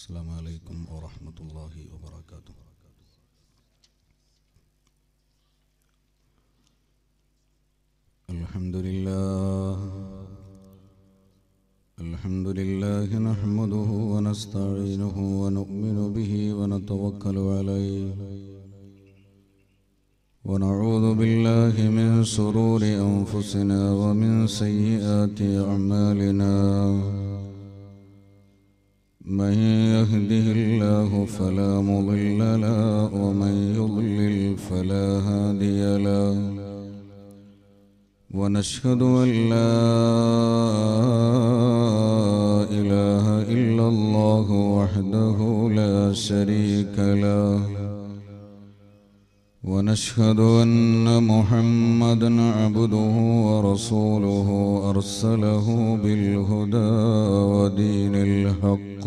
السلام عليكم ورحمة الله وبركاته الحمد لله الحمد لله نحمده ونستعينه ونؤمن به ونتوكل عليه ونعوذ بالله من شرور أنفسنا ومن سيئات أعمالنا من يهده الله فلا مضل له ومن يضلل فلا هادي له ونشهد أن لا إله إلا الله وحده لا شريك له ونشهد أن محمدا عبده ورسوله أرسله بالهدى ودين الحق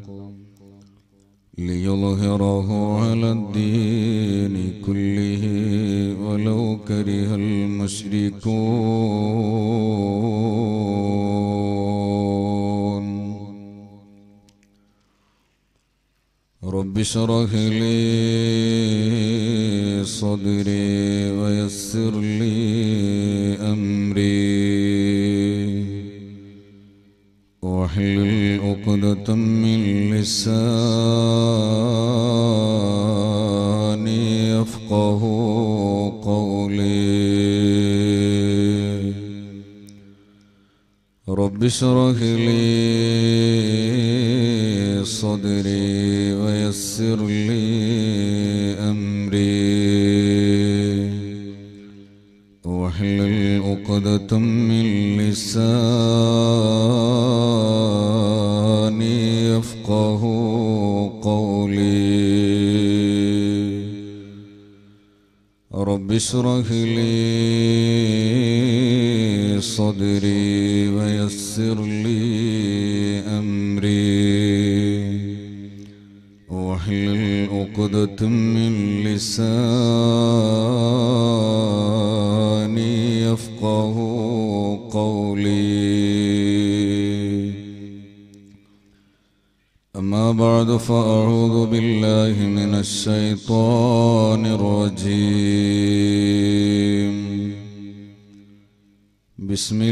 ليظهره على الدين كله ولو كره المشركون رب اشرح لي صدري ويسر لي أمري واحلل عقدة من لساني يفقه قولي رب اشرح لي صدري ويسر لي أمري واحلل عقدة من لساني يفقه قولي رب اشرح لي صدري ويسر لي أمري واحلل عقدة من لساني يفقه قولي أما بعد فأعوذ بالله من الشيطان الرجيم بسم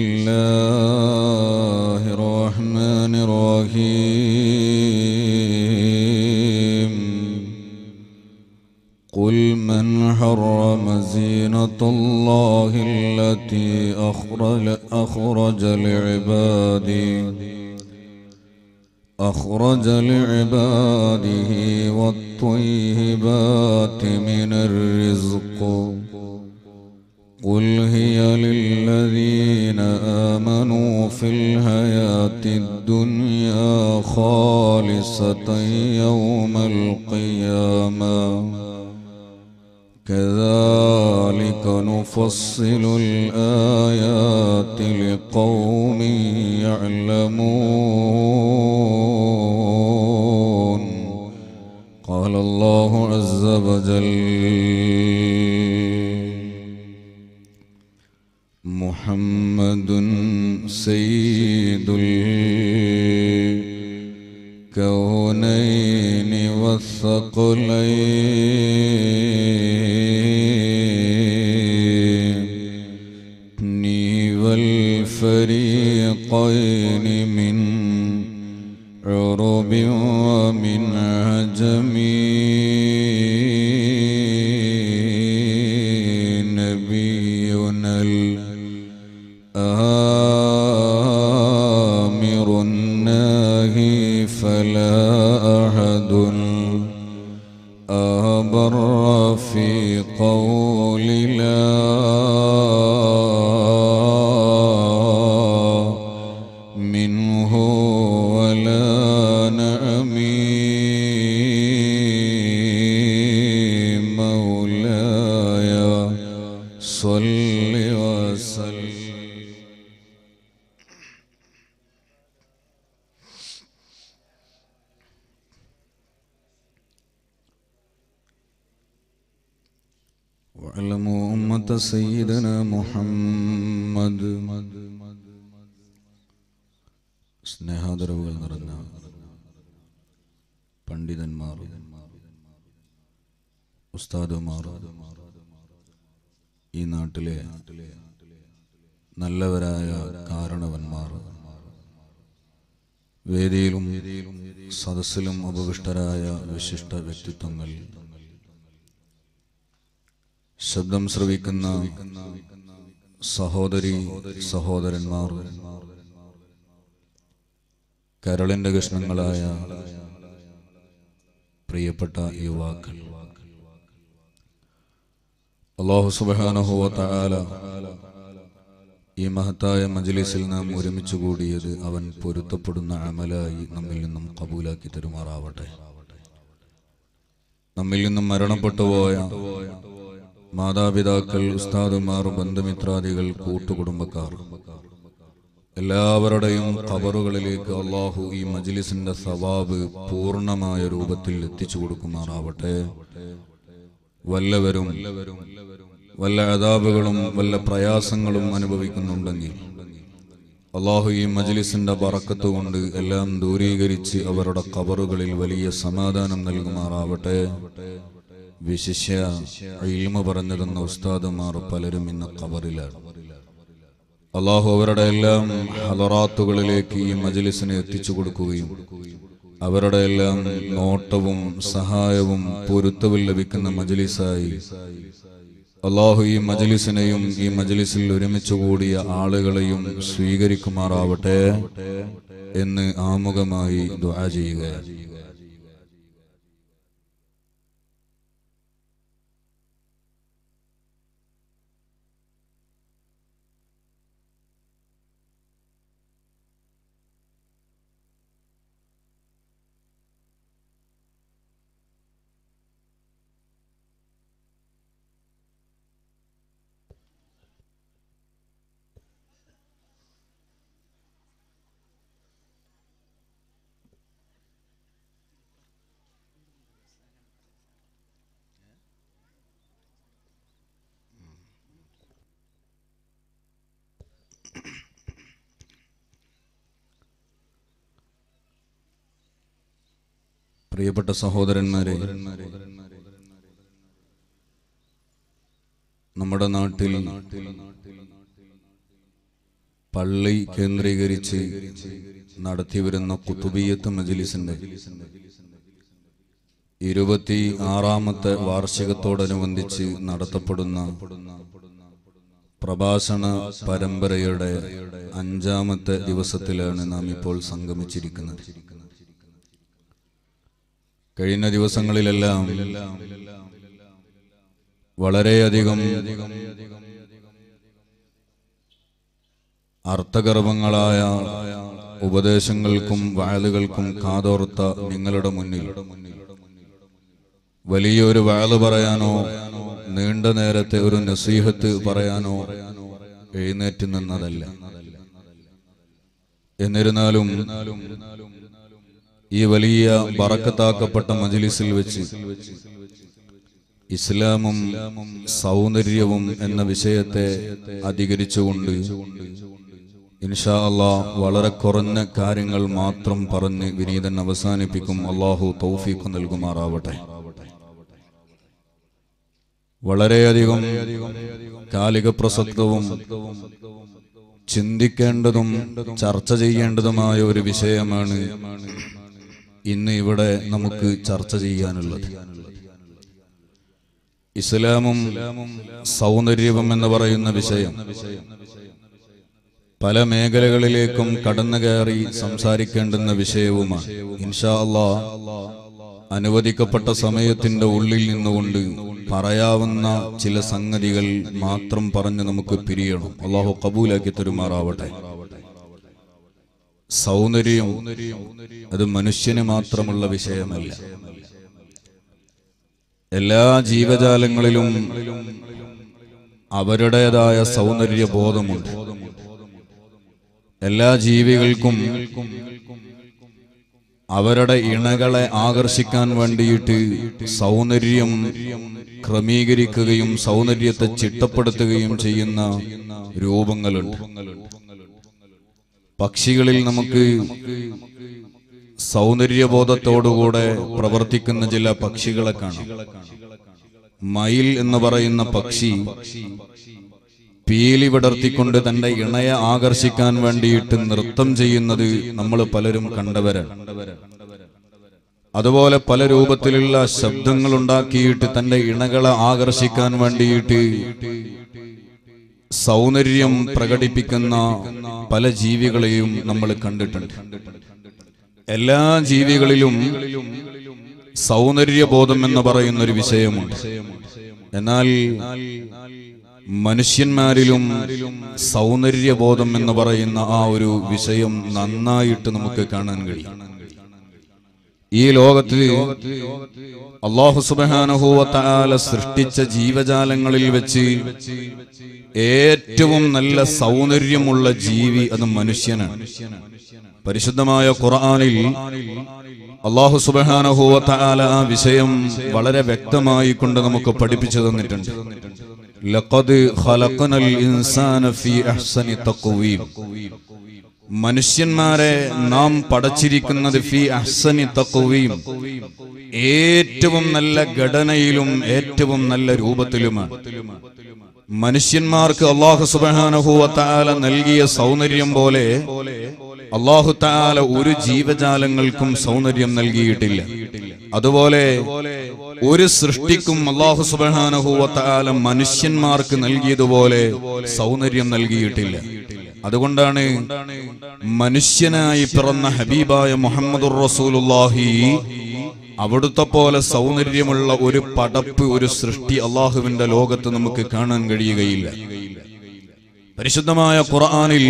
الله الرحمن الرحيم قل من حرم زينة الله التي أخرج, أخرج لعباده أخرج لعباده والطيبات من الرزق قل هي للذين آمنوا في الحياة الدنيا خالصة يوم القيامة كذلك نفصل الآيات لقوم يعلمون قال الله عز وجل محمد سيد الكونين والثقلين والفريقين من عرب ومن عجم نبينا الآمر الناهي فلا أحد أبر في قول لا منه ولا نعمي مولاي صل وسلم واعلموا أمة سيدنا محمد സ്നേഹാദരവുകൾ നിറഞ്ഞ പണ്ഡിതന്മാർ ഉസ്താദുമാർ ഈ നാട്ടിലെ നല്ലവരായ കാരണവന്മാർ വേദിയിലും സദസ്സിലും ഉപവിഷ്ടരായ വിശിഷ്ട വ്യക്തിത്വങ്ങൾ ശബ്ദം ശ്രവിക്കുന്ന സഹോദരി സഹോദരന്മാർ കരളിന്റെ കഷ്ണങ്ങളായ പ്രിയപ്പെട്ട യുവാക്കൾ അള്ളാഹു സുബാനഹുവ തആല ഈ മഹത്തായ മജ്ലിസിൽ നാം ഒരുമിച്ച് കൂടിയത് അവൻ പൊരുത്തപ്പെടുന്ന അമലായി നമ്മിൽ നിന്നും കബൂലാക്കി തരുമാറാവട്ടെ നമ്മിൽ നിന്നും മരണപ്പെട്ടു പോയ മാതാപിതാക്കൾ ഉസ്താദുമാർ ബന്ധുമിത്രാദികൾ കൂട്ടുകുടുംബക്കാർ എല്ലാവരുടെയും ഖബറുകളിലേക്ക് അള്ളാഹു ഈ മജ്ലിസിന്റെ സവാബ് പൂർണ്ണമായ രൂപത്തിൽ എത്തിച്ചു കൊടുക്കുമാറാവട്ടെ വല്ലവരും വല്ല അതാബുകളും വല്ല പ്രയാസങ്ങളും അനുഭവിക്കുന്നുണ്ടെങ്കിൽ അള്ളാഹു ഈ മജ്ലിസിന്റെ ബറക്കത്ത് കൊണ്ട് എല്ലാം ദൂരീകരിച്ച് അവരുടെ ഖബറുകളിൽ വലിയ സമാധാനം നൽകുമാറാവട്ടെ വിശിഷ്യ ഇൽമ പറഞ്ഞു തന്ന ഉസ്താദുമാർ പലരും ഇന്ന് ഖബറിലാണ് അള്ളാഹു അവരുടെ എല്ലാം ഹലറാത്തുകളിലേക്ക് ഈ മജ്ലിസിനെ എത്തിച്ചു കൊടുക്കുകയും അവരുടെ എല്ലാം നോട്ടവും സഹായവും പൊരുത്തവും ലഭിക്കുന്ന മജ്ലിസായി അള്ളാഹു ഈ മജ്ലിസിനെയും ഈ മജ്ലിസിൽ ഒരുമിച്ച് കൂടിയ ആളുകളെയും സ്വീകരിക്കുമാറാവട്ടെ എന്ന് ആമുഖമായി ദുആ ചെയ്യുകയാണ് പ്രിയപ്പെട്ട സഹോദരന്മാരെ നമ്മുടെ നാട്ടിൽ പള്ളി കേന്ദ്രീകരിച്ച് നടത്തിവരുന്ന കുത്തുബിയത്ത് മജ്ലിസിന്റെ ഇരുപത്തി ആറാമത്തെ വാർഷികത്തോടനുബന്ധിച്ച് നടത്തപ്പെടുന്ന പ്രഭാഷണ പരമ്പരയുടെ അഞ്ചാമത്തെ ദിവസത്തിലാണ് നാം ഇപ്പോൾ സംഗമിച്ചിരിക്കുന്നത് കഴിഞ്ഞ ദിവസങ്ങളിലെല്ലാം വളരെയധികം അർത്ഥഗർഭങ്ങളായ ഉപദേശങ്ങൾക്കും വാഴലുകൾക്കും കാതോർത്ത നിങ്ങളുടെ മുന്നിൽ വലിയൊരു വാഴ് പറയാനോ നീണ്ട നേരത്തെ ഒരു നസീഹത്ത് പറയാനോ എഴുന്നേറ്റ് നിന്നതല്ല എന്നിരുന്നാലും ഈ വലിയ ബറക്കത്താക്കപ്പെട്ട മജ്ലിസിൽ വെച്ച് ഇസ്ലാമും സൗന്ദര്യവും എന്ന വിഷയത്തെ അധികരിച്ചുകൊണ്ട് ഇൻഷാ അള്ളാ വളരെ കുറഞ്ഞ കാര്യങ്ങൾ മാത്രം പറഞ്ഞ് വിനീതൻ അവസാനിപ്പിക്കും അള്ളാഹു തൗഫീഖ് നൽകുമാറാവട്ടെ വളരെയധികം കാലിക പ്രസക്തവും ചിന്തിക്കേണ്ടതും ചർച്ച ചെയ്യേണ്ടതുമായ ഒരു വിഷയമാണ് ഇന്ന് ഇവിടെ നമുക്ക് ചർച്ച ചെയ്യാനുള്ളത് ഇസ്ലാമും സൗന്ദര്യവും എന്ന് പറയുന്ന വിഷയം പല മേഖലകളിലേക്കും കടന്നു കയറി സംസാരിക്കേണ്ടുന്ന വിഷയവുമാണ് ഇൻഷാ അള്ളാ അനുവദിക്കപ്പെട്ട സമയത്തിന്റെ ഉള്ളിൽ നിന്നുകൊണ്ട് പറയാവുന്ന ചില സംഗതികൾ മാത്രം പറഞ്ഞ് നമുക്ക് പിരിയണം അള്ളാഹു കബൂലാക്കി തരുമാറാവട്ടെ സൗന്ദര്യം അത് മനുഷ്യന് മാത്രമുള്ള വിഷയമല്ല എല്ലാ ജീവജാലങ്ങളിലും അവരുടേതായ സൗന്ദര്യ ബോധമുണ്ട് എല്ലാ ജീവികൾക്കും അവരുടെ ഇണകളെ ആകർഷിക്കാൻ വേണ്ടിയിട്ട് സൗന്ദര്യം ക്രമീകരിക്കുകയും സൗന്ദര്യത്തെ ചിട്ടപ്പെടുത്തുകയും ചെയ്യുന്ന രൂപങ്ങളുണ്ട് പക്ഷികളിൽ നമുക്ക് സൗന്ദര്യബോധത്തോടുകൂടെ പ്രവർത്തിക്കുന്ന ചില പക്ഷികളെ കാണാം മയിൽ എന്ന് പറയുന്ന പക്ഷി പീലി വിടർത്തിക്കൊണ്ട് തന്റെ ഇണയെ ആകർഷിക്കാൻ വേണ്ടിയിട്ട് നൃത്തം ചെയ്യുന്നത് നമ്മൾ പലരും കണ്ടവരാണ് അതുപോലെ പല രൂപത്തിലുള്ള ശബ്ദങ്ങൾ ഉണ്ടാക്കിയിട്ട് തന്റെ ഇണകളെ ആകർഷിക്കാൻ വേണ്ടിയിട്ട് സൗന്ദര്യം പ്രകടിപ്പിക്കുന്ന പല ജീവികളെയും നമ്മൾ കണ്ടിട്ടുണ്ട് എല്ലാ ജീവികളിലും സൗന്ദര്യബോധം എന്ന് പറയുന്ന ഒരു വിഷയമുണ്ട് എന്നാൽ മനുഷ്യന്മാരിലും സൗന്ദര്യബോധം എന്ന് പറയുന്ന ആ ഒരു വിഷയം നന്നായിട്ട് നമുക്ക് കാണാൻ കഴിയും ഈ ലോകത്ത് അള്ളാഹു സുബാനുഭൂവത്താല സൃഷ്ടിച്ച ജീവജാലങ്ങളിൽ വെച്ച് ഏറ്റവും നല്ല സൗന്ദര്യമുള്ള ജീവി അത് മനുഷ്യനാണ് പരിശുദ്ധമായ ഖുർആനിൽ അള്ളാഹു സുബാനുഭൂവത്താല ആ വിഷയം വളരെ വ്യക്തമായി കൊണ്ട് നമുക്ക് പഠിപ്പിച്ചു തന്നിട്ടുണ്ട് ലഖദ് ഖലഖനൽ ഇൻസാന ഫീ അഹ്സനി തഖ്വീം മനുഷ്യന്മാരെ നാം പടച്ചിരിക്കുന്നത് ഫി അഹ്സനി തഖ്വീം ഏറ്റവും നല്ല ഘടനയിലും ഏറ്റവും നല്ല രൂപത്തിലുമാണ് മനുഷ്യന്മാർക്ക് അള്ളാഹു സുബാനഹുവത്താല നൽകിയ സൗന്ദര്യം പോലെ അള്ളാഹു താല ഒരു ജീവജാലങ്ങൾക്കും സൗന്ദര്യം നൽകിയിട്ടില്ല അതുപോലെ ഒരു സൃഷ്ടിക്കും അള്ളാഹു സുബാനഹുവത്താല മനുഷ്യന്മാർക്ക് നൽകിയതുപോലെ സൗന്ദര്യം നൽകിയിട്ടില്ല അതുകൊണ്ടാണ് മനുഷ്യനായി പിറന്ന ഹബീബായ മുഹമ്മദുർ റസൂലുള്ളാഹി അവിടുത്തെ പോലെ സൗന്ദര്യമുള്ള ഒരു പടപ്പ് ഒരു സൃഷ്ടി അള്ളാഹുവിന്റെ ലോകത്ത് നമുക്ക് കാണാൻ കഴിയുകയില്ല പരിശുദ്ധമായ ഖുർആനിൽ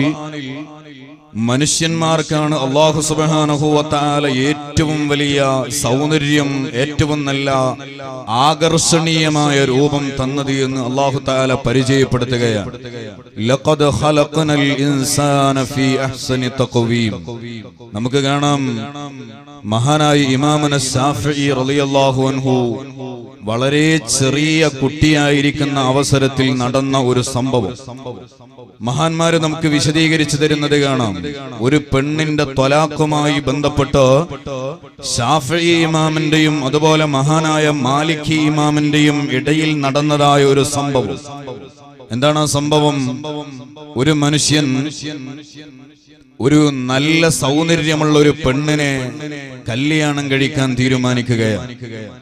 മനുഷ്യന്മാർക്കാണ് അള്ളാഹു സുബാനഹുവത്താല ഏറ്റവും വലിയ സൗന്ദര്യം ഏറ്റവും നല്ല ആകർഷണീയമായ രൂപം തന്നത് എന്ന് അള്ളാഹു താല പരിചയപ്പെടുത്തുകയാണ് ലഖദ് ഖലഖനൽ ഇൻസാന ഫീ അഹ്സനി തഖ്വീം നമുക്ക് കാണാം മഹാനായ ഇമാമന ശാഫിഈ റളിയല്ലാഹു അൻഹു വളരെ ചെറിയ കുട്ടിയായിരിക്കുന്ന അവസരത്തിൽ നടന്ന ഒരു സംഭവം മഹാന്മാര് നമുക്ക് വിശദീകരിച്ചു തരുന്നത് കാണാം ഒരു പെണ്ണിന്റെ ത്വലാഖുമായി ബന്ധപ്പെട്ട് ഷാഫി ഇമാമിന്റെയും അതുപോലെ മഹാനായ മാലിക്കി ഇമാമിന്റെയും ഇടയിൽ നടന്നതായ ഒരു സംഭവം എന്താണ് ആ സംഭവം ഒരു മനുഷ്യൻ ഒരു നല്ല സൗന്ദര്യമുള്ള ഒരു പെണ്ണിനെ കല്യാണം കഴിക്കാൻ തീരുമാനിക്കുകയാണ്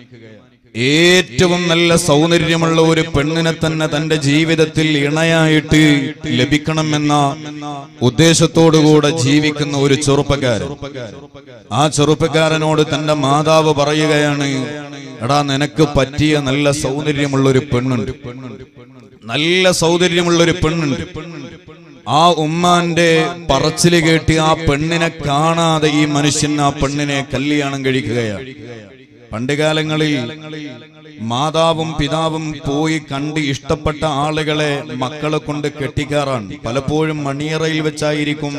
ഏറ്റവും നല്ല സൗന്ദര്യമുള്ള ഒരു പെണ്ണിനെ തന്നെ തന്റെ ജീവിതത്തിൽ ഇണയായിട്ട് ലഭിക്കണമെന്ന ഉദ്ദേശത്തോടുകൂടെ ജീവിക്കുന്ന ഒരു ചെറുപ്പക്കാരൻ ആ ചെറുപ്പക്കാരനോട് തന്റെ മാതാവ് പറയുകയാണ് എടാ നിനക്ക് പറ്റിയ നല്ല സൗന്ദര്യമുള്ള ഒരു പെണ്ണുണ്ട് നല്ല സൗന്ദര്യമുള്ള ഒരു പെണ്ണുണ്ട് ആ ഉമ്മാന്റെ പറച്ചില് കേട്ട് ആ പെണ്ണിനെ കാണാതെ ഈ മനുഷ്യൻ ആ പെണ്ണിനെ കല്യാണം കഴിക്കുകയാണ് പണ്ടുകാലങ്ങളിൽ മാതാവും പിതാവും പോയി കണ്ട് ഇഷ്ടപ്പെട്ട ആളുകളെ മക്കളെ കൊണ്ട് കെട്ടിക്കാറാണ് പലപ്പോഴും മണിയറയിൽ വെച്ചായിരിക്കും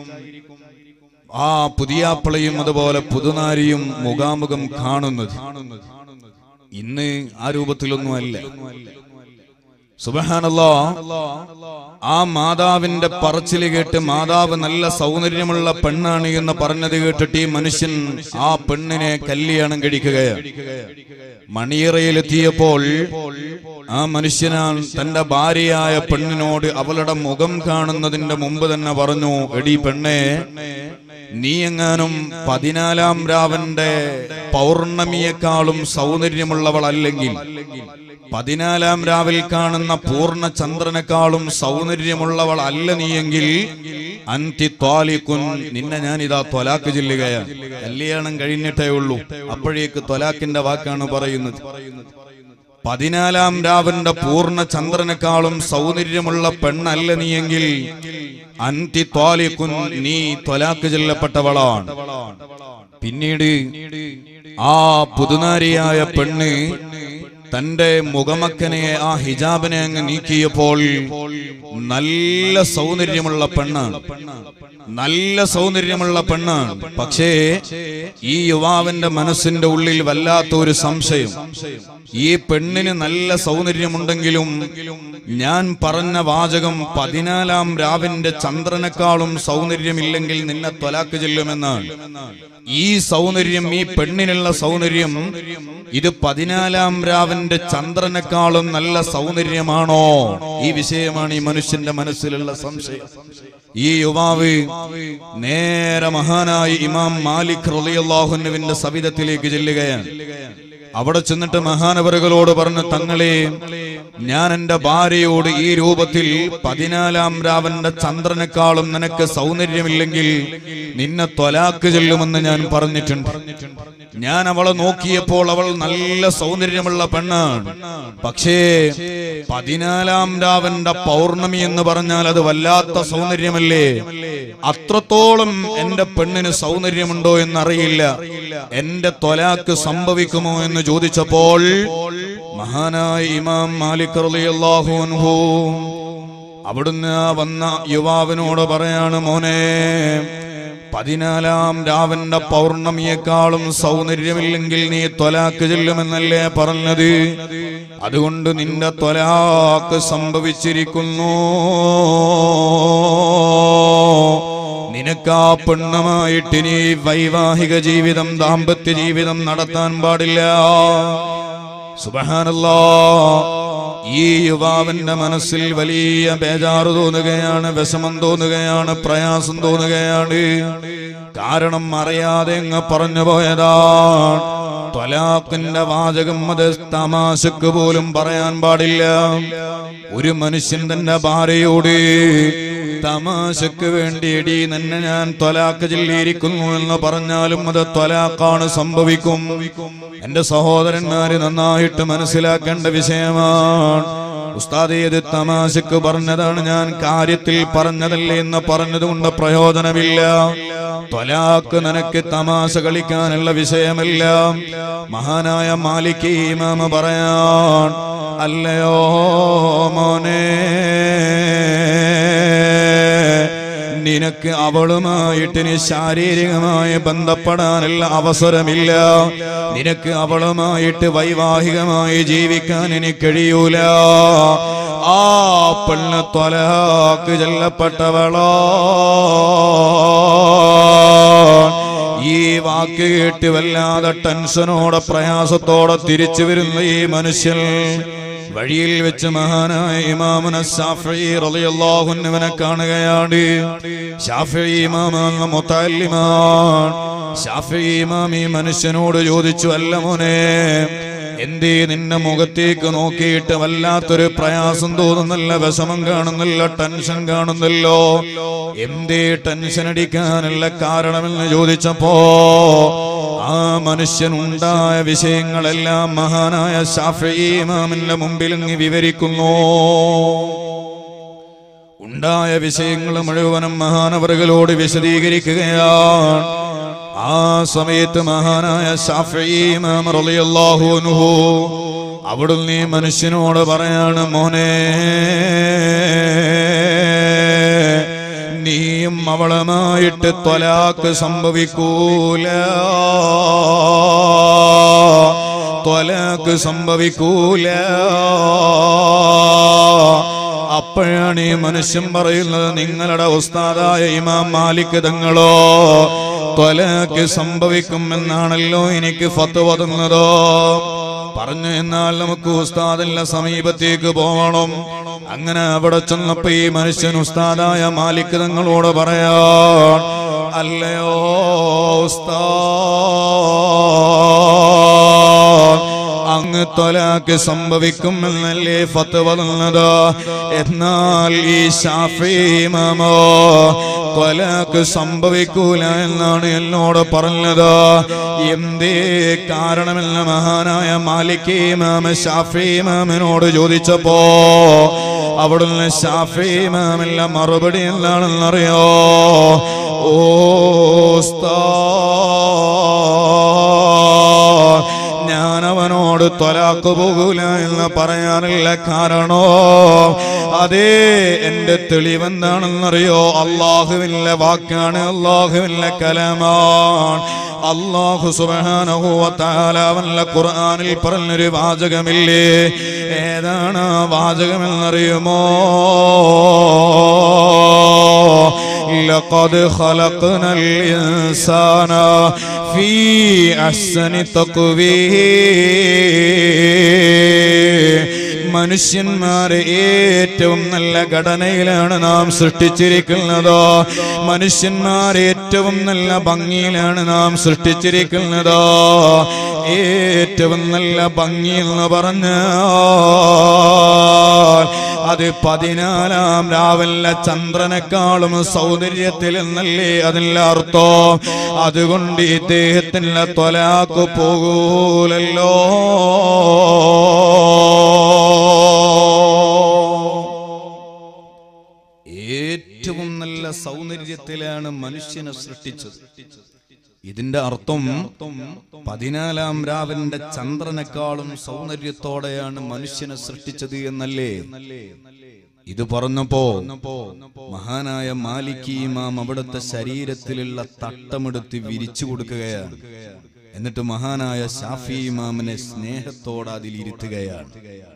ആ പുതിയാപ്പിളയും അതുപോലെ പുതുനാരിയും മുഖാമുഖം കാണുന്നത് ഇന്ന് ആ രൂപത്തിലൊന്നും അല്ല സുബഹാനല്ലോ ആ മാതാവിന്റെ പറച്ചില് കേട്ട് മാതാവ് നല്ല സൗന്ദര്യമുള്ള പെണ്ണാണ് എന്ന് പറഞ്ഞത് കേട്ടിട്ട് ഈ മനുഷ്യൻ ആ പെണ്ണിനെ കല്യാണം കഴിക്കുകയാണ് മണിയറയിലെത്തിയപ്പോൾ ആ മനുഷ്യനാൻ തന്റെ ഭാര്യയായ പെണ്ണിനോട് അവളുടെ മുഖം കാണുന്നതിന്റെ മുമ്പ് തന്നെ പറഞ്ഞു എടി പെണ്ണെ നീ എങ്ങാനും പതിനാലാം രാവന്റെ പൗർണമിയെക്കാളും സൗന്ദര്യമുള്ളവളല്ലെങ്കിൽ പതിനാലാം രാവിൽ കാണുന്ന പൂർണ്ണ ചന്ദ്രനേക്കാളും സൗന്ദര്യമുള്ളവൾ അല്ല നീയെങ്കിൽ അന്തി ത്വാലിക്കുൻ നിന്നെ ഞാൻ ഇതാ ത്വലാക്ക് ചെല്ലുകയാണ് കല്യാണം കഴിഞ്ഞിട്ടേ ഉള്ളൂ അപ്പോഴേക്ക് ത്വലാക്കിന്റെ വാക്കാണ് പറയുന്നത് പതിനാലാം രാവിന്റെ പൂർണ്ണ ചന്ദ്രനേക്കാളും സൗന്ദര്യമുള്ള പെണ്ണല്ല നീയെങ്കിൽ അന്തി ത്വാലിക്കുൻ നീ ത്വലാക്ക് ചെല്ലപ്പെട്ടവളാണ് പിന്നീട് ആ പുതുനാരിയായ പെണ്ണ് തന്റെ മുഖമക്കനെ ആ ഹിജാബിനെ അങ്ങ് നീക്കിയപ്പോൾ നല്ല സൗന്ദര്യമുള്ള പെണ്ണാണ് നല്ല സൗന്ദര്യമുള്ള പെണ്ണാണ് പക്ഷേ ഈ യുവാവിന്റെ മനസ്സിന്റെ ഉള്ളിൽ വല്ലാത്ത ഒരു സംശയം ഈ പെണ്ണിന് നല്ല സൗന്ദര്യമുണ്ടെങ്കിലും ഞാൻ പറഞ്ഞ വാചകം പതിനാലാം രാവിന്റെ ചന്ദ്രനേക്കാളും സൗന്ദര്യമില്ലെങ്കിൽ നിന്നെ ത്വലാക്ക് ചെല്ലുമെന്നാണ് ഈ സൗന്ദര്യം ഈ പെണ്ണിനുള്ള സൗന്ദര്യം ഇത് പതിനാലാം രാവിന്റെ ചന്ദ്രനേക്കാളും നല്ല സൗന്ദര്യമാണോ ഈ വിഷയമാണ് ഈ മനുഷ്യന്റെ മനസ്സിലുള്ള സംശയം ഈ യുവാവ് നേരെ മഹാനായ ഇമാം മാലിക് റളിയല്ലാഹുവിന്റെ സവിധത്തിലേക്ക് ചെല്ലുകയാണ് അവിടെ ചെന്നിട്ട് മഹാനവറുകളോട് പറഞ്ഞു തങ്ങളെ ഞാൻ എന്റെ ഭാര്യയോട് ഈ രൂപത്തിൽ പതിനാലാം രാവന്റെ ചന്ദ്രനേക്കാളും നിനക്ക് സൗന്ദര്യമില്ലെങ്കിൽ നിന്നെ ത്വലാക്ക് ചെല്ലുമെന്ന് ഞാൻ പറഞ്ഞിട്ടുണ്ട് ഞാൻ അവളെ നോക്കിയപ്പോൾ അവൾ നല്ല സൗന്ദര്യമുള്ള പെണ്ണാണ് പക്ഷേ പതിനാലാം രാവന്റെ പൗർണമി എന്ന് പറഞ്ഞാൽ അത് വല്ലാത്ത സൗന്ദര്യമല്ലേ അത്രത്തോളം എന്റെ പെണ്ണിന് സൗന്ദര്യമുണ്ടോ എന്നറിയില്ല എന്റെ ത്വലാക്ക് സംഭവിക്കുമോ എന്ന് ചോദിച്ചപ്പോൾ മഹാനായ ഇമാം മാലിക് റളിയല്ലാഹു അൻഹു അവിടുന്ന് ആ വന്ന യുവാവിനോട് പറയാണ് മോനെ പതിനാലാം രാവന്റെ പൗർണമിയെക്കാളും സൗന്ദര്യമില്ലെങ്കിൽ നീ ത്വലാക്ക് ചെല്ലുമെന്നല്ലേ പറഞ്ഞത് അതുകൊണ്ട് നിന്റെ ത്വലാക്ക് സംഭവിച്ചിരിക്കുന്നു നിനക്കാ പെണ്ണുമായിട്ട് നീ വൈവാഹിക ജീവിതം ദാമ്പത്യ ജീവിതം നടത്താൻ പാടില്ല സുബഹാനല്ലാ ഈ യുവാവിന്റെ മനസ്സിൽ വലിയ ബേജാറ് തോന്നുകയാണ് വിഷമം തോന്നുകയാണ് പ്രയാസം തോന്നുകയാണ് കാരണം അറിയാതെ അങ്ങ് പറഞ്ഞു പോയതാണ് ത്വലാഖിന്റെ വാചകം അത് തമാശക്ക് പോലും പറയാൻ പാടില്ല ഒരു മനുഷ്യൻ തന്റെ ഭാര്യയോട് തമാശക്ക് വേണ്ടി എടി നിന്നെ ഞാൻ ത്വലാക്ക് ചൊല്ലിയിരിക്കുന്നു എന്ന് പറഞ്ഞാലും അത് ത്വലാക്കാണ് സംഭവിക്കും എന്റെ സഹോദരന്മാര് നന്നായിട്ട് മനസ്സിലാക്കേണ്ട വിഷയമാണ് ഉസ്താദ് ഇത് തമാശക്ക് പറഞ്ഞതാണ് ഞാൻ കാര്യത്തിൽ പറഞ്ഞതല്ലേ എന്ന് പറഞ്ഞതുകൊണ്ട് പ്രയോജനമില്ല ത്വലാക്ക് നിനക്ക് തമാശ കളിക്കാനുള്ള വിഷയമല്ല മഹാനായ മാലിക് ഇമാമ പറയാൻ അല്ലയോ മോനെ നിനക്ക് അവളുമായിട്ട് നീ ശാരീരികമായി ബന്ധപ്പെടാനുള്ള അവസരമില്ല നിനക്ക് അവളുമായിട്ട് വൈവാഹികമായി ജീവിക്കാൻ ഇനി കഴിയൂല ആ പെണ്ണ് ത്വലാക്ക് ചെല്ലപ്പെട്ടവളോ ഈ വാക്ക് കേട്ട് വല്ലാതെ ടെൻഷനോടെ പ്രയാസത്തോടെ തിരിച്ചു വരുന്ന ഈ മനുഷ്യൻ വഴിയിൽ വെച്ച് മഹാനായ ഇമാമന ഷാഫി റളിയല്ലാഹുവിനെ കാണുകയാണ് ഷാഫി ഇമാമ എന്ന മുത്തല്ലിമാൻ ഷാഫി ഇമാം ഈ മനുഷ്യനോട് ചോദിച്ചു അല്ല മോനെ എന്തേ നിന്റെ മുഖത്തേക്ക് നോക്കിയിട്ട് വല്ലാത്തൊരു പ്രയാസം തോന്നുന്നില്ല വിഷമം കാണുന്നില്ല ടെൻഷൻ കാണുന്നല്ലോ എന്തേ ടെൻഷൻ അടിക്കാനുള്ള കാരണമെന്ന് ചോദിച്ചപ്പോ ആ മനുഷ്യനുണ്ടായ വിഷയങ്ങളെല്ലാം മഹാനായ ഷാഫി ഇമാമിന്റെ മുമ്പിൽ ഇങ്ങ് വിവരിക്കുന്നു ഉണ്ടായ വിഷയങ്ങൾ മുഴുവനും മഹാനവറുകളോട് വിശദീകരിക്കുകയാണ് ആ സമയത്ത് മഹാനായ ഷാഫി ഇമാം റളിയല്ലാഹു അൻഹു അവിടുന്ന് ഈ മനുഷ്യനോട് പറയാണ് മോനെ നീയും അവളുമായിട്ട് ത്വലാക്ക് സംഭവിക്കൂല ത്വലാക്ക് സംഭവിക്കൂല അപ്പോഴാണ് ഈ മനുഷ്യൻ പറയുന്നത് നിങ്ങളുടെ ഉസ്താദായ ഇമാം മാലിക് തങ്ങളോ ത്വലാക്ക് സംഭവിക്കുമെന്നാണല്ലോ എനിക്ക് ഫത്വ തന്നതോ പറഞ്ഞു എന്നാൽ നമുക്ക് ഉസ്താദിന്റെ സമീപത്തേക്ക് പോകണം അങ്ങനെ അവിടെ ചെന്നപ്പോ ഈ മനുഷ്യൻ ഉസ്താദായ മാലിക് തങ്ങളോട് പറയാ അല്ലയോ ഉസ്താദ് അങ്ങ് തൊലാക്ക് സംഭവിക്കുമെന്നല്ലേ ഫത്വ തന്നത് എന്നാൽ ഈ ഷാഫി ഇമാമോ തൊലാക്ക് സംഭവിക്കൂല എന്നാണ് എന്നോട് പറഞ്ഞത് എന്തേ കാരണമെന്ന മഹാനായ മാലിക് ഇമാമ ഷാഫി ഇമാമിനോട് ചോദിച്ചപ്പോ അവിടുന്ന് ഷാഫി ഇമാമില്ല മറുപടി എന്താണെന്നറിയോ ഓ ഉസ്താദ് ഞാൻ അവനോട് ഭാര്യമാരോട് ത്വലാക്ക് പോകൂല എന്ന് പറയാറില്ല കാരണോ അതേ എന്റെ തെളിവെന്താണെന്നറിയോ അള്ളാഹുവിന്റെ വാക്കാണ് അള്ളാഹുവിന്റെ കലമാണ് അള്ളാഹു സുബ്ഹാനഹു വ തആല അവന്റെ ഖുർആനിൽ പറഞ്ഞൊരു വാചകമില്ലേ ഏതാണ് ആ വാചകമെന്നറിയുമോ لقد خلقنا الإنسان في أحسن تقويم മനുഷ്യന്മാരെ ഏറ്റവും നല്ല ഘടനയിലാണ് നാം സൃഷ്ടിച്ചിരിക്കുന്നത് മനുഷ്യന്മാരെ ഏറ്റവും നല്ല ഭംഗിയിലാണ് നാം സൃഷ്ടിച്ചിരിക്കുന്നത് ഏറ്റവും നല്ല ഭംഗി എന്ന് പറഞ്ഞ അത് പതിനാലാം രാവിലെ ചന്ദ്രനേക്കാളും സൗന്ദര്യത്തിൽ എന്നല്ലേ അതിൻ്റെ അർത്ഥം അതുകൊണ്ട് ഇദ്ദേഹത്തിൻ്റെ തൊലാക്ക് പോകൂലല്ലോ ഏറ്റവും നല്ല സൗന്ദര്യത്തിലാണ് മനുഷ്യനെ സൃഷ്ടിച്ചത് ഇതിന്റെ അർത്ഥം പതിനാലാം രാവിന്റെ ചന്ദ്രനേക്കാളും സൗന്ദര്യത്തോടെയാണ് മനുഷ്യനെ സൃഷ്ടിച്ചത് എന്നല്ലേ ഇത് പറഞ്ഞപ്പോ മഹാനായ മാലിക്കി ഇമാം അവിടുത്തെ ശരീരത്തിലുള്ള തട്ടമെടുത്ത് വിരിച്ചു കൊടുക്കുകയാണ് എന്നിട്ട് മഹാനായ ഷാഫി ഇമാമിനെ സ്നേഹത്തോടെ അതിലിരുത്തുകയാണ്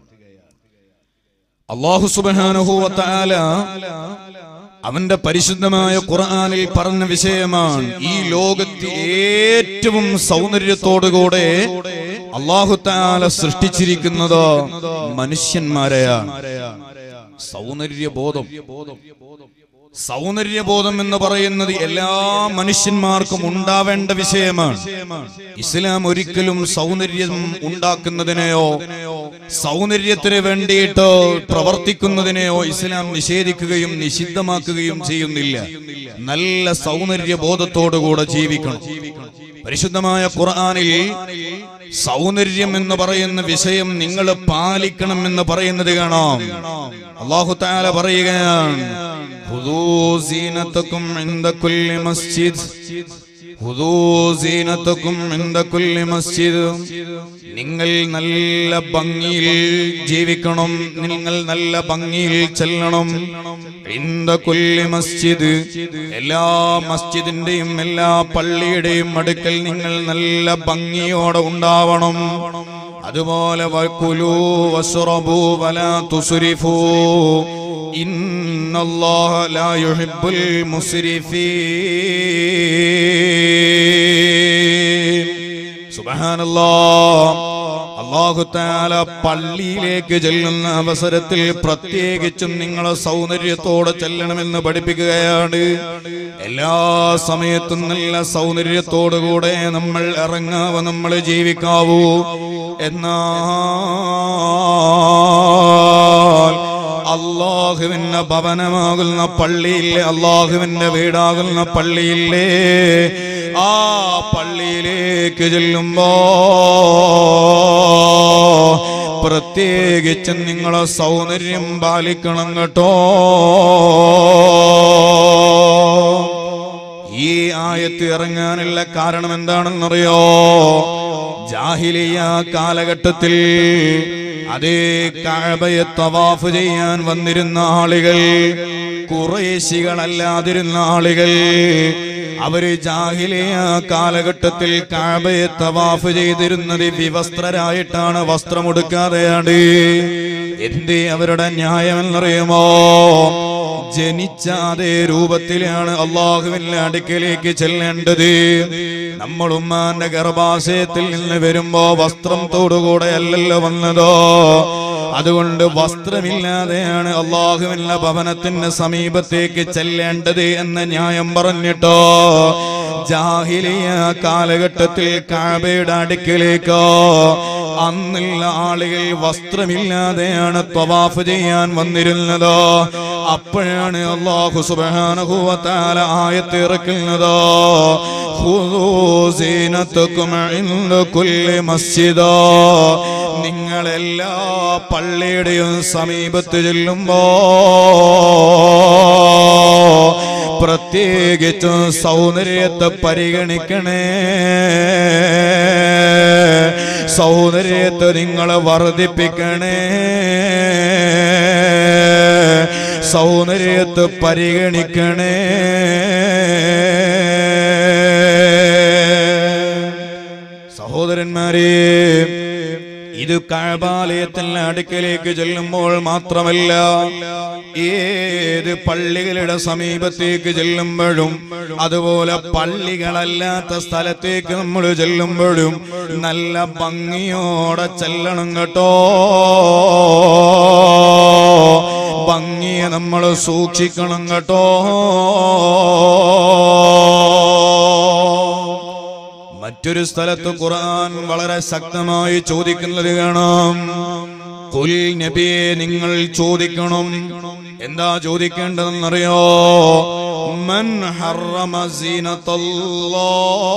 അള്ളാഹു സുബ്ഹാനഹു വ തആല അവന്റെ പരിശുദ്ധമായ ഖുർആനിൽ പറഞ്ഞ വിഷയമാണ് ഈ ലോകത്ത് ഏറ്റവും സൗന്ദര്യത്തോടുകൂടെ അള്ളാഹു താല സൃഷ്ടിച്ചിരിക്കുന്നത് മനുഷ്യന്മാരെയാണ് സൗന്ദര്യബോധം സൗന്ദര്യബോധം എന്ന് പറയുന്നത് എല്ലാ മനുഷ്യന്മാർക്കും ഉണ്ടാവേണ്ട വിഷയമാണ് ഇസ്ലാം ഒരിക്കലും സൗന്ദര്യം ഉണ്ടാക്കുന്നതിനെയോ സൗന്ദര്യത്തിന് വേണ്ടിയിട്ട് പ്രവർത്തിക്കുന്നതിനെയോ ഇസ്ലാം നിഷേധിക്കുകയും നിഷിദ്ധമാക്കുകയും ചെയ്യുന്നില്ല നല്ല സൗന്ദര്യബോധത്തോടുകൂടെ ജീവിക്കണം പരിശുദ്ധമായ ഖുർആനിൽ സൗന്ദര്യം എന്ന് പറയുന്ന വിഷയം നിങ്ങൾ പാലിക്കണം എന്ന് പറയുന്നത് കാണാം അള്ളാഹു താല പറയുകയാണ് ഖുദൂ സീനത്തക്കും ഇൻദ കുല്ലി മസ്ജിദ് ഖുദൂ സീനത്തക്കും ഇൻദ കുല്ലി മസ്ജിദ് നിങ്ങൾ നല്ല ഭംഗിയിൽ ജീവിക്കണം നിങ്ങൾ നല്ല ഭംഗിയിൽ ചെല്ലണം ഇൻദ കുല്ലി മസ്ജിദ് എല്ലാ മസ്ജിദിന്റെയും എല്ലാ പള്ളിയുടെയും അടുക്കൽ നിങ്ങൾ നല്ല ഭംഗിയോടെ ഉണ്ടാവണം അതുപോലെ വക്കുലു വസ്റബു വലാ തുസ്രിഫു ഇന്നല്ലാഹ ലാ യുഹിബ്ബുൽ മുസ്രിഫീൻ സുബ്ഹാനല്ലാഹ് അള്ളാഹു താല പള്ളിയിലേക്ക് ചെല്ലുന്ന അവസരത്തിൽ പ്രത്യേകിച്ചും നിങ്ങളെ സൗന്ദര്യത്തോടെ ചെല്ലണമെന്ന് പഠിപ്പിക്കുകയാണ് എല്ലാ സമയത്തും നല്ല സൗന്ദര്യത്തോടുകൂടെ നമ്മൾ ഇറങ്ങാവൂ നമ്മൾ ജീവിക്കാവൂ എന്നാൽ അള്ളാഹുവിന്റെ ഭവനമാകുന്ന പള്ളിയില്ലേ അള്ളാഹുവിന്റെ വീടാകുന്ന പള്ളിയില്ലേ ആ പള്ളിയിലേക്ക് ചെല്ലുമ്പോ പ്രത്യേകിച്ച് നിങ്ങളെ സൗന്ദര്യം പാലിക്കണം കേട്ടോ ഈ ആയത്ത് ഇറങ്ങാനുള്ള കാരണം എന്താണെന്നറിയോ ജാഹിലിയ കാലഘട്ടത്തിൽ അതേ കാബയെ തവാഫ് ചെയ്യാൻ വന്നിരുന്ന ആളുകൾ കുറേശികളല്ലാതിരുന്ന ആളുകൾ അവര് ജാഹിലിയ കാലഘട്ടത്തിൽ കാബയെ തവാഫ് ചെയ്തിരുന്നത് വിവസ്ത്രരായിട്ടാണ് വസ്ത്രമുടുക്കാതെയാണ് എന്തേ അവരുടെ ന്യായമെന്നറിയുമോ ജനിച്ച അതേ രൂപത്തിലാണ് അള്ളാഹുവിന്റെ അടുക്കലേക്ക് ചെല്ലേണ്ടത് നമ്മൾ ഉമ്മാന്റെ ഗർഭാശയത്തിൽ നിന്ന് വരുമ്പോ വസ്ത്രം തോടുകൂടെ അല്ലല്ലോ വന്നതോ അതുകൊണ്ട് വസ്ത്രമില്ലാതെയാണ് അള്ളാഹുവിന്റെ ഭവനത്തിന്റെ സമീപത്തേക്ക് ചെല്ലേണ്ടത് എന്ന ന്യായം പറഞ്ഞിട്ടോ ജാഹിലിയ കാലഘട്ടത്തിൽ കാബയുടെ അടുക്കിലേക്കോ അന്നുള്ള ആളുകൾ വസ്ത്രമില്ലാതെയാണ് ത്വവാഫ് ചെയ്യാൻ വന്നിരുന്നത് അപ്പോഴാണ് അള്ളാഹു സുബ്ഹാനഹു വ തആല ആയത്ത് ഇറക്കുന്നത് ഖുദൂ സീനത്തക്കും ഇൻദ കുല്ലി മസ്ജിദ് നിങ്ങൾ എല്ലാ പള്ളിയുടെയും സമീപത്ത് ചെല്ലുമ്പോ പ്രത്യേകിച്ചും സൗന്ദര്യത്തെ പരിഗണിക്കണേ സൗന്ദര്യത്തെ നിങ്ങൾ വർദ്ധിപ്പിക്കണേ സൗന്ദര്യത്തെ പരിഗണിക്കണേ സഹോദരന്മാരെ ഇത് കഴബാലയത്തിന്റെ അടുക്കലേക്ക് ചെല്ലുമ്പോൾ മാത്രമല്ല ഏത് പള്ളികളുടെ സമീപത്തേക്ക് ചെല്ലുമ്പോഴും അതുപോലെ പള്ളികളല്ലാത്ത സ്ഥലത്തേക്ക് നമ്മൾ ചെല്ലുമ്പോഴും നല്ല ഭംഗിയോടെ ചെല്ലണം കേട്ടോ ഭംഗിയെ നമ്മൾ സൂക്ഷിക്കണം കേട്ടോ മറ്റൊരു സ്ഥലത്ത് ഖുർആൻ വളരെ ശക്തമായി ചോദിക്കുന്നത് കാണാം കുൽ നബിയെ നിങ്ങൾ ചോദിക്കണം എന്താ ചോദിക്കേണ്ടതെന്നറിയോ മൻ ഹറമ സീനത്തല്ലാ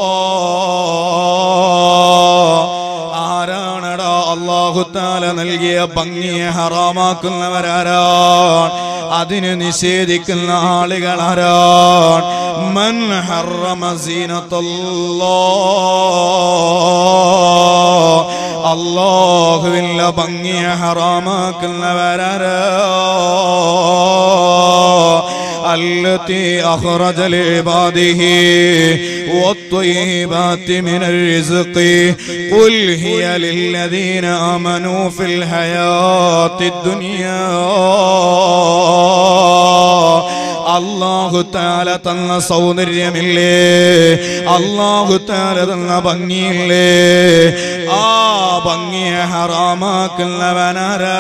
ആരാണടാ അള്ളാഹുത്താല നൽകിയ ഭംഗിയെ ഹറാമാക്കുന്നവരാരാണ് അതിന് നിഷേധിക്കുന്ന ആളുകൾ ആരാണ് മൻ ഹറമ സീനത്തല്ലാ അള്ളാഹുവില്ല ഭംഗിയെ ഹറാമാക്കുന്നവരാരാ التي أخرج لعباده والطيبات من الرزق قل هي للذين آمنوا في الحياة الدنيا അള്ളാഹു താല തന്ന സൗന്ദര്യമില്ലേ അള്ളാഹു താല തന്ന ഭംഗിയില്ലേ ആ ഭംഗിയെ ഹറാമാക്കുന്നവനാരാ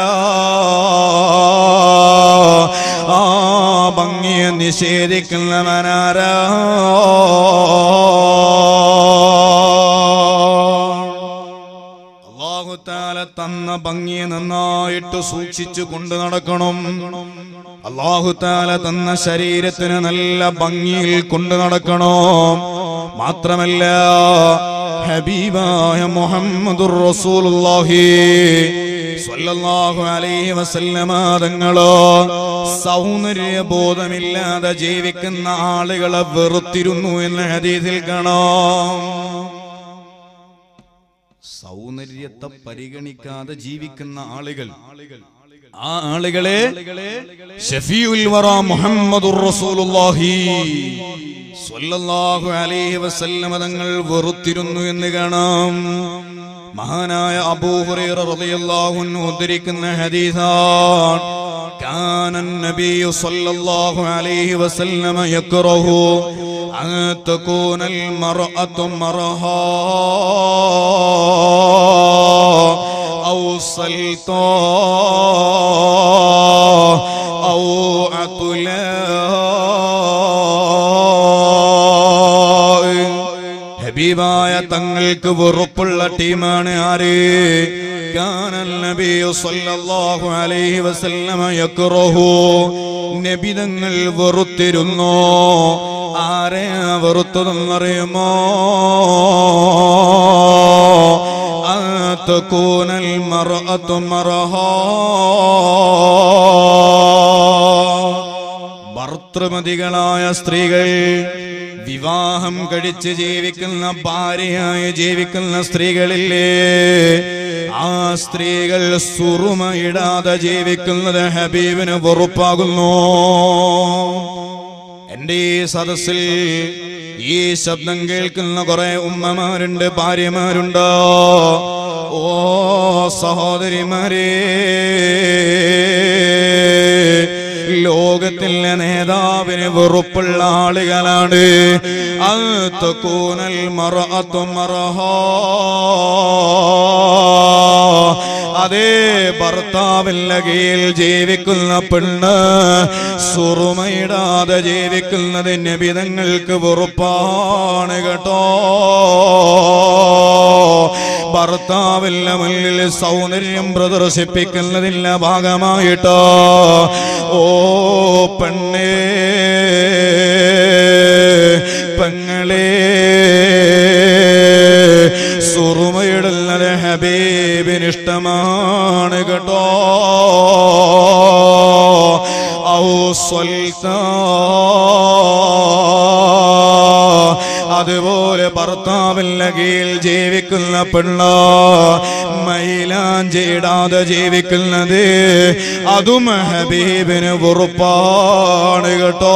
ആ ഭംഗിയെ നിഷേധിക്കുന്നവനാരാ അള്ളാഹുത്താല തന്ന ഭംഗിയെ നന്നായിട്ട് സൂക്ഷിച്ചു കൊണ്ട് നടക്കണം അള്ളാഹുത്താല തന്ന ശരീരത്തിന് നല്ല ഭംഗിയിൽ കൊണ്ട് നടക്കണം മാത്രമല്ല ഹബീബായ മുഹമ്മദുർ റസൂലുള്ളാഹി സ്വല്ലല്ലാഹു അലൈഹി വസല്ലമ തങ്ങളോ സൗന്ദര്യബോധമില്ലാതെ ജീവിക്കുന്ന ആളുകളെ വെറുത്തിരുന്നു എന്ന ഹദീസിൽ കാണാം സൗന്ദര്യത്തെ പരിഗണിക്കാതെ ജീവിക്കുന്ന ആളുകൾ ആ ആളുകളെ ഷഫീഉൽ വറ മുഹമ്മദുർ റസൂലുള്ളാഹി സ്വല്ലല്ലാഹു അലൈഹി വസല്ലമ തങ്ങൾ വെറുത്തിരുന്നു എന്ന് കാണാം മഹാനായ അബൂ ഹുറൈറ റളിയല്ലാഹു അൻഹു ഉദ്ധരിക്കുന്ന ഹദീസാണ് كان النبي صلى الله عليه وسلم يكره أن تكون المرأة مرها أو سلطا أو عطلاء ഹബീബായ തങ്ങൾക്ക് വെറുപ്പുള്ള ടീമാണ് ആര് كان النبي صلى الله عليه وسلم يكره നബി തങ്ങൾ വെറുത്തിരുന്നു ആരെയാ വെറുത്തതെന്നറിയുമോ أن تكون المرأة مرها ഭർത്തൃമതികളായ സ്ത്രീകൾ വിവാഹം കഴിച്ച് ജീവിക്കുന്ന ഭാര്യയായി ജീവിക്കുന്ന സ്ത്രീകളില്ലേ ആ സ്ത്രീകൾ സുറുമയിടാതെ ജീവിക്കുന്നത് ഹബീബിന് വെറുപ്പാകുന്നു എന്റെ ഈ സദസ്സിൽ ഈ ശബ്ദം കേൾക്കുന്ന കുറെ ഉമ്മമാരുണ്ട് ഭാര്യമാരുണ്ടോ ഓ സഹോദരിമാരേ ലോകത്തിലെ നേതാവിന് വെറുപ്പുള്ള ആളുകളാണ് അത്തക്കൂനൽ മറഅത്തു മറഹാ. അതേ ഭർത്താവിന്റെ കീഴിൽ ജീവിക്കുന്ന പെണ്ണ് സുറുമയിടാതെ ജീവിക്കുന്നത് നബിതങ്ങൾക്ക് വെറുപ്പാണ് കേട്ടോ ഭർത്താവിന്റെ മുന്നിൽ സൗന്ദര്യം പ്രദർശിപ്പിക്കുന്നതിന്റെ ഭാഗമായിട്ടോ ഓ പെണ്ണേ പെങ്ങളേ സുറുമയിടുന്നത് ഹബീബിന് ഇഷ്ടമാണ് കേട്ടോ ഔ സ്വൽത്താ അതുപോലെ ഭർത്താവിന്റെ കീഴിൽ ജീവിക്കുന്ന പെണ്ണ് മൈലാഞ്ചിടാതെ ജീവിക്കുന്നത് അതും ഹബീബിന് വെറുപ്പാണ് കേട്ടോ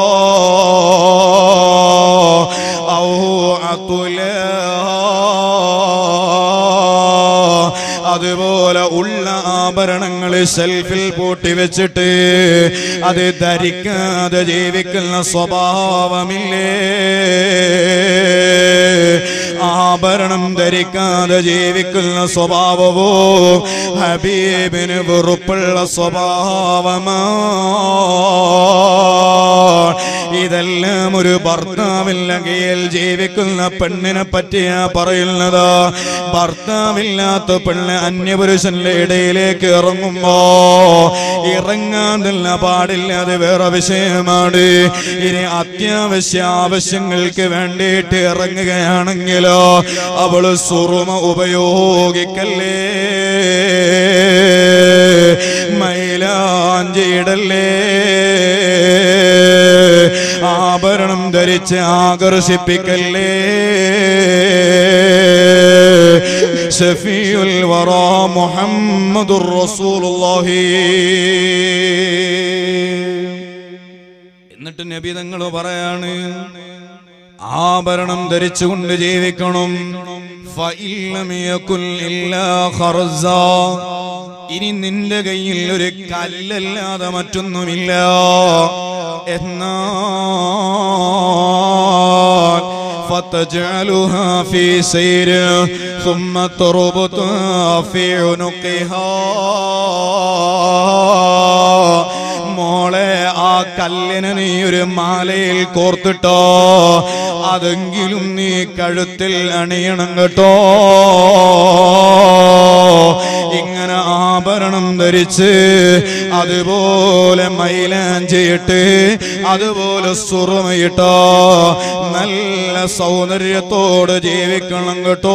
ഔ അതുപോലെ ഉള്ള ആഭരണങ്ങൾ ഷെൽഫിൽ പൂട്ടി വെച്ചിട്ട് അത് ധരിക്കാതെ ജീവിക്കുന്ന സ്വഭാവമില്ലേ ആഭരണം ധരിക്കാതെ ജീവിക്കുന്ന സ്വഭാവവോ ഹബീബിന് വെറുപ്പുള്ള സ്വഭാവമാ ഇതെല്ലാം ഒരു ഭർത്താവില്ലെങ്കിൽ ജീവിക്കുന്ന പെണ്ണിനെ പറ്റിയാ പറയുന്നത് ഭർത്താവില്ലാത്ത പെണ്ണ് അന്യപുരുഷന്റെ ഇടയിലേക്ക് ഇറങ്ങുമ്പോ ഇറങ്ങാൻ തന്നെ പാടില്ല അത് വേറെ വിഷയമാണ് ഇനി അത്യാവശ്യ ആവശ്യങ്ങൾക്ക് വേണ്ടിയിട്ട് ഇറങ്ങുകയാണെങ്കിലോ അവള് സുറുമ ഉപയോഗിക്കല്ലേ മൈലാഞ്ചിടല്ലേ ആഭരണം ധരിച്ച് ആകർഷിപ്പിക്കല്ലേ ഷഫീഉൽ വറ മുഹമ്മദുർ റസൂലുള്ളാഹി എന്നിട്ട് നബി തങ്ങൾ പറയാണ് ആഭരണം ധരിച്ചുകൊണ്ട് ജീവിക്കണം ഫഇല്ലം യകുൽ ഇല്ലാ ഖർസ. ഇനി നിന്റെ കയ്യിൽ ഒരു കല്ലല്ലാതെ മറ്റൊന്നുമില്ല എന്നാൽ فتجعلها في سير ثم تربطها في عنقها മോളെ ആ കല്ലിന് നീ ഒരു മാലയിൽ കോർത്തിട്ടോ അതെങ്കിലും നീ കഴുത്തിൽ അണിയണം കേട്ടോ ഇങ്ങനെ ആഭരണം ധരിച്ച് അതുപോലെ മൈലാഞ്ചിയിട്ട് അതുപോലെ സുറുമയിട്ടോ നല്ല സൗന്ദര്യത്തോട് ജീവിക്കണം കേട്ടോ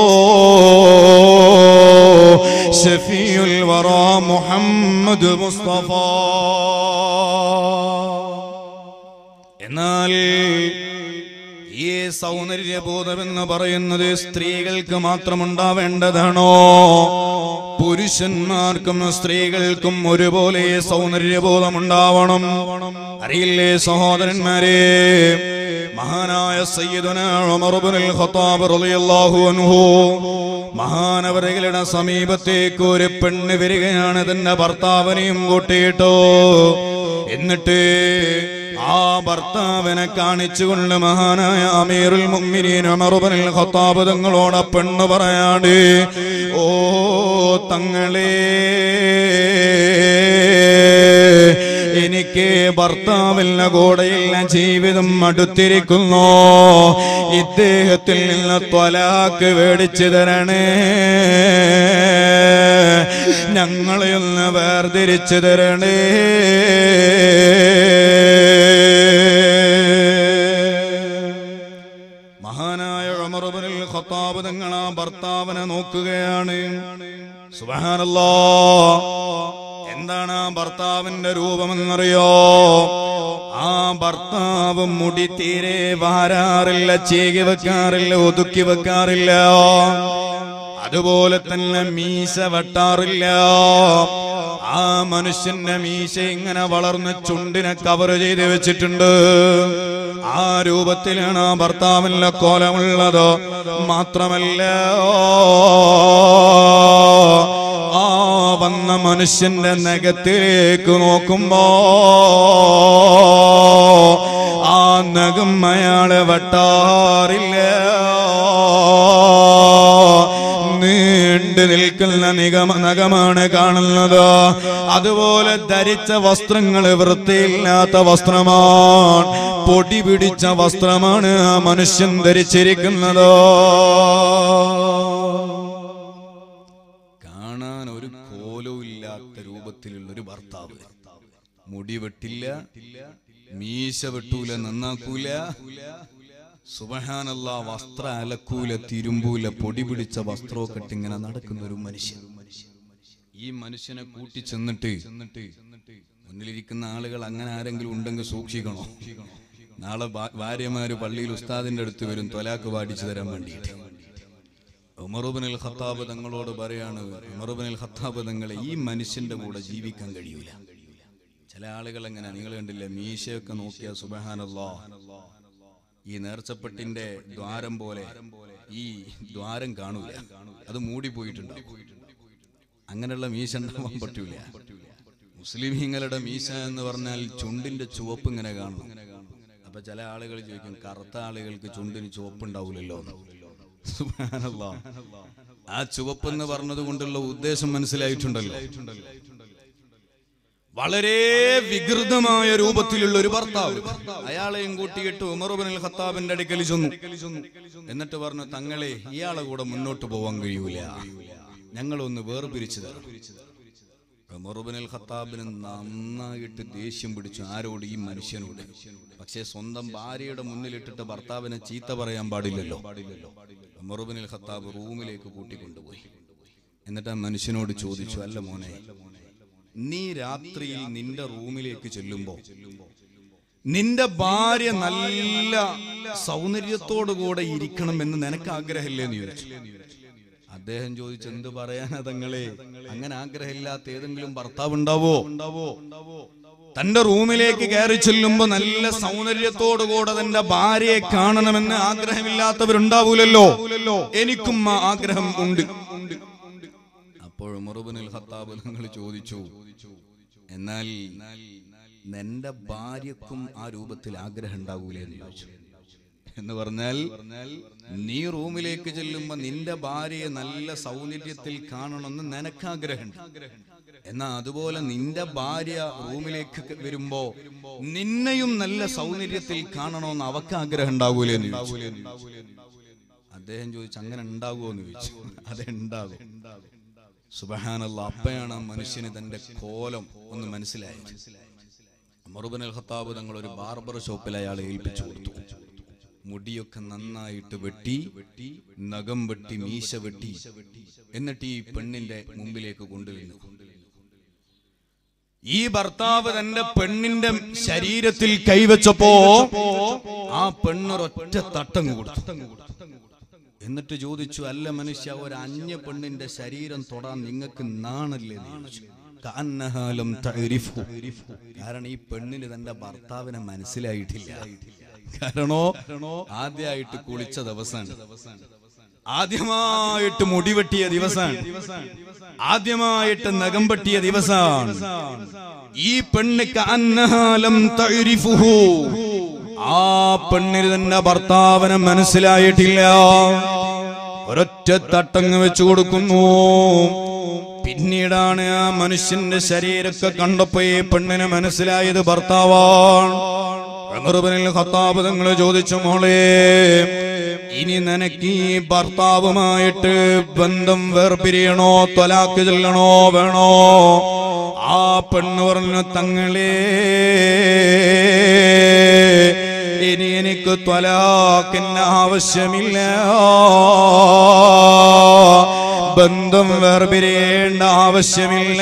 ഷഫീഉൽ വറ മുഹമ്മദ് മുസ്തഫ എന്നാൽ ഈ സൗന്ദര്യബോധം എന്ന് പറയുന്നത് സ്ത്രീകൾക്ക് മാത്രം ഉണ്ടാവേണ്ടതാണോ പുരുഷന്മാർക്കും സ്ത്രീകൾക്കും ഒരുപോലെ സൗന്ദര്യബോധം ഉണ്ടാവണം അറിയില്ലേ സഹോദരന്മാരെ മഹാനായ സയ്യിദുന ഉമർ ഇബ്നുൽ ഖത്താബ് റളിയല്ലാഹു അൻഹു മഹാനവരകളുടെ സമീപത്തേക്ക് ഒരു പെണ്ണ് വരികയാണ് തന്റെ ഭർത്താവിനെയും കൂട്ടിയിട്ടോ എന്നിട്ട് ആ ഭർത്താവിനെ കാണിച്ചുകൊണ്ട് മഹാനായ അമീറുൽ മുഅ്മിനീൻ ഉമർ ഇബ്നുൽ ഖത്താബ് തങ്ങളോട് ആ പെണ്ണ് പറയാണ് ഓ തങ്ങളേ എനിക്ക് ഭർത്താവില്ല കൂടെയില്ല ജീവിതം അടുത്തിരിക്കുന്നു ഇദ്ദേഹത്തിൽ നിന്ന് ത്വലാക്ക് മേടിച്ചു തരണേ ഞങ്ങളെ ഒന്ന് വേർതിരിച്ചു തരണേ മഹാനായ ഉമർ ഇബ്നുൽ ഖത്താബ് തങ്ങൾ ആ ഭർത്താവിനെ നോക്കുകയാണ് സുബ്ഹാനല്ലാ എന്താണ് ആ ഭർത്താവിന്റെ രൂപമെന്നറിയോ ആ ഭർത്താവ് മുടി തീരെ വാരാറില്ല ചീകി വെക്കാറില്ല ഒതുക്കി വെക്കാറില്ല അതുപോലെ തന്നെ മീശ വെട്ടാറില്ല ആ മനുഷ്യന്റെ മീശ ഇങ്ങനെ വളർന്ന് ചുണ്ടിനെ കവർ ചെയ്ത് വെച്ചിട്ടുണ്ട് ആ രൂപത്തിലാണ് ആ ഭർത്താവിന്റെ കോലമുള്ളത് മാത്രമല്ല ആ വന്ന മനുഷ്യന്റെ നഖത്തിലേക്ക് നോക്കുമ്പോ ആ നഖം അയാളെ വെട്ടാറില്ല നീണ്ടു നിൽക്കുന്ന നിഗമ നഖമാണ് കാണുന്നത് അതുപോലെ ധരിച്ച വസ്ത്രങ്ങൾ വൃത്തിയില്ലാത്ത വസ്ത്രമാണ് പൊടി പിടിച്ച വസ്ത്രമാണ് ആ മനുഷ്യൻ ധരിച്ചിരിക്കുന്നത് കാണാൻ ഒരു കോലവും ഇല്ലാത്ത രൂപത്തിലുള്ള ഒരു ഭർത്താവ് മുടി വെട്ടില്ല മീശ വെട്ടൂല നന്നാക്കൂല സുബഹാനല്ല വസ്ത്ര അലക്കൂല തിരുമ്പൂല പൊടി പിടിച്ച വസ്ത്രമൊക്കെ ഇട്ട് ഇങ്ങനെ നടക്കുന്ന ഒരു മനുഷ്യൻ ഈ മനുഷ്യനെ കൂട്ടി ചെന്നിട്ട് മുന്നിലിരിക്കുന്ന ആളുകൾ അങ്ങനെ ആരെങ്കിലും ഉണ്ടെങ്കിൽ സൂക്ഷിക്കണോ നാളെ ഭാ- ഭാര്യമാര് പള്ളിയിൽ ഉസ്താദിന്റെ അടുത്ത് വരും തൊലാക്ക് പാടിച്ചു തരാൻ വേണ്ടിയിട്ട് ഉമറുബിനിൽ ഖത്താബ് തങ്ങളോട് പറയാണ് ഉമറുബിനിൽ ഖത്താബ് തങ്ങളെ ഈ മനുഷ്യന്റെ കൂടെ ജീവിക്കാൻ കഴിയൂല ചില ആളുകൾ എങ്ങനെ നിങ്ങൾ കണ്ടില്ല മീശയൊക്കെ നോക്കിയ സുബഹാനല്ലോ ഈ നേർച്ചപ്പെട്ടിന്റെ ദ്വാരം പോലെ ഈ ദ്വാരം കാണൂല അത് മൂടിപ്പോയിട്ടുണ്ട് അങ്ങനെയുള്ള മീശ ഉണ്ടാവാൻ പറ്റൂല മുസ്ലിമീങ്ങളുടെ മീശ എന്ന് പറഞ്ഞാൽ ചുണ്ടിന്റെ ചുവപ്പ് ഇങ്ങനെ കാണും അപ്പൊ ചില ആളുകൾ ചോദിക്കും കറുത്ത ആളുകൾക്ക് ചുണ്ടിന് ചുവപ്പ് ഉണ്ടാവില്ലല്ലോ സുബ്ഹാനല്ലാ. ആ ചുവപ്പ് എന്ന് പറഞ്ഞത് കൊണ്ടുള്ള ഉദ്ദേശം മനസ്സിലായിട്ടുണ്ടല്ലോ വളരെ വികൃതമായ രൂപത്തിലുള്ള ഒരു ഭർത്താവ് അയാളെയും കൂട്ടിയിട്ട് ഉമറുബിൻ ഖത്താബിന്റെ അടുക്കൽ ചെന്നു എന്നിട്ട് പറഞ്ഞു തങ്ങളെ ഇയാളെ കൂടെ മുന്നോട്ട് പോവാൻ കഴിയൂല ഞങ്ങളൊന്ന് വേർപിരിച്ചു തരാം ഉമറുബിൻ ഖത്താബിന് നന്നായിട്ട് ദേഷ്യം പിടിച്ചു ആരോട് ഈ മനുഷ്യനോട് പക്ഷേ സ്വന്തം ഭാര്യയുടെ മുന്നിലിട്ടിട്ട് ഭർത്താവിനെ ചീത്ത പറയാൻ പാടില്ലല്ലോ ഉമറുബിൻ ഖത്താബ് റൂമിലേക്ക് കൂട്ടിക്കൊണ്ടുപോയി എന്നിട്ട് ആ മനുഷ്യനോട് ചോദിച്ചു അല്ല മോനെ നീ രാത്രിയിൽ നിന്റെ റൂമിലേക്ക് ചെല്ലുമ്പോ നിന്റെ ഭാര്യ നല്ല സൗന്ദര്യത്തോടുകൂടെ ഇരിക്കണം എന്ന് നിനക്ക് ആഗ്രഹമില്ലേ എന്ന് ചോദിച്ചു അദ്ദേഹം ചോദിച്ചു എന്ത് പറയാനാ തങ്ങളെ അങ്ങനെ ആഗ്രഹമില്ലാത്ത ഏതെങ്കിലും ഭർത്താവ് ഉണ്ടാവോ ഉണ്ടാവോ തന്റെ റൂമിലേക്ക് കയറി ചെല്ലുമ്പോ നല്ല സൗന്ദര്യത്തോടുകൂടെ തന്റെ ഭാര്യയെ കാണണമെന്ന് ആഗ്രഹമില്ലാത്തവരുണ്ടാവൂലല്ലോ എനിക്കും ആ ആഗ്രഹം ഉണ്ട് അപ്പോൾ ഉമറുബിനുൽ ഖത്താബ് നിങ്ങൾ ചോദിച്ചു എന്നാൽ നിന്റെ ഭാര്യക്കും ആ രൂപത്തിൽ ആഗ്രഹം ഉണ്ടാവൂലേ എന്ന് ചോദിച്ചു എന്ന് പറഞ്ഞാൽ നീ റൂമിലേക്ക് ചെല്ലുമ്പോ നിന്റെ ഭാര്യയെ നല്ല സൗന്ദര്യത്തിൽ കാണണമെന്ന് നിനക്ക് ആഗ്രഹമുണ്ട് എന്നാ അതുപോലെ നിന്റെ ഭാര്യ റൂമിലേക്ക് വരുമ്പോ നിന്നെയും നല്ല സൗന്ദര്യത്തിൽ കാണണമെന്ന് അവക്ക് ആഗ്രഹം ഉണ്ടാകൂലേ എന്ന് ചോദിച്ചു അദ്ദേഹം ചോദിച്ചു അങ്ങനെ ഉണ്ടാകുമോ എന്ന് ചോദിച്ചു അതെ ഉണ്ടാകും സുബഹാനല്ല അപ്പയാണ് ആ മനുഷ്യന് തന്റെ കോലം ഒന്ന് മനസ്സിലായത് മറുബൻ അൽ ഖത്താബ് തങ്ങൾ ഒരു ബാർബർ ഷോപ്പിൽ അയാളെ ഏൽപ്പിച്ചു കൊടുത്തു മുടിയൊക്കെ നന്നായിട്ട് വെട്ടി നഖം വെട്ടി മീശ വെട്ടി എന്നിട്ട് ഈ പെണ്ണിന്റെ മുമ്പിലേക്ക് കൊണ്ടുവന്നു ഈ ഭർത്താവ് തന്റെ പെണ്ണിന്റെ ശരീരത്തിൽ കൈവച്ചപ്പോ ആ പെണ്ണൊരൊറ്റ തട്ടങ്ങ് കൊടുത്തു എന്നിട്ട് ചോദിച്ചു അല്ല മനുഷ്യ ഒരു അന്യ പെണ്ണിന്റെ ശരീരം തൊടാൻ നിങ്ങൾക്ക് നാണല്ലേ എന്ന് ചോദിച്ചു. കഅന്നഹാലം തഅരിഫു. കാരണം ഈ പെണ്ണിന് തന്റെ ഭർത്താവിനെ മനസ്സിലായിട്ടില്ല കാരണോ ആദ്യമായിട്ട് കുളിച്ച ദിവസമാണ് ആദ്യമായിട്ട് മുടി വെട്ടിയ ദിവസമാണ് ആദ്യമായിട്ട് നഖം വെട്ടിയ ദിവസമാണ് ഈ പെണ്ണ് കഅന്നഹാലം തഅരിഫുഹു. ആ പെണ്ണിന് തന്നെ ഭർത്താവിനെ മനസ്സിലായിട്ടില്ല ഒരൊറ്റ തട്ടങ്ങ് വെച്ചു കൊടുക്കുന്നു പിന്നീടാണ് ആ മനുഷ്യന്റെ ശരീരമൊക്കെ കണ്ടപ്പോ ഈ പെണ്ണിന് മനസ്സിലായത് ഭർത്താവാണ് ഉമറുബ്നുൽ ഖത്താബ് തങ്ങൾ ചോദിച്ചു മോളെ ഇനി നിനക്ക് ഈ ഭർത്താവുമായിട്ട് ബന്ധം വേർപിരിയണോ തൊലാക്ക് ചെല്ലണോ വേണോ ആ പെണ്ണ് പറഞ്ഞു തങ്ങളേ ഇനി എനിക്ക് ത്വലാക്കിന് ആവശ്യമില്ല ബന്ധം വേർപിരിയേണ്ട ആവശ്യമില്ല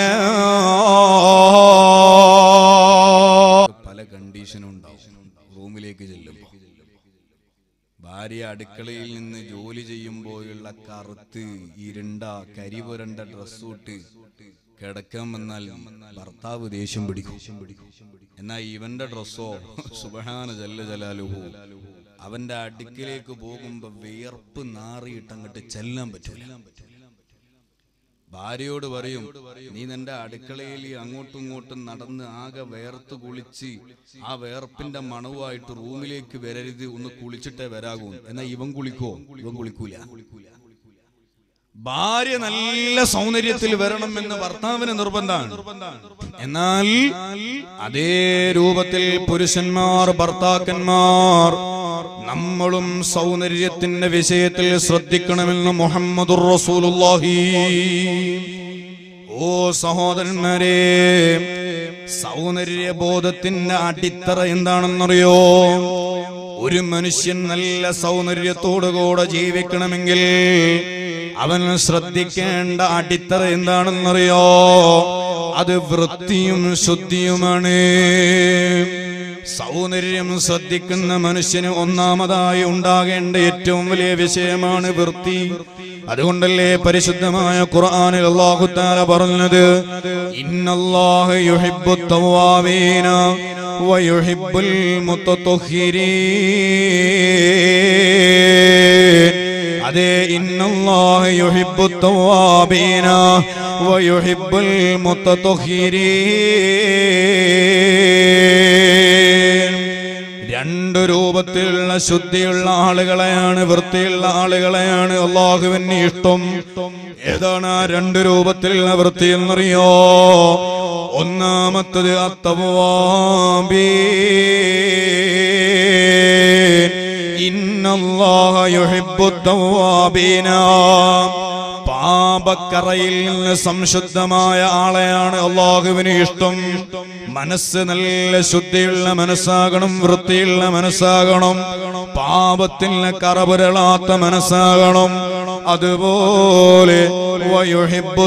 പല കണ്ടീഷനും ഉണ്ടാവും റൂമിലേക്ക് ചെല്ലുമ്പോ ഭാര്യ അടുക്കളയിൽ നിന്ന് ജോലി ചെയ്യുമ്പോഴുള്ള കറുത്ത് ഇരുണ്ട കരിപുരണ്ട ഡ്രസ്സൂട്ട് കിടക്കാൻ വന്നാൽ ഭർത്താവ് ദേഷ്യം പിടിക്കും എന്നാൽ ഇവന്റെ ഡ്രസ്സോ സുബഹാന ജല്ല ജലാലുഹു അവന്റെ അടുക്കിലേക്ക് പോകുമ്പോ വിയർപ്പ് നാറിയിട്ട് അങ്ങോട്ട് ചെല്ലാൻ പറ്റൂല ഭാര്യയോട് പറയും നീ നിന്റെ അടുക്കളയിൽ അങ്ങോട്ടും ഇങ്ങോട്ടും നടന്ന് ആകെ വേർത്ത് കുളിച്ച് ആ വേർപ്പിന്റെ മണവുമായിട്ട് റൂമിലേക്ക് വരരുത് ഒന്ന് കുളിച്ചിട്ടേ വരാകൂ എന്നാ ഇവൻ കുളിക്കോ ഇവൻ കുളിക്കൂല ഭാര്യ നല്ല സൗന്ദര്യത്തിൽ വരണം എന്ന് ഭർത്താവിന് നിർബന്ധമാണ് എന്നാൽ അതേ രൂപത്തിൽ പുരുഷന്മാർ ഭർത്താക്കന്മാർ നമ്മളും സൗന്ദര്യത്തിന്റെ വിഷയത്തിൽ ശ്രദ്ധിക്കണമെന്ന് മുഹമ്മദുർ റസൂലുള്ളാഹി ഓ സഹോദരന്മാരെ സൗന്ദര്യബോധത്തിന്റെ അടിത്തറ എന്താണെന്നറിയോ ഒരു മനുഷ്യൻ നല്ല സൗന്ദര്യത്തോടുകൂടെ ജീവിക്കണമെങ്കിൽ അവൻ ശ്രദ്ധിക്കേണ്ട അടിത്തറ എന്താണെന്നറിയോ അത് വൃത്തിയും ശുദ്ധിയുമാണ് സൗന്ദര്യം ശ്രദ്ധിക്കുന്ന മനുഷ്യന് ഒന്നാമതായി ഉണ്ടാകേണ്ട ഏറ്റവും വലിയ വിഷയമാണ് വൃത്തി അതുകൊണ്ടല്ലേ പരിശുദ്ധമായ ഖുർആനിൽ അല്ലാഹു തആല പറഞ്ഞത് ഇന്നല്ലാഹ യുഹിബ്ബു തവ്വാബീന വയുഹിബ്ബുൽ മുത്തത്തൊഹിരീൻ അതെ ഇന്നല്ലാഹ യുഹിബ്ബു തവ്വാബീന വയുഹിബ്ബുൽ മുത്തത്തൊഹിരീൻ രണ്ട് രൂപത്തിലുള്ള ശുദ്ധിയുള്ള ആളുകളെയാണ് വൃത്തിയുള്ള ആളുകളെയാണ് അള്ളാഹുവിന് ഇഷ്ടം ഏതാണ് ആ രണ്ട് രൂപത്തിലുള്ള വൃത്തി എന്നറിയോ ഒന്നാമത്തത് അത്തവാബീ ഇന്നല്ലാഹ യുഹിബ്ബു തവ്വാബീന പാപക്കറയിൽ നിന്ന് സംശുദ്ധമായ ആളെയാണ് അള്ളാഹുവിന് ഇഷ്ടം മനസ്സ് നല്ല ശുദ്ധിയുള്ള മനസ്സാകണം വൃത്തിയുള്ള മനസ്സാകണം പാപത്തിന് കറപുരളാത്ത മനസ്സാകണം അതുപോലെ വയുഹിബ്ബു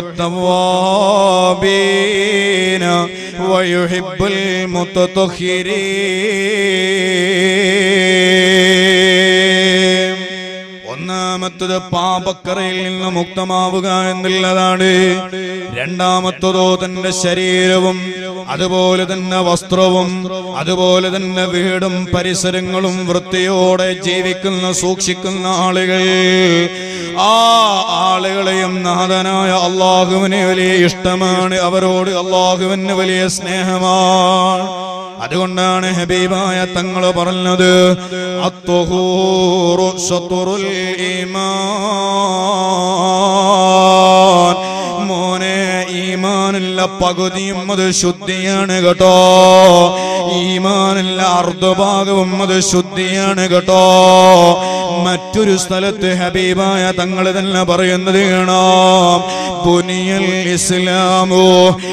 തവ്വാബീന വയുഹിബ്ബുൽ മുത്തത്തൊഹിരീൻ ഒന്നാമത്തത് പാപക്കറയിൽ നിന്ന് മുക്തമാവുക എന്നുള്ളതാണ് രണ്ടാമത്തതോ തന്റെ ശരീരവും അതുപോലെ തന്നെ വസ്ത്രവും അതുപോലെ തന്നെ വീടും പരിസരങ്ങളും വൃത്തിയോടെ ജീവിക്കുന്ന സൂക്ഷിക്കുന്ന ആളുകൾ ആ ആളുകളെയും നാഥനായ അള്ളാഹുവിന് വലിയ ഇഷ്ടമാണ് അവരോട് അള്ളാഹുവിന് വലിയ സ്നേഹമാണ് അതുകൊണ്ടാണ് ഹബീബായ തങ്ങൾ പറഞ്ഞത് അത്തുഹൂറു ശത്രുൽ ഈമാൻ മോനെ ഈമാനില്ല പകുതിയും അത് ശുദ്ധിയാണ് കേട്ടോ ഈമാനില്ല അർദ്ധഭാഗവും അത് ശുദ്ധിയാണ് കേട്ടോ മറ്റൊരു സ്ഥലത്ത് ഹബീബായ തങ്ങൾ തന്നെ പറയുന്നത് കാണാം പുനിയൽ ഇസ്ലാമു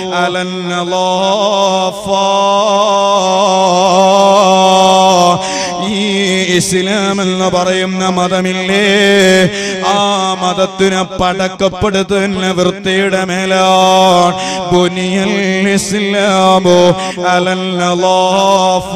അലന്നലാഫ ഈ ഇസ്ലാം എന്ന് പറയുന്ന മതമില്ലേ ആ മതത്തിനെ പടക്കപ്പെടുത്തുന്ന വൃത്തിയുടെ മേലാണ് ബുനിയൽ ഇസ്ലാമോ അലന്നലാഫ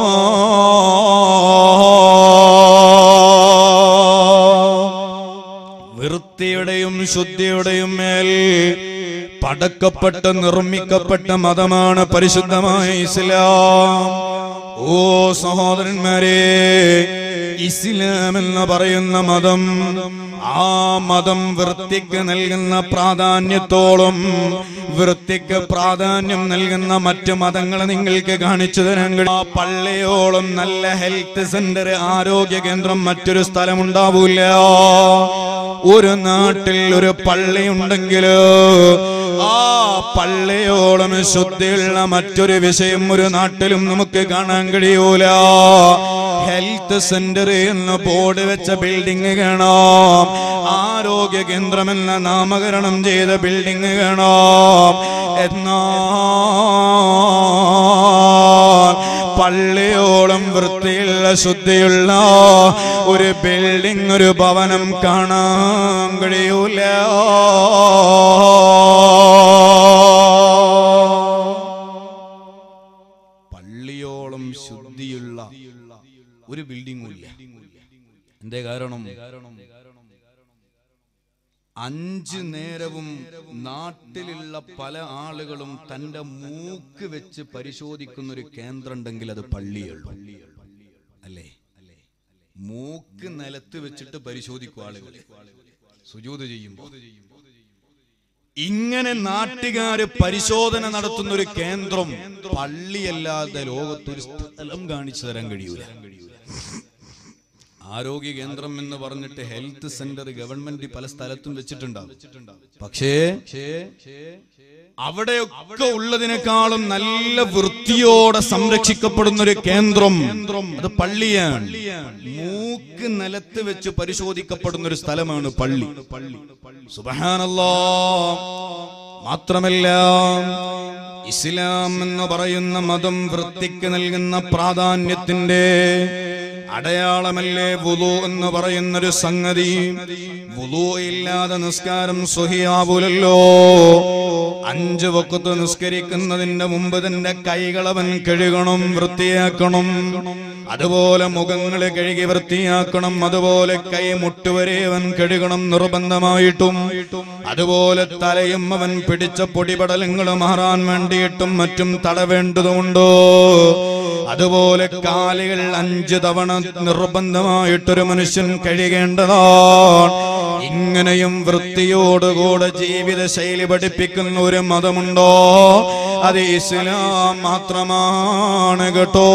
വൃത്തിയുടെയും ശുദ്ധിയുടെയും മേൽ പടക്കപ്പെട്ട് നിർമ്മിക്കപ്പെട്ട മതമാണ് പരിശുദ്ധമായ ഇസ്ലാം ഓ സഹോദരന്മാരെ ഇസ്ലാം എന്ന് പറയുന്ന മതം ആ മതം വൃത്തിക്ക് നൽകുന്ന പ്രാധാന്യത്തോളം വൃത്തിക്ക് പ്രാധാന്യം നൽകുന്ന മറ്റു മതങ്ങൾ നിങ്ങൾക്ക് കാണിച്ചു തരാൻ കഴിയും. ആ പള്ളിയോളം നല്ല ഹെൽത്ത് സെന്റർ ആരോഗ്യ കേന്ദ്രം മറ്റൊരു സ്ഥലമുണ്ടാവൂല ഒരു നാട്ടിൽ ഒരു പള്ളി ഉണ്ടെങ്കിൽ ആ പള്ളിയോളം ശുദ്ധിയുള്ള മറ്റൊരു വിഷയം ഒരു നാട്ടിലും നമുക്ക് കാണാൻ കഴിയൂല ഹെൽത്ത് സെന്റർ എന്ന ബോർഡ് വെച്ച ബിൽഡിംഗ് കാണാം ആരോഗ്യ കേന്ദ്രം എന്ന നാമകരണം ചെയ്ത ബിൽഡിംഗ് കാണാം എന്നാൽ പള്ളിയോളം വൃത്തിയുള്ള ശുദ്ധിയുള്ള ഒരു ബിൽഡിംഗ് ഒരു ഭവനം കാണാൻ കഴിയൂല പള്ളിയോളം ശുദ്ധിയുള്ള ഒരു ബിൽഡിംഗും ഇല്ല എന്തേ കാരണം അഞ്ച് നേരവും നാട്ടിലുള്ള പല ആളുകളും തന്റെ മൂക്ക് വെച്ച് പരിശോധിക്കുന്ന ഒരു കേന്ദ്രം ഉണ്ടെങ്കിൽ അത് പള്ളിയുള്ളൂ അല്ലേ മൂക്ക് നിലത്ത് വെച്ചിട്ട് പരിശോധിക്കും ആളുകൾ സുജൂത് ചെയ്യുമ്പോൾ ഇങ്ങനെ നാട്ടുകാര് പരിശോധന നടത്തുന്ന ഒരു കേന്ദ്രം പള്ളിയല്ലാതെ ലോകത്തൊരു സ്ഥലം കാണിച്ചു തരാൻ കഴിയൂല ആരോഗ്യ കേന്ദ്രം എന്ന് പറഞ്ഞിട്ട് ഹെൽത്ത് സെന്റർ ഗവൺമെന്റ് പല സ്ഥലത്തും വെച്ചിട്ടുണ്ടാവും പക്ഷേ അവിടെയൊക്കെ ഉള്ളതിനേക്കാളും നല്ല വൃത്തിയോടെ സംരക്ഷിക്കപ്പെടുന്ന ഒരു കേന്ദ്രം അത് പള്ളിയാണ് മൂക്ക് നിലത്ത് വെച്ച് പരിശോധിക്കപ്പെടുന്ന ഒരു സ്ഥലമാണ് പള്ളി സുബഹാനല്ലോ മാത്രമല്ല ഇസ്ലാം എന്ന് പറയുന്ന മതം വൃത്തിക്ക് നൽകുന്ന പ്രാധാന്യത്തിന്റെ അടയാളമല്ലേ വുളു എന്ന് പറയുന്നൊരു സംഗതി വുളു ഇല്ലാതെ നിസ്കാരം സുഹിയാവൂലല്ലോ അഞ്ച് വക്കത്ത് നിസ്കരിക്കുന്നതിന്റെ മുമ്പ് തന്റെ കൈകളവൻ കഴുകണം വൃത്തിയാക്കണം അതുപോലെ മുഖങ്ങളെ കഴുകി വൃത്തിയാക്കണം അതുപോലെ കൈ മുട്ടുവരെ അവൻ കഴുകണം നിർബന്ധമായിട്ടും അതുപോലെ തലയും അവൻ പിടിച്ച പൊടിപടലങ്ങൾ മാറാൻ വേണ്ടിയിട്ടും മറ്റും തടവേണ്ടതുണ്ടോ അതുപോലെ കാലുകൾ അഞ്ച് തവണ നിർബന്ധമായിട്ടൊരു മനുഷ്യൻ കഴുകേണ്ടതാണ് ഇങ്ങനെയും വൃത്തിയോടുകൂടെ ജീവിത ശൈലി പഠിപ്പിക്കുന്ന ഒരു മതമുണ്ടോ അത് ഇസ്ലാം മാത്രമാണ് കേട്ടോ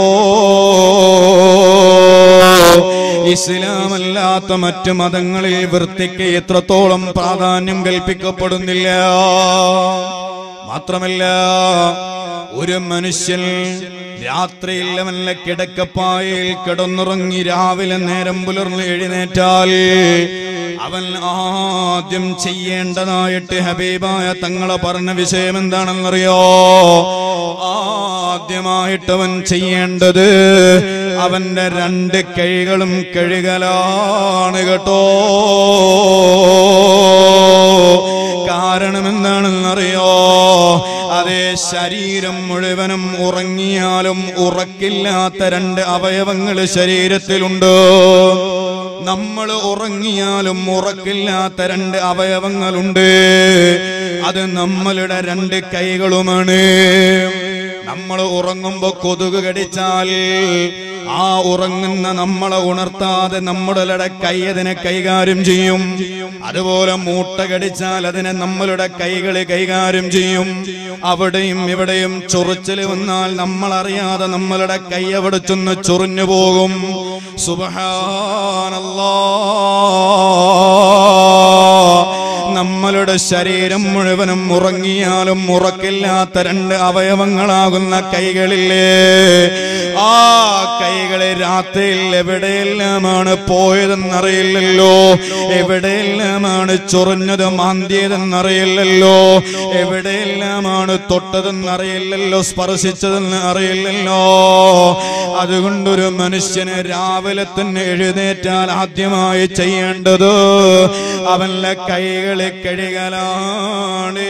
ഇസ്ലാമല്ലാത്ത മറ്റു മതങ്ങളിൽ വൃത്തിക്ക് എത്രത്തോളം പ്രാധാന്യം കൽപ്പിക്കപ്പെടുന്നില്ല മാത്രമല്ല ഒരു മനുഷ്യൻ രാത്രിയിൽ അവന്റെ കിടക്കപ്പായയിൽ കിടന്നുറങ്ങി രാവിലെ നേരം പുലർന്ന് എഴുന്നേറ്റാൽ അവൻ ആദ്യം ചെയ്യേണ്ടതായിട്ട് ഹബീബായ തങ്ങളെ പറഞ്ഞ വിഷയം എന്താണെന്നറിയോ ആദ്യമായിട്ട് അവൻ ചെയ്യേണ്ടത് അവന്റെ രണ്ട് കൈകളും കഴുകലാണ് കേട്ടോ കാരണം എന്താണെന്നറിയോ അതേ ശരീരം മുഴുവനും ഉറങ്ങിയാലും ഉറക്കില്ലാത്ത രണ്ട് അവയവങ്ങൾ ശരീരത്തിലുണ്ട് നമ്മൾ ഉറങ്ങിയാലും ഉറക്കില്ലാത്ത രണ്ട് അവയവങ്ങളുണ്ട് അത് നമ്മളുടെ രണ്ട് കൈകളുമാണ് നമ്മൾ ഉറങ്ങുമ്പോ കൊതുക് കടിച്ചാൽ ആ ഉറങ്ങുന്ന നമ്മളെ ഉണർത്താതെ നമ്മുടെ കൈ അതിനെ കൈകാര്യം ചെയ്യും അതുപോലെ മൂട്ട കടിച്ചാൽ അതിനെ നമ്മളുടെ കൈകള് കൈകാര്യം ചെയ്യും അവിടെയും ഇവിടെയും ചൊറിച്ചല് വന്നാൽ നമ്മൾ അറിയാതെ നമ്മളുടെ കൈ അവിടെ ചെന്ന് ചൊറിഞ്ഞു പോകും സുബഹാനല്ലാ നമ്മളുടെ ശരീരം മുഴുവനും ഉറങ്ങിയാലും ഉറക്കില്ലാത്ത രണ്ട് അവയവങ്ങളാകുന്ന കൈകളില്ലേ ആ കൈകളെ രാത്രിയിൽ എവിടെയെല്ലാമാണ് പോയതെന്നറിയില്ലല്ലോ എവിടെയെല്ലാമാണ് ചൊറിഞ്ഞത് മാന്തിയതെന്നറിയില്ലല്ലോ എവിടെയെല്ലാമാണ് തൊട്ടതെന്നറിയില്ലല്ലോ സ്പർശിച്ചതെന്ന് അറിയില്ലല്ലോ അതുകൊണ്ടൊരു മനുഷ്യന് രാവിലെ തന്നെ എഴുന്നേറ്റാൽ ആദ്യമായി ചെയ്യേണ്ടത് അവന്റെ കൈകളെ കഴുകലാണ്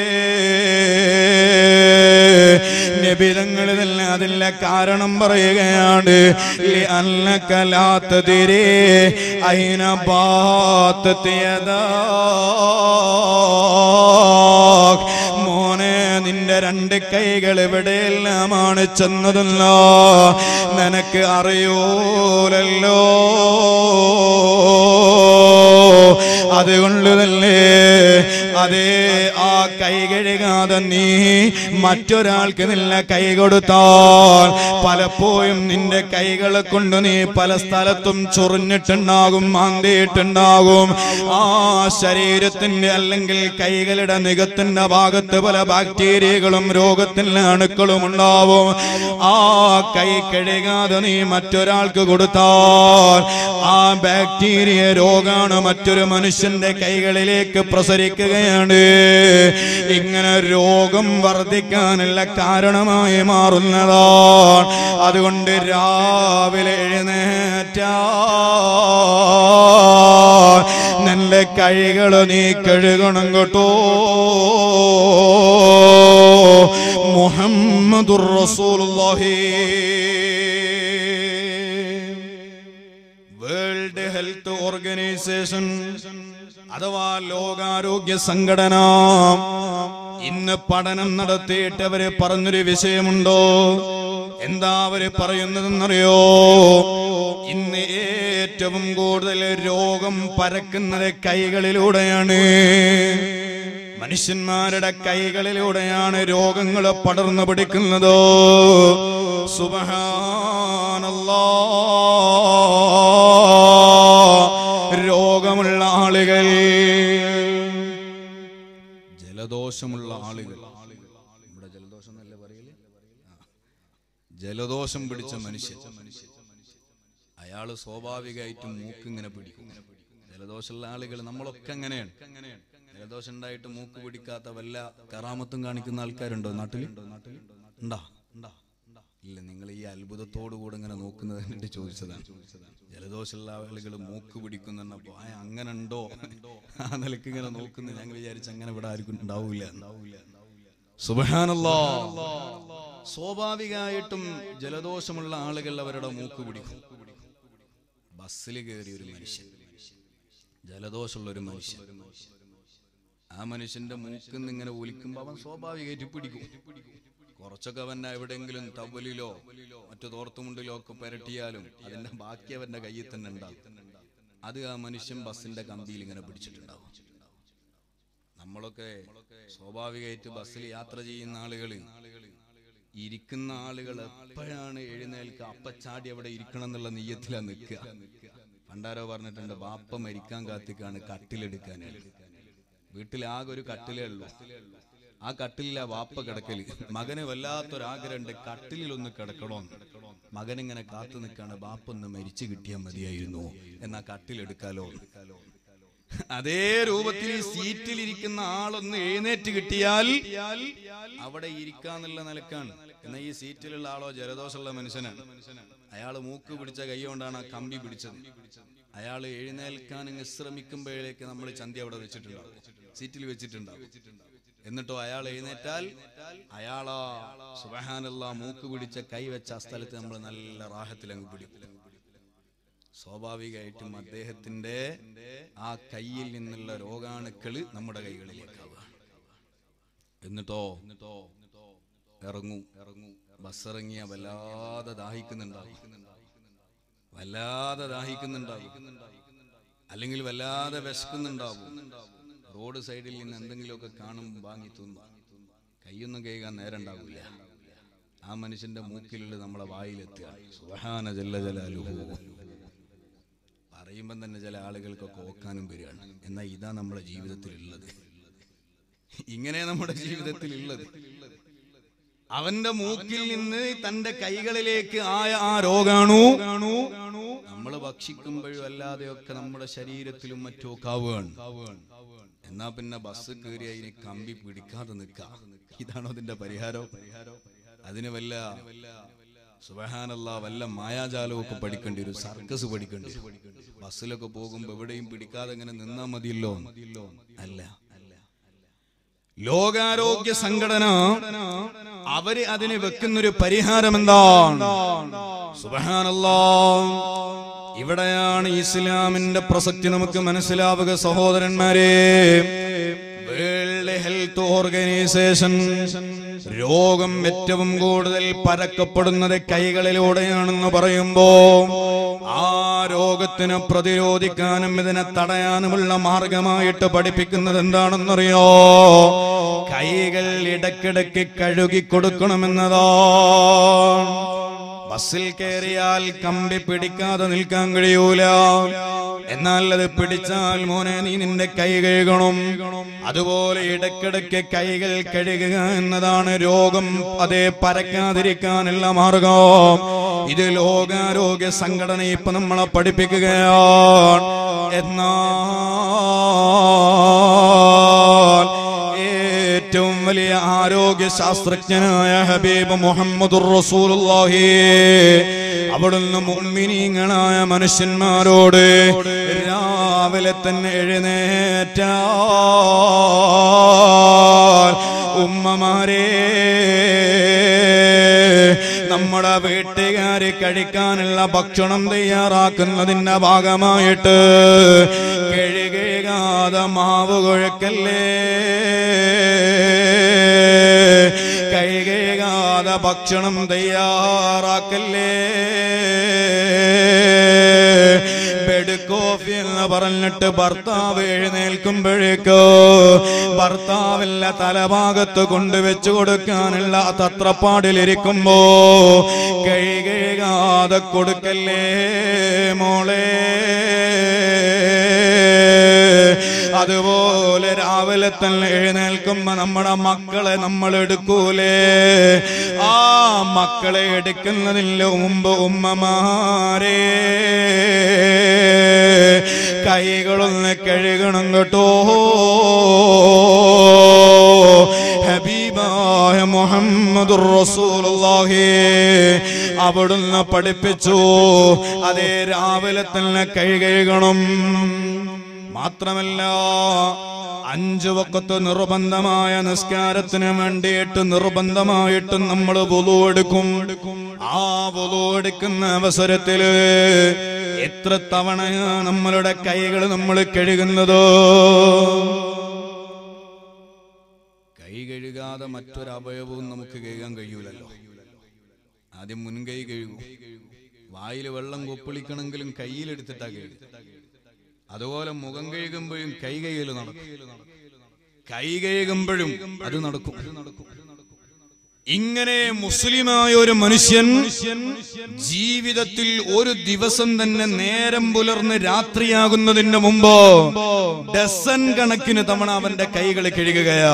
നബിതങ്ങളിതല്ല അതില്ല കാരണം പറയുകയാണ് അല്ലക്കലാത്തതിരെ അയിന ബാത്തത്തിയതാ മോനെ നിന്റെ രണ്ട് കൈകൾ എവിടെയെല്ലാമാണ് ചെന്നതല്ല നിനക്ക് അറിയൂലല്ലോ അതുകൊണ്ട് തന്നെ അതേ ആ കൈ കഴുകാതെ നീ മറ്റൊരാൾക്ക് നില്ല കൈ കൊടുത്താൽ പലപ്പോഴും നിന്റെ കൈകളെ കൊണ്ട് നീ പല സ്ഥലത്തും ചൊറിഞ്ഞിട്ടുണ്ടാകും മാന്തിയിട്ടുണ്ടാകും ആ ശരീരത്തിന്റെ അല്ലെങ്കിൽ കൈകളുടെ നികത്തിന്റെ ഭാഗത്ത് പല ബാക്ടീരിയകളും രോഗത്തിന്റെ അണുക്കളും ഉണ്ടാവും ആ കൈ കഴുകാതെ നീ മറ്റൊരാൾക്ക് കൊടുത്താൽ ആ ബാക്ടീരിയ രോഗാണ് മറ്റൊരു മനുഷ്യന്റെ കൈകളിലേക്ക് പ്രസരിക്കുകയാണ് ഇങ്ങനെ രോഗം വർദ്ധിക്കാനുള്ള കാരണമായി മാറുന്നതാണ് അതുകൊണ്ട് രാവിലെ എഴുന്നേറ്റ നിന്റെ കൈകൾ നീ കഴുകണം കേട്ടോ മുഹമ്മദുർ റസൂലുള്ളാഹി വേൾഡ് ഹെൽത്ത് ഓർഗനൈസേഷൻ അഥവാ ലോകാരോഗ്യ സംഘടന ഇന്ന് പഠനം നടത്തിയിട്ട് അവര് പറഞ്ഞൊരു വിഷയമുണ്ടോ എന്താ അവര് പറയുന്നതെന്നറിയോ ഇന്ന് ഏറ്റവും കൂടുതൽ രോഗം പരക്കുന്നത് കൈകളിലൂടെയാണ് മനുഷ്യന്മാരുടെ കൈകളിലൂടെയാണ് രോഗങ്ങൾ പടർന്നു പിടിക്കുന്നത് സുബഹാനല്ലാ രോഗമുള്ള ആളുകൾ ജലദോഷമുള്ള ആളുകൾ ഇവിടെ ജലദോഷം എന്നല്ലേ പറയല് ആ. ജലദോഷം പിടിച്ച മനുഷ്യൻ അയാള് സ്വാഭാവികമായിട്ടും മൂക്കിങ്ങനെ പിടിക്കും ജലദോഷമുള്ള ആളുകൾ നമ്മളൊക്കെ അങ്ങനെയാണ് ജലദോഷം ഉണ്ടായിട്ട് മൂക്ക് പിടിക്കാത്ത വല്ല കറാമത്തും കാണിക്കുന്ന ആൾക്കാരുണ്ടോ നാട്ടിൽ ഉണ്ടാ ഇല്ല നിങ്ങൾ ഈ അത്ഭുതത്തോടു കൂടെ ഇങ്ങനെ നോക്കുന്നത് കണ്ടിട്ട് ചോദിച്ചതാണ് ജലദോഷമുള്ള ആളുകൾ മൂക്ക് പിടിക്കുന്നുണ്ടപ്പോ ആ അങ്ങനെ ഉണ്ടോ ആ നിലക്ക് ഇങ്ങനെ നോക്കുന്നു ഞങ്ങൾ വിചാരിച്ച അങ്ങനെ ഇവിടെ ആർക്കും ഉണ്ടാവൂല സുബഹാനല്ലാ സ്വാഭാവികമായിട്ടും ജലദോഷമുള്ള ആളുകൾ അവരുടെ മൂക്ക് പിടിക്കും ബസ്സിൽ കയറിയ ഒരു മനുഷ്യൻ ജലദോഷമുള്ള ഒരു മനുഷ്യൻ ആ മനുഷ്യന്റെ മൂക്കിൽ നിന്ന് ഇങ്ങനെ ഒലിക്കുമ്പോ അവൻ സ്വാഭാവികമായിട്ട് പിടിക്കും കുറച്ചൊക്കെ അവൻ എവിടെയെങ്കിലും തവലിലോ മറ്റു തോർത്തുമുണ്ടിലോ ഒക്കെ പുരട്ടിയാലും അതിന്റെ ബാക്കി അവന്റെ കയ്യിൽ തന്നെ ഉണ്ടാകും അത് ആ മനുഷ്യൻ ബസ്സിന്റെ കമ്പിയിൽ ഇങ്ങനെ പിടിച്ചിട്ടുണ്ടാവും നമ്മളൊക്കെ സ്വാഭാവികമായിട്ട് ബസ്സിൽ യാത്ര ചെയ്യുന്ന ആളുകൾ ഇരിക്കുന്ന ആളുകൾ എപ്പോഴാണ് എഴുന്നേൽക്കുക അപ്പച്ചാടി അവിടെ ഇരിക്കണം എന്നുള്ള നീയത്തിലാ നിൽക്കുക പണ്ടാരോ പറഞ്ഞിട്ടുണ്ട് ബാപ്പ മരിക്കാൻ കാത്തിക്കാണ് കട്ടിലെടുക്കാനായിട്ട് വീട്ടിൽ ആകെ ഒരു കട്ടിലേ ഉള്ളൂ ആ കട്ടിലിലാ വാപ്പ കിടക്കല് മകന് വല്ലാത്തൊരാഗ്രഹമുണ്ട് കട്ടിലിൽ ഒന്ന് കിടക്കണോന്ന് മകൻ ഇങ്ങനെ കാത്തു നിൽക്കാണ് ബാപ്പ ഒന്ന് മരിച്ചു കിട്ടിയാൽ മതിയായിരുന്നു എന്നാ കട്ടിലെടുക്കാലോ അതേ രൂപത്തിൽ ഈ സീറ്റിൽ ഇരിക്കുന്ന ആളൊന്ന് എഴുന്നേറ്റ് കിട്ടിയാൽ അവിടെ ഇരിക്കാന്നുള്ള നിലക്കാണ് എന്നാ ഈ സീറ്റിലുള്ള ആളോ ജലദോഷമുള്ള മനുഷ്യനാണ് അയാള് മൂക്ക് പിടിച്ച കൈ കൊണ്ടാണ് ആ കമ്പി പിടിച്ചത് അയാൾ എഴുന്നേൽക്കാൻ ഇങ്ങ് ശ്രമിക്കുമ്പോഴേക്ക് നമ്മൾ ചന്തി അവിടെ വെച്ചിട്ടുണ്ടാവും സീറ്റിൽ വെച്ചിട്ടുണ്ടാവും എന്നിട്ടോ അയാൾ എഴുന്നേറ്റാൽ അയാളാ സുബഹാനല്ല മൂക്ക് പിടിച്ച കൈ വെച്ച ആ സ്ഥലത്ത് നമ്മൾ നല്ല റാഹത്തിൽ അങ്ങ് പിടിക്കും സ്വാഭാവികമായിട്ടും അദ്ദേഹത്തിന്റെ ആ കയ്യിൽ നിന്നുള്ള രോഗാണുക്കള് നമ്മുടെ കൈകളിലേക്കാവുക എന്നിട്ടോ എന്നിട്ടോ ഇറങ്ങും ഇറങ്ങും ബസ് ഇറങ്ങിയ വല്ലാതെ ദാഹിക്കുന്നുണ്ടാവും വല്ലാതെ ദാഹിക്കുന്നുണ്ടാവും അല്ലെങ്കിൽ വല്ലാതെ വിശക്കുന്നുണ്ടാവും റോഡ് സൈഡിൽ നിന്ന് എന്തെങ്കിലുമൊക്കെ കാണുമ്പോൾ വാങ്ങി തിന്നു കൈയൊന്നും കേൾക്കാൻ നേരം ഉണ്ടാവില്ല ആ മനുഷ്യന്റെ മൂക്കിലുള്ളത് നമ്മളെ വായിലെത്തുക സുഹാന ജല്ല ജലാലുഹു പറയുമ്പം തന്നെ ചില ആളുകൾക്കൊക്കെ ഓക്കാനും വരികയാണ് എന്നാൽ ഇതാ നമ്മുടെ ജീവിതത്തിൽ ഉള്ളത് ഇങ്ങനെ നമ്മുടെ ജീവിതത്തിൽ ഉള്ളത് അവന്റെ മൂക്കിൽ നിന്ന് തന്റെ കൈകളിലേക്ക് ആയ ആ രോഗാണു നമ്മൾ ഭക്ഷിക്കുമ്പോഴും അല്ലാതെയൊക്കെ നമ്മുടെ ശരീരത്തിലും മറ്റോ കാവുകയാണ് എന്നാ പിന്നെ ബസ് കയറി അതിന് കമ്പി പിടിക്കാതെ നിൽക്ക ഇതാണോ അതിന്റെ പരിഹാരം അതിന് വല്ല സുബഹാനല്ല വല്ല മായാജാലവും ഒക്കെ പഠിക്കേണ്ടി വരും സർക്കസ് പഠിക്കേണ്ടി വരും ബസ്സിലൊക്കെ പോകുമ്പോ എവിടെയും പിടിക്കാതെ ഇങ്ങനെ നിന്നാ മതിയല്ലോ അല്ല ലോകാരോഗ്യ സംഘടന അവര് അതിന് വെക്കുന്നൊരു പരിഹാരം എന്താണ് സുബഹാനല്ലാ ഇവിടെയാണ് ഇസ്ലാമിന്റെ പ്രസക്തി നമുക്ക് മനസ്സിലാവുക സഹോദരന്മാരെ വേൾഡ് ഹെൽത്ത് ഓർഗനൈസേഷൻ രോഗം ഏറ്റവും കൂടുതൽ പരക്കപ്പെടുന്നത് കൈകളിലൂടെയാണെന്ന് പറയുമ്പോ ആ രോഗത്തിനെ പ്രതിരോധിക്കാനും ഇതിനെ തടയാനുമുള്ള മാർഗമായിട്ട് പഠിപ്പിക്കുന്നത് എന്താണെന്നറിയോ കൈകൾ ഇടക്കിടക്ക് കഴുകി കൊടുക്കണമെന്നതാ ബസ്സിൽ കയറിയാൽ കമ്പി പിടിക്കാതെ നിൽക്കാൻ കഴിയൂല എന്നാൽ അത് പിടിച്ചാൽ മോനെ നീ നിന്റെ കൈ കഴുകണം അതുപോലെ ഇടക്കിടക്ക് കൈകൾ കഴുകുക എന്നതാണ് രോഗം അതേ പരക്കാതിരിക്കാനുള്ള മാർഗം ഇത് ലോകാരോഗ്യ സംഘടന ഇപ്പൊ നമ്മളെ പഠിപ്പിക്കുകയാണ് എന്നാൽ ഏറ്റവും വലിയ ആരോഗ്യ ശാസ്ത്രജ്ഞനായ ഹബീബ് മുഹമ്മദ് റസൂലുള്ളാഹി അവിടുന്ന് മുഅ്മിനീങ്ങളായ മനുഷ്യന്മാരോട് രാവിലെ തന്നെ എഴുന്നേറ്റ ഉമ്മമാരെ നമ്മുടെ വീട്ടുകാര് കഴിക്കാനുള്ള ഭക്ഷണം തയ്യാറാക്കുന്നതിന്റെ ഭാഗമായിട്ട് കഴുകാതെ മാവ് കുഴക്കല്ലേ കൈകേകാതെ ഭക്ഷണം തയ്യാറാക്കല്ലേ ബെഡ് കോഫി എന്ന് പറഞ്ഞിട്ട് ഭർത്താവ് എഴുന്നേൽക്കുമ്പോഴേക്കോ ഭർത്താവില്ല തലഭാഗത്ത് കൊണ്ടുവച്ചു കൊടുക്കാനുള്ള തത്രപ്പാടിലിരിക്കുമ്പോ കൈകേകാതെ കൊടുക്കല്ലേ മോളെ അതുപോലെ രാവിലെ തന്നെ എഴുന്നേൽക്കുമ്പോ നമ്മുടെ മക്കളെ നമ്മൾ എടുക്കൂലേ ആ മക്കളെ എടുക്കുന്നതിന് മുമ്പ് ഉമ്മമാരെ കൈകളൊന്ന് കഴുകണം കേട്ടോ ഹബീബായ മുഹമ്മദ് മുഹമ്മദുർ റസൂലുള്ളാഹി അവിടുന്ന് പഠിപ്പിച്ചു അതേ രാവിലെ തന്നെ കൈ കഴുകണം മാത്രമല്ല അഞ്ചു വക്കത്ത് നിർബന്ധമായ നിസ്കാരത്തിന് വേണ്ടിയിട്ട് നിർബന്ധമായിട്ടും നമ്മൾ വുളു എടുക്കും ആ വുളു എടുക്കുന്ന അവസരത്തില് എത്ര തവണയാ നമ്മളുടെ കൈകൾ നമ്മൾ കഴുകുന്നത് കൈ കഴുകാതെ മറ്റൊരു അവയവവും നമുക്ക് കഴുകാൻ കഴിയൂലല്ലോ ആദ്യം മുൻകൈ കഴുകും വായിൽ വെള്ളം കൊപ്പിളിക്കണമെങ്കിലും കയ്യിലെടുത്തിട്ടാ കഴുകും അതുപോലെ മുഖം കഴുകുമ്പോഴും കൈ കൈയിൽ നടക്കും കൈ കഴുകുമ്പോഴും അത് നടക്കും ഇങ്ങനെ മുസ്ലിമായ ഒരു മനുഷ്യൻ ജീവിതത്തിൽ ഒരു ദിവസം തന്നെ നേരം പുലർന്ന് രാത്രിയാകുന്നതിന് മുമ്പ് ഡസൻ കണക്കിന് തവണ അവന്റെ കൈകൾ കഴുകുകയാ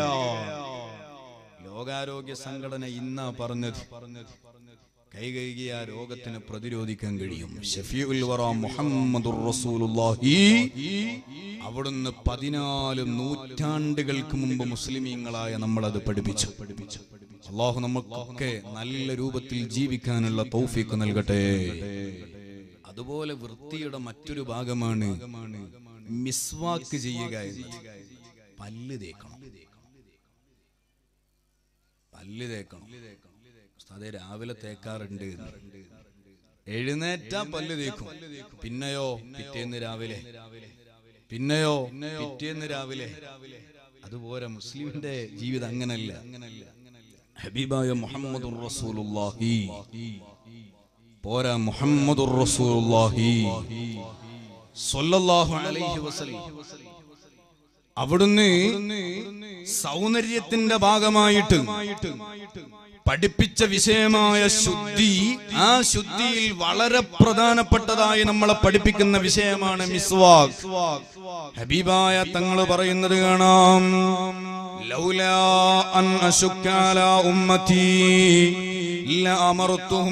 ലോകാരോഗ്യ സംഘടന ഇന്നാ പറഞ്ഞത് കൈ കഴുകിയ ആ രോഗത്തിന് പ്രതിരോധിക്കാൻ കഴിയും ഷഫീഉൽ വറ മുഹമ്മദുർ റസൂലുള്ളാഹി അവിടുന്ന് പതിനാല് നൂറ്റാണ്ടുകൾക്ക് മുമ്പ് മുസ്ലിമീങ്ങളായ നമ്മളത് പഠിപ്പിച്ചു അള്ളാഹു നമുക്കൊക്കെ നല്ല രൂപത്തിൽ ജീവിക്കാനുള്ള തൗഫീക്ക് നൽകട്ടെ അതുപോലെ വൃത്തിയുടെ മറ്റൊരു ഭാഗമാണ് മിസ്വാക്ക് ചെയ്യുക എന്നത് പല്ല് തേക്കണം പല്ല് തേക്കണം ഉസ്താദെ രാവിലെ തേക്കാറുണ്ട് എഴുന്നേറ്റ പല്ല് തേക്കും പിന്നെയോ പിറ്റേന്ന് രാവിലെ പിന്നെയോ പിറ്റേന്ന് രാവിലെ അതുപോലെ മുസ്ലിമിന്റെ ജീവിതം അങ്ങനല്ല ഹബീബായ മുഹമ്മദുർ റസൂലുള്ളാഹി പോരാ മുഹമ്മദുർ റസൂലുള്ളാഹി സ്വല്ലല്ലാഹു അലൈഹി വസല്ലം അവിടുന്ന് സൗന്ദര്യത്തിന്റെ ഭാഗമായിട്ട് പഠിപ്പിച്ച വിഷയമായ ശുദ്ധി ആ ശുദ്ധിയിൽ വളരെ പ്രധാനപ്പെട്ടതായി നമ്മളെ പഠിപ്പിക്കുന്ന വിഷയമാണ് മിസ്വാക് ഹബീബായ തങ്ങൾ പറയുന്നത് കാണാം ലൗലാ അൻ അശുക്കാല ഉമ്മത്തി ലഅമർത്തുഹും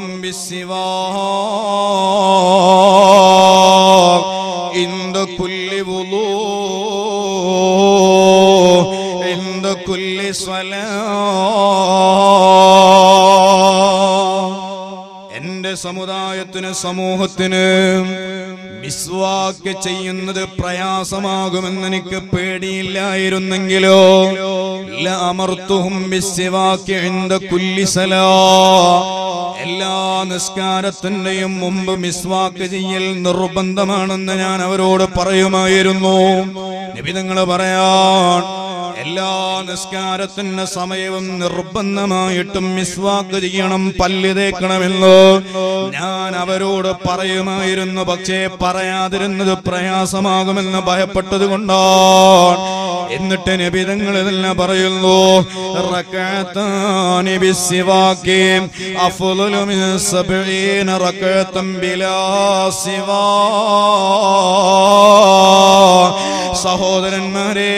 ബിസ്സിവാക് عند كل وضوء عند كل صلاة എന്റെ സമുദായത്തിന് സമൂഹത്തിന് മിസ്വാക്ക് ചെയ്യുന്നത് പ്രയാസമാകുമെന്ന് എനിക്ക് പേടിയില്ലായിരുന്നെങ്കിലോ ലഅമർത്തുഹും ബിസ്സിവാക്ക് ഇൻദ കുല്ലി സലാ എല്ലാ നിസ്കാരത്തിന്റെയും മുമ്പ് മിസ്വാക്ക് ചെയ്യൽ നിർബന്ധമാണെന്ന് ഞാൻ അവരോട് പറയുമായിരുന്നു നിബിതങ്ങൾ പറയാൻ എല്ലാ നിസ്കാരത്തിന്റെ സമയവും നിർബന്ധമായിട്ടും മിസ്വാക്ക് ചെയ്യണം പല്ല് തേക്കണമെന്ന് ഞാൻ അവരോട് പറയുമായിരുന്നു പക്ഷേ പറയാതിരുന്നത് പ്രയാസമാകുമെന്ന് ഭയപ്പെട്ടത് കൊണ്ടാണ് എന്നിട്ട് നബിതങ്ങൾ ഇതെല്ലാം പറയുന്നു റകഅത്താനി ബിസ്സിവാക്കി അഫ്ളലു മിൻ സബ്ഈന റകഅത്തൻ ബിലാ സിവാ സഹോദരന്മാരെ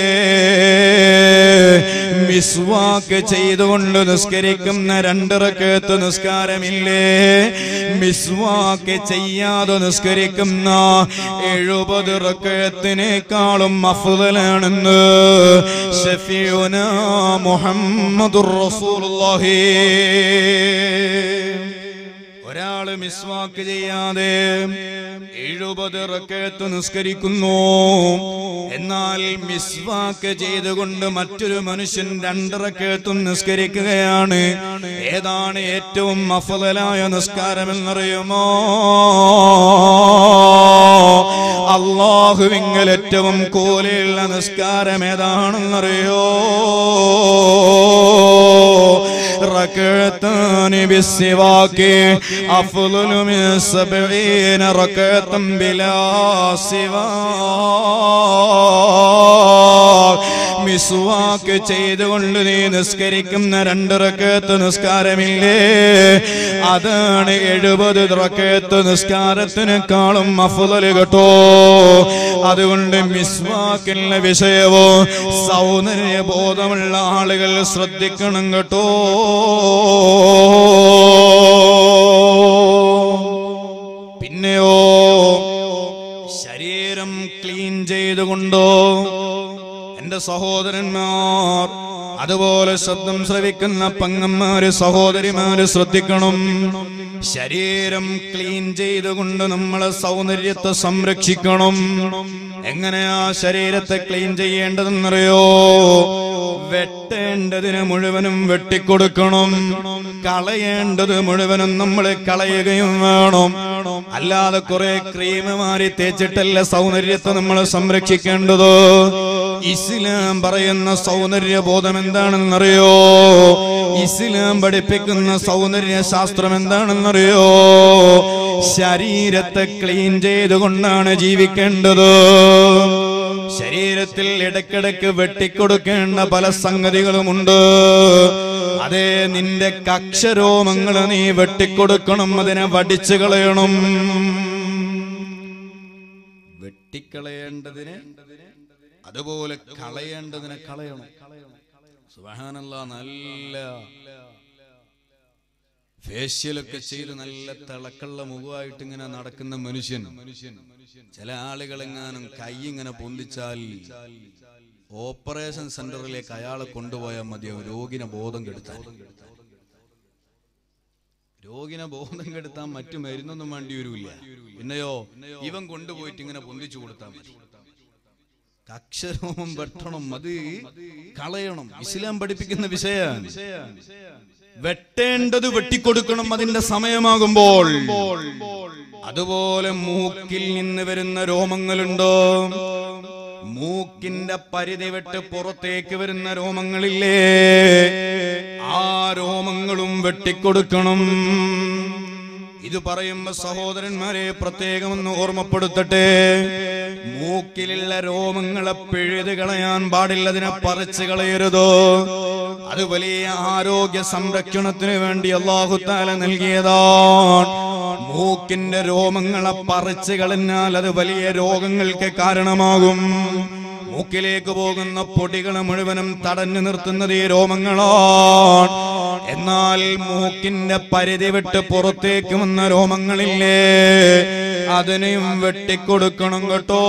മിസ്വാക്ക് ചെയ്തുകൊണ്ട് നിസ്കരിക്കുന്ന രണ്ട് റക്കത്ത് നിസ്കാരമില്ലേ മിസ്വാക്ക് ചെയ്യാതെ നിസ്കരിക്കുന്ന എഴുപത് റക്കത്തിനേക്കാളും അഫ്ദലാണെന്ന് ഷഫീഉന മുഹമ്മദുർ റസൂലുള്ളാഹി ഒരാള് മിസ്വാക്ക് ചെയ്യാതെ എഴുപത് റക്കത്ത് നിസ്കരിക്കുന്നു എന്നാൽ മിസ്വാക്ക് ചെയ്തുകൊണ്ട് മറ്റൊരു മനുഷ്യൻ രണ്ട് റക്കത്തും നിസ്കരിക്കുകയാണ് ഏതാണ് ഏറ്റവും അഫലായ നിസ്കാരമെന്നറിയുമോ അള്ളാഹുവിങ്കൽ ഏറ്റവും കോലയുള്ള നിസ്കാരം ഏതാണെന്നറിയോ ركعتان بالسواك أفضل من سبعين ركعة بلا سواك മിസ്വാക്ക് ചെയ്തുകൊണ്ട് നീ നിസ്കരിക്കുന്ന രണ്ട് റക്കത്ത് നിസ്കാരമില്ലേ അതാണ് എഴുപത് റക്കത്ത് നിസ്കാരത്തിനേക്കാളും അഫുതല് കേട്ടോ അതുകൊണ്ട് മിസ്വാക്കിന്റെ വിഷയവും സൗന്ദര്യ ബോധമുള്ള ആളുകൾ ശ്രദ്ധിക്കണം കേട്ടോ പിന്നെയോ ശരീരം ക്ലീൻ ചെയ്തുകൊണ്ടോ എന്റെ സഹോദരന്മാർ അതുപോലെ ശബ്ദം ശ്രവിക്കുന്ന പങ്ങന്മാര് സഹോദരിമാര് ശ്രദ്ധിക്കണം ശരീരം ക്ലീൻ ചെയ്തുകൊണ്ട് നമ്മളെ സൗന്ദര്യത്തെ സംരക്ഷിക്കണം എങ്ങനെയാ ശരീരത്തെ ക്ലീൻ ചെയ്യേണ്ടതെന്നറിയോ വെട്ടേണ്ടതിന് മുഴുവനും വെട്ടിക്കൊടുക്കണം കളയേണ്ടത് മുഴുവനും നമ്മൾ കളയുകയും വേണം അല്ലാതെ കുറെ ക്രീം മാറി തേച്ചിട്ടല്ല സൗന്ദര്യത്തെ നമ്മൾ സംരക്ഷിക്കേണ്ടത് ഇസ്ലാം പറയുന്ന സൗന്ദര്യ ബോധം എന്താണെന്നറിയോ ഇസ്ലാം പഠിപ്പിക്കുന്ന സൗന്ദര്യ ശാസ്ത്രം എന്താണെന്നറിയോ ശരീരത്തെ ക്ലീൻ ചെയ്തുകൊണ്ടാണ് ജീവിക്കേണ്ടത് ശരീരത്തിൽ ഇടയ്ക്കിടയ്ക്ക് വെട്ടിക്കൊടുക്കേണ്ട പല സംഗതികളുമുണ്ട് അതേ നിന്റെ കക്ഷരോമങ്ങൾ നീ വെട്ടിക്കൊടുക്കണം അതിനെ വടിച്ചു കളയണം വെട്ടിക്കളയേണ്ടതിന് അതുപോലെ കളയേണ്ടതിനെ കളയണം സുബഹാനല്ല നല്ല ഫേഷ്യലൊക്കെ ചെയ്ത് നല്ല തിളക്കുള്ള മുഖമായിട്ട് ഇങ്ങനെ നടക്കുന്ന മനുഷ്യൻ ചില ആളുകളെങ്ങാനും കൈ ഇങ്ങനെ പൊന്തിച്ചാൽ ഓപ്പറേഷൻ സെന്ററിലേക്ക് അയാളെ കൊണ്ടുപോയാൽ മതിയാവും രോഗിനെ ബോധം കെടുത്താൻ രോഗിനെ ബോധം കെടുത്താൻ മറ്റു മരുന്നൊന്നും വേണ്ടി വരൂല പിന്നെയോ ഇവൻ കൊണ്ടുപോയിട്ട് ഇങ്ങനെ പൊന്തിച്ചു കൊടുത്താൽ മതി അക്ഷരവും വെട്ടണം അത് കളയണം ഇസ്ലാം പഠിപ്പിക്കുന്ന വിഷയമാണ് വെട്ടേണ്ടത് വെട്ടിക്കൊടുക്കണം അതിന്റെ സമയമാകുമ്പോൾ അതുപോലെ മൂക്കിൽ നിന്ന് വരുന്ന രോമങ്ങളുണ്ടോ മൂക്കിന്റെ പരിധി വിട്ട് പുറത്തേക്ക് വരുന്ന രോമങ്ങളില്ലേ ആ രോമങ്ങളും വെട്ടിക്കൊടുക്കണം ഇത് പറയുമ്പോ സഹോദരന്മാരെ പ്രത്യേകം ഒന്ന് ഓർമ്മപ്പെടുത്തട്ടെ മൂക്കിലുള്ള രോമങ്ങളെ പിഴുത് കളയാൻ പാടില്ലതിനെ പറിച്ചു കളയരുതോ അത് വലിയ ആരോഗ്യ സംരക്ഷണത്തിന് വേണ്ടി അള്ളാഹുത്താല നൽകിയതാണ് മൂക്കിന്റെ രോമങ്ങളെ പറിച്ചു കളഞ്ഞാൽ അത് വലിയ രോഗങ്ങൾക്ക് കാരണമാകും മൂക്കിലേക്ക് പോകുന്ന പൊടികൾ മുഴുവനും തടഞ്ഞു നിർത്തുന്നത് ഈ രോമങ്ങളാണ് എന്നാൽ മൂക്കിന്റെ പരിധി വിട്ട് പുറത്തേക്ക് വന്ന രോമങ്ങളില്ലേ അതിനെയും വെട്ടിക്കൊടുക്കണം കേട്ടോ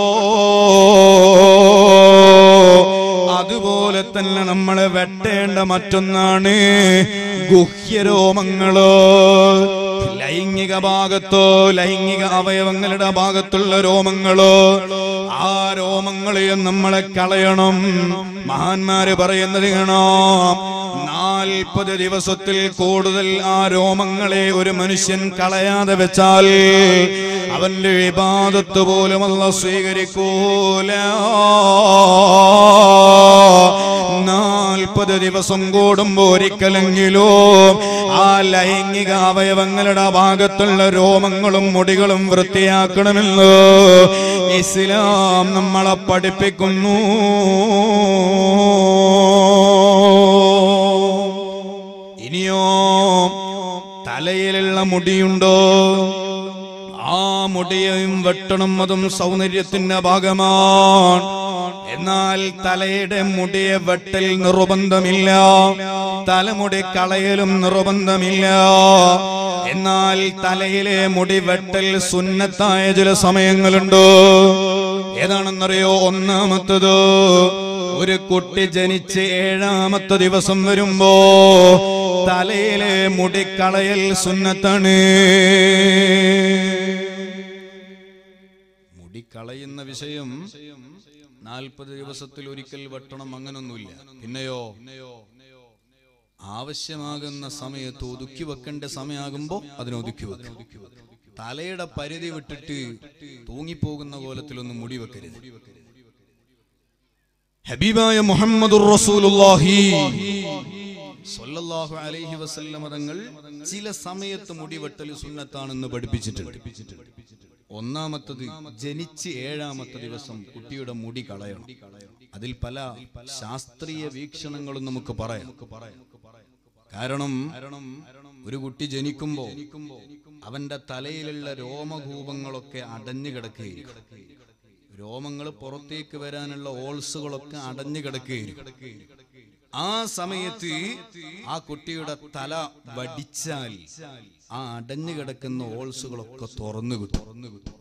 അതുപോലെ തന്നെ നമ്മളെ വെട്ടേണ്ട മറ്റൊന്നാണ് ഗുഹ്യരോമങ്ങളോ ലൈംഗിക ഭാഗത്തോ ലൈംഗിക അവയവങ്ങളുടെ ഭാഗത്തുള്ള രോമങ്ങളോ ആ രോമങ്ങളെയും നമ്മളെ കളയണം മഹാന്മാര് പറയുന്നത് കാണാം നാൽപ്പത് ദിവസത്തിൽ കൂടുതൽ ആ രോമങ്ങളെ ഒരു മനുഷ്യൻ കളയാതെ വെച്ചാൽ അവന്റെ വിവാദത്ത് പോലും അല്ല സ്വീകരിക്കൂല നാൽപ്പത് ദിവസം കൂടുമ്പോ ഒരിക്കലെങ്കിലോ ആ ലൈംഗിക അവയവങ്ങളുടെ ഭാഗത്തുള്ള രോമങ്ങളും മുടികളും വൃത്തിയാക്കണമെന്ന് ഇസ്ലാം നമ്മളെ പഠിപ്പിക്കുന്നു ഇനിയോ തലയിലുള്ള മുടിയുണ്ടോ ആ മുടിയും വെട്ടണം അതും സൗന്ദര്യത്തിന്റെ ഭാഗമാണ് എന്നാൽ തലയുടെ മുടിയെ വെട്ടൽ നിർബന്ധമില്ല തലമുടി കളയലും നിർബന്ധമില്ല എന്നാൽ തലയിലെ മുടി വെട്ടൽ സുന്നത്തായ ചില സമയങ്ങളുണ്ട് ഏതാണെന്നറിയോ ഒന്നാമത്തത് ഒരു കുട്ടി ജനിച്ച് ഏഴാമത്തെ ദിവസം വരുമ്പോ തലയിലെ മുടി കളയൽ സുന്നത്താണ് മുടി കളയുന്ന വിഷയം നാൽപ്പത് ദിവസത്തിൽ ഒരിക്കൽ വെട്ടണം അങ്ങനൊന്നുമില്ല പിന്നെയോ ആവശ്യമാകുന്ന സമയത്ത് ഒതുക്കി വെക്കേണ്ട സമയമാകുമ്പോ അതിനെ ഒതുക്കി വെക്കും തലയുടെ പരിധി വിട്ടിട്ട് തൂങ്ങിപ്പോകുന്ന കോലത്തിലൊന്നും മുടി വെക്കരുത് ഹബീബായ മുഹമ്മദുർ റസൂലുള്ളാഹി സ്വല്ലല്ലാഹു അലൈഹി വസല്ലമ തങ്ങൾ ചില സമയത്ത് മുടി വെട്ടൽ സുന്നത്താണെന്ന് പഠിപ്പിച്ചിട്ടുണ്ട് ഒന്നാമത്തത് ജനിച്ച് ഏഴാമത്തെ ദിവസം കുട്ടിയുടെ മുടി കളയണം അതിൽ പല ശാസ്ത്രീയ വീക്ഷണങ്ങളും നമുക്ക് പറയാം കാരണം ഒരു കുട്ടി ജനിക്കുമ്പോ അവന്റെ തലയിലുള്ള രോമകൂപങ്ങളൊക്കെ അടഞ്ഞു കിടക്കുകയും രോമങ്ങൾ പുറത്തേക്ക് വരാനുള്ള ഓൾസുകളൊക്കെ അടഞ്ഞു കിടക്കുകയും ആ സമയത്ത് ആ കുട്ടിയുടെ തല വടിച്ചാൽ ആ അടഞ്ഞു കിടക്കുന്ന ഓൾസുകളൊക്കെ തുറന്നു കിട്ടും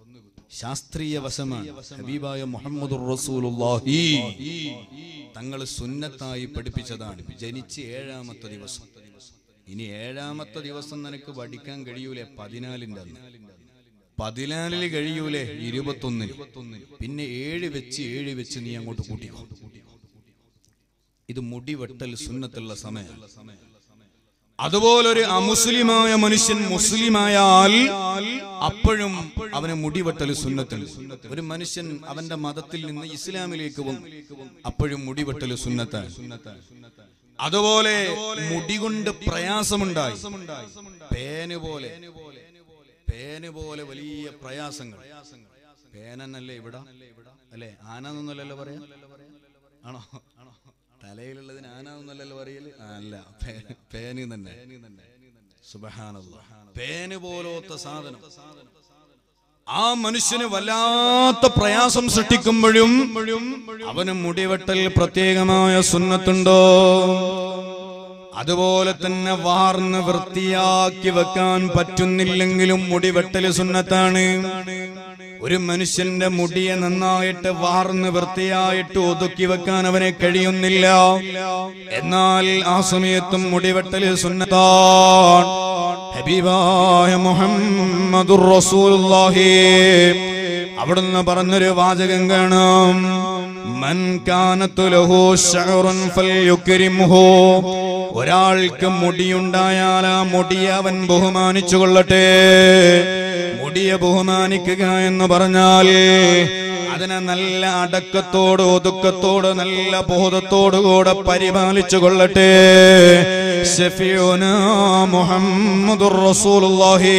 ശാസ്ത്രീയ വശമാണ് ഹബീബായ മുഹമ്മദ് റസൂലുള്ളാഹി തങ്ങൾ സുന്നത്തായി പഠിപ്പിച്ചതാണ് ജനിച്ച് ഏഴാമത്തെ ദിവസം ഇനി ഏഴാമത്തെ ദിവസം നിനക്ക് പഠിക്കാൻ കഴിയൂലേ പതിനാലിന്റെ അന്ന് പതിനാലില് കഴിയൂലേ ഇരുപത്തൊന്നിന് പിന്നെ ഏഴ് വെച്ച് ഏഴ് വെച്ച് നീ അങ്ങോട്ട് കൂട്ടിക്കോ ഇത് മുടി വെട്ടൽ സുന്നത്തുള്ള സമയം അതുപോലൊരു അമുസ്ലിമായ മനുഷ്യൻ മുസ്ലിമായാൽ അപ്പോഴും അവന് മുടിവെട്ടൽ സുന്നത്തുണ്ട് ഒരു മനുഷ്യൻ അവന്റെ മതത്തിൽ നിന്ന് ഇസ്ലാമിലേക്ക് വന്നു അപ്പോഴും മുടിവെട്ടൽ സുന്നത്താണ് അതുപോലെ മുടി കൊണ്ട് പ്രയാസമുണ്ടായി പേന് പോലെ പേന് പോലെ വലിയ പ്രയാസങ്ങൾ പേനന്നല്ലേ ഇവിടെ അല്ലേ ആനന്നല്ലല്ലോ പറയാ ആണോ ആണോ തലയിലുള്ളതിന് ആനാന്നല്ലല്ലോ പറയല് ആ, അല്ല പേ- പേന് തന്നെ സുബഹാനല്ല പേന് പോലത്തെ സാധനം ആ മനുഷ്യന് വല്ലാത്ത പ്രയാസം സൃഷ്ടിക്കുമ്പോഴും അവന് മുടിവെട്ടൽ പ്രത്യേകമായ സുന്നത്തുണ്ടോ അതുപോലെ തന്നെ വാർന്ന് വൃത്തിയാക്കി വെക്കാൻ പറ്റുന്നില്ലെങ്കിലും മുടിവെട്ടല് സുന്നത്താണ് ഒരു മനുഷ്യന്റെ മുടിയെ നന്നായിട്ട് വാർന്ന് വൃത്തിയായിട്ട് ഒതുക്കി വെക്കാൻ അവനെ കഴിയുന്നില്ല എന്നാൽ ആ സമയത്തും മുടിവെട്ടല് സുന്നത്താണ് ഹബീബായ മുഹമ്മദുർ റസൂലുള്ളാഹി അവിടുന്ന് പറഞ്ഞൊരു വാചകം കാണാം മൻ കാനത്തു ലഹു ശഅറുൻ ഫൽയുക്രിംഹു ഒരാൾക്ക് മുടിയുണ്ടായാൽ ആ മുടിയെ അവൻ ബഹുമാനിച്ചു കൊള്ളട്ടെ മുടിയെ ബഹുമാനിക്കുക എന്ന് പറഞ്ഞാൽ അതിനെ നല്ല അടക്കത്തോട് ഒതുക്കത്തോട് നല്ല ബോധത്തോടുകൂടെ പരിപാലിച്ചു കൊള്ളട്ടെ ഷഫീഉന മുഹമ്മദുർ റസൂലുള്ളാഹി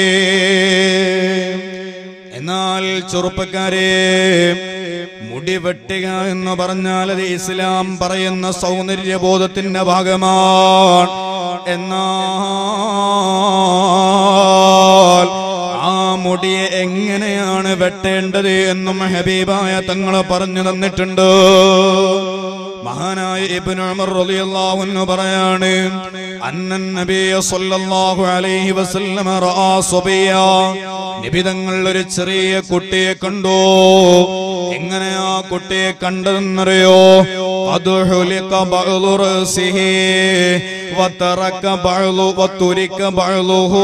എന്നാൽ ചെറുപ്പക്കാരെ മുടി വെട്ടുക എന്ന് പറഞ്ഞാൽ അത് ഇസ്ലാം പറയുന്ന സൗന്ദര്യബോധത്തിന്റെ ഭാഗമാണ് എന്നാൽ ആ മുടിയെ എങ്ങനെയാണ് വെട്ടേണ്ടത് എന്നും ഹബീബായ തങ്ങൾ പറഞ്ഞു തന്നിട്ടുണ്ട് മഹാനായ ഇബ്നു ഉമർ റളിയല്ലാഹു അൻഹു പറയാണ് അന്നൻ നബിയ സല്ലല്ലാഹു അലൈഹി വസല്ലമ റആ സുബിയ നബി തങ്ങൾ ഒരു ചെറിയ കുട്ടിയെ കണ്ടു എങ്ങനെ ആ കുട്ടിയെ കണ്ടതെന്നറിയോ അദ്ഹുലിക ബഅ്ളു റസിഹി വതറക ബഅ്ളു വതുരിക ബഅ്ളുഹു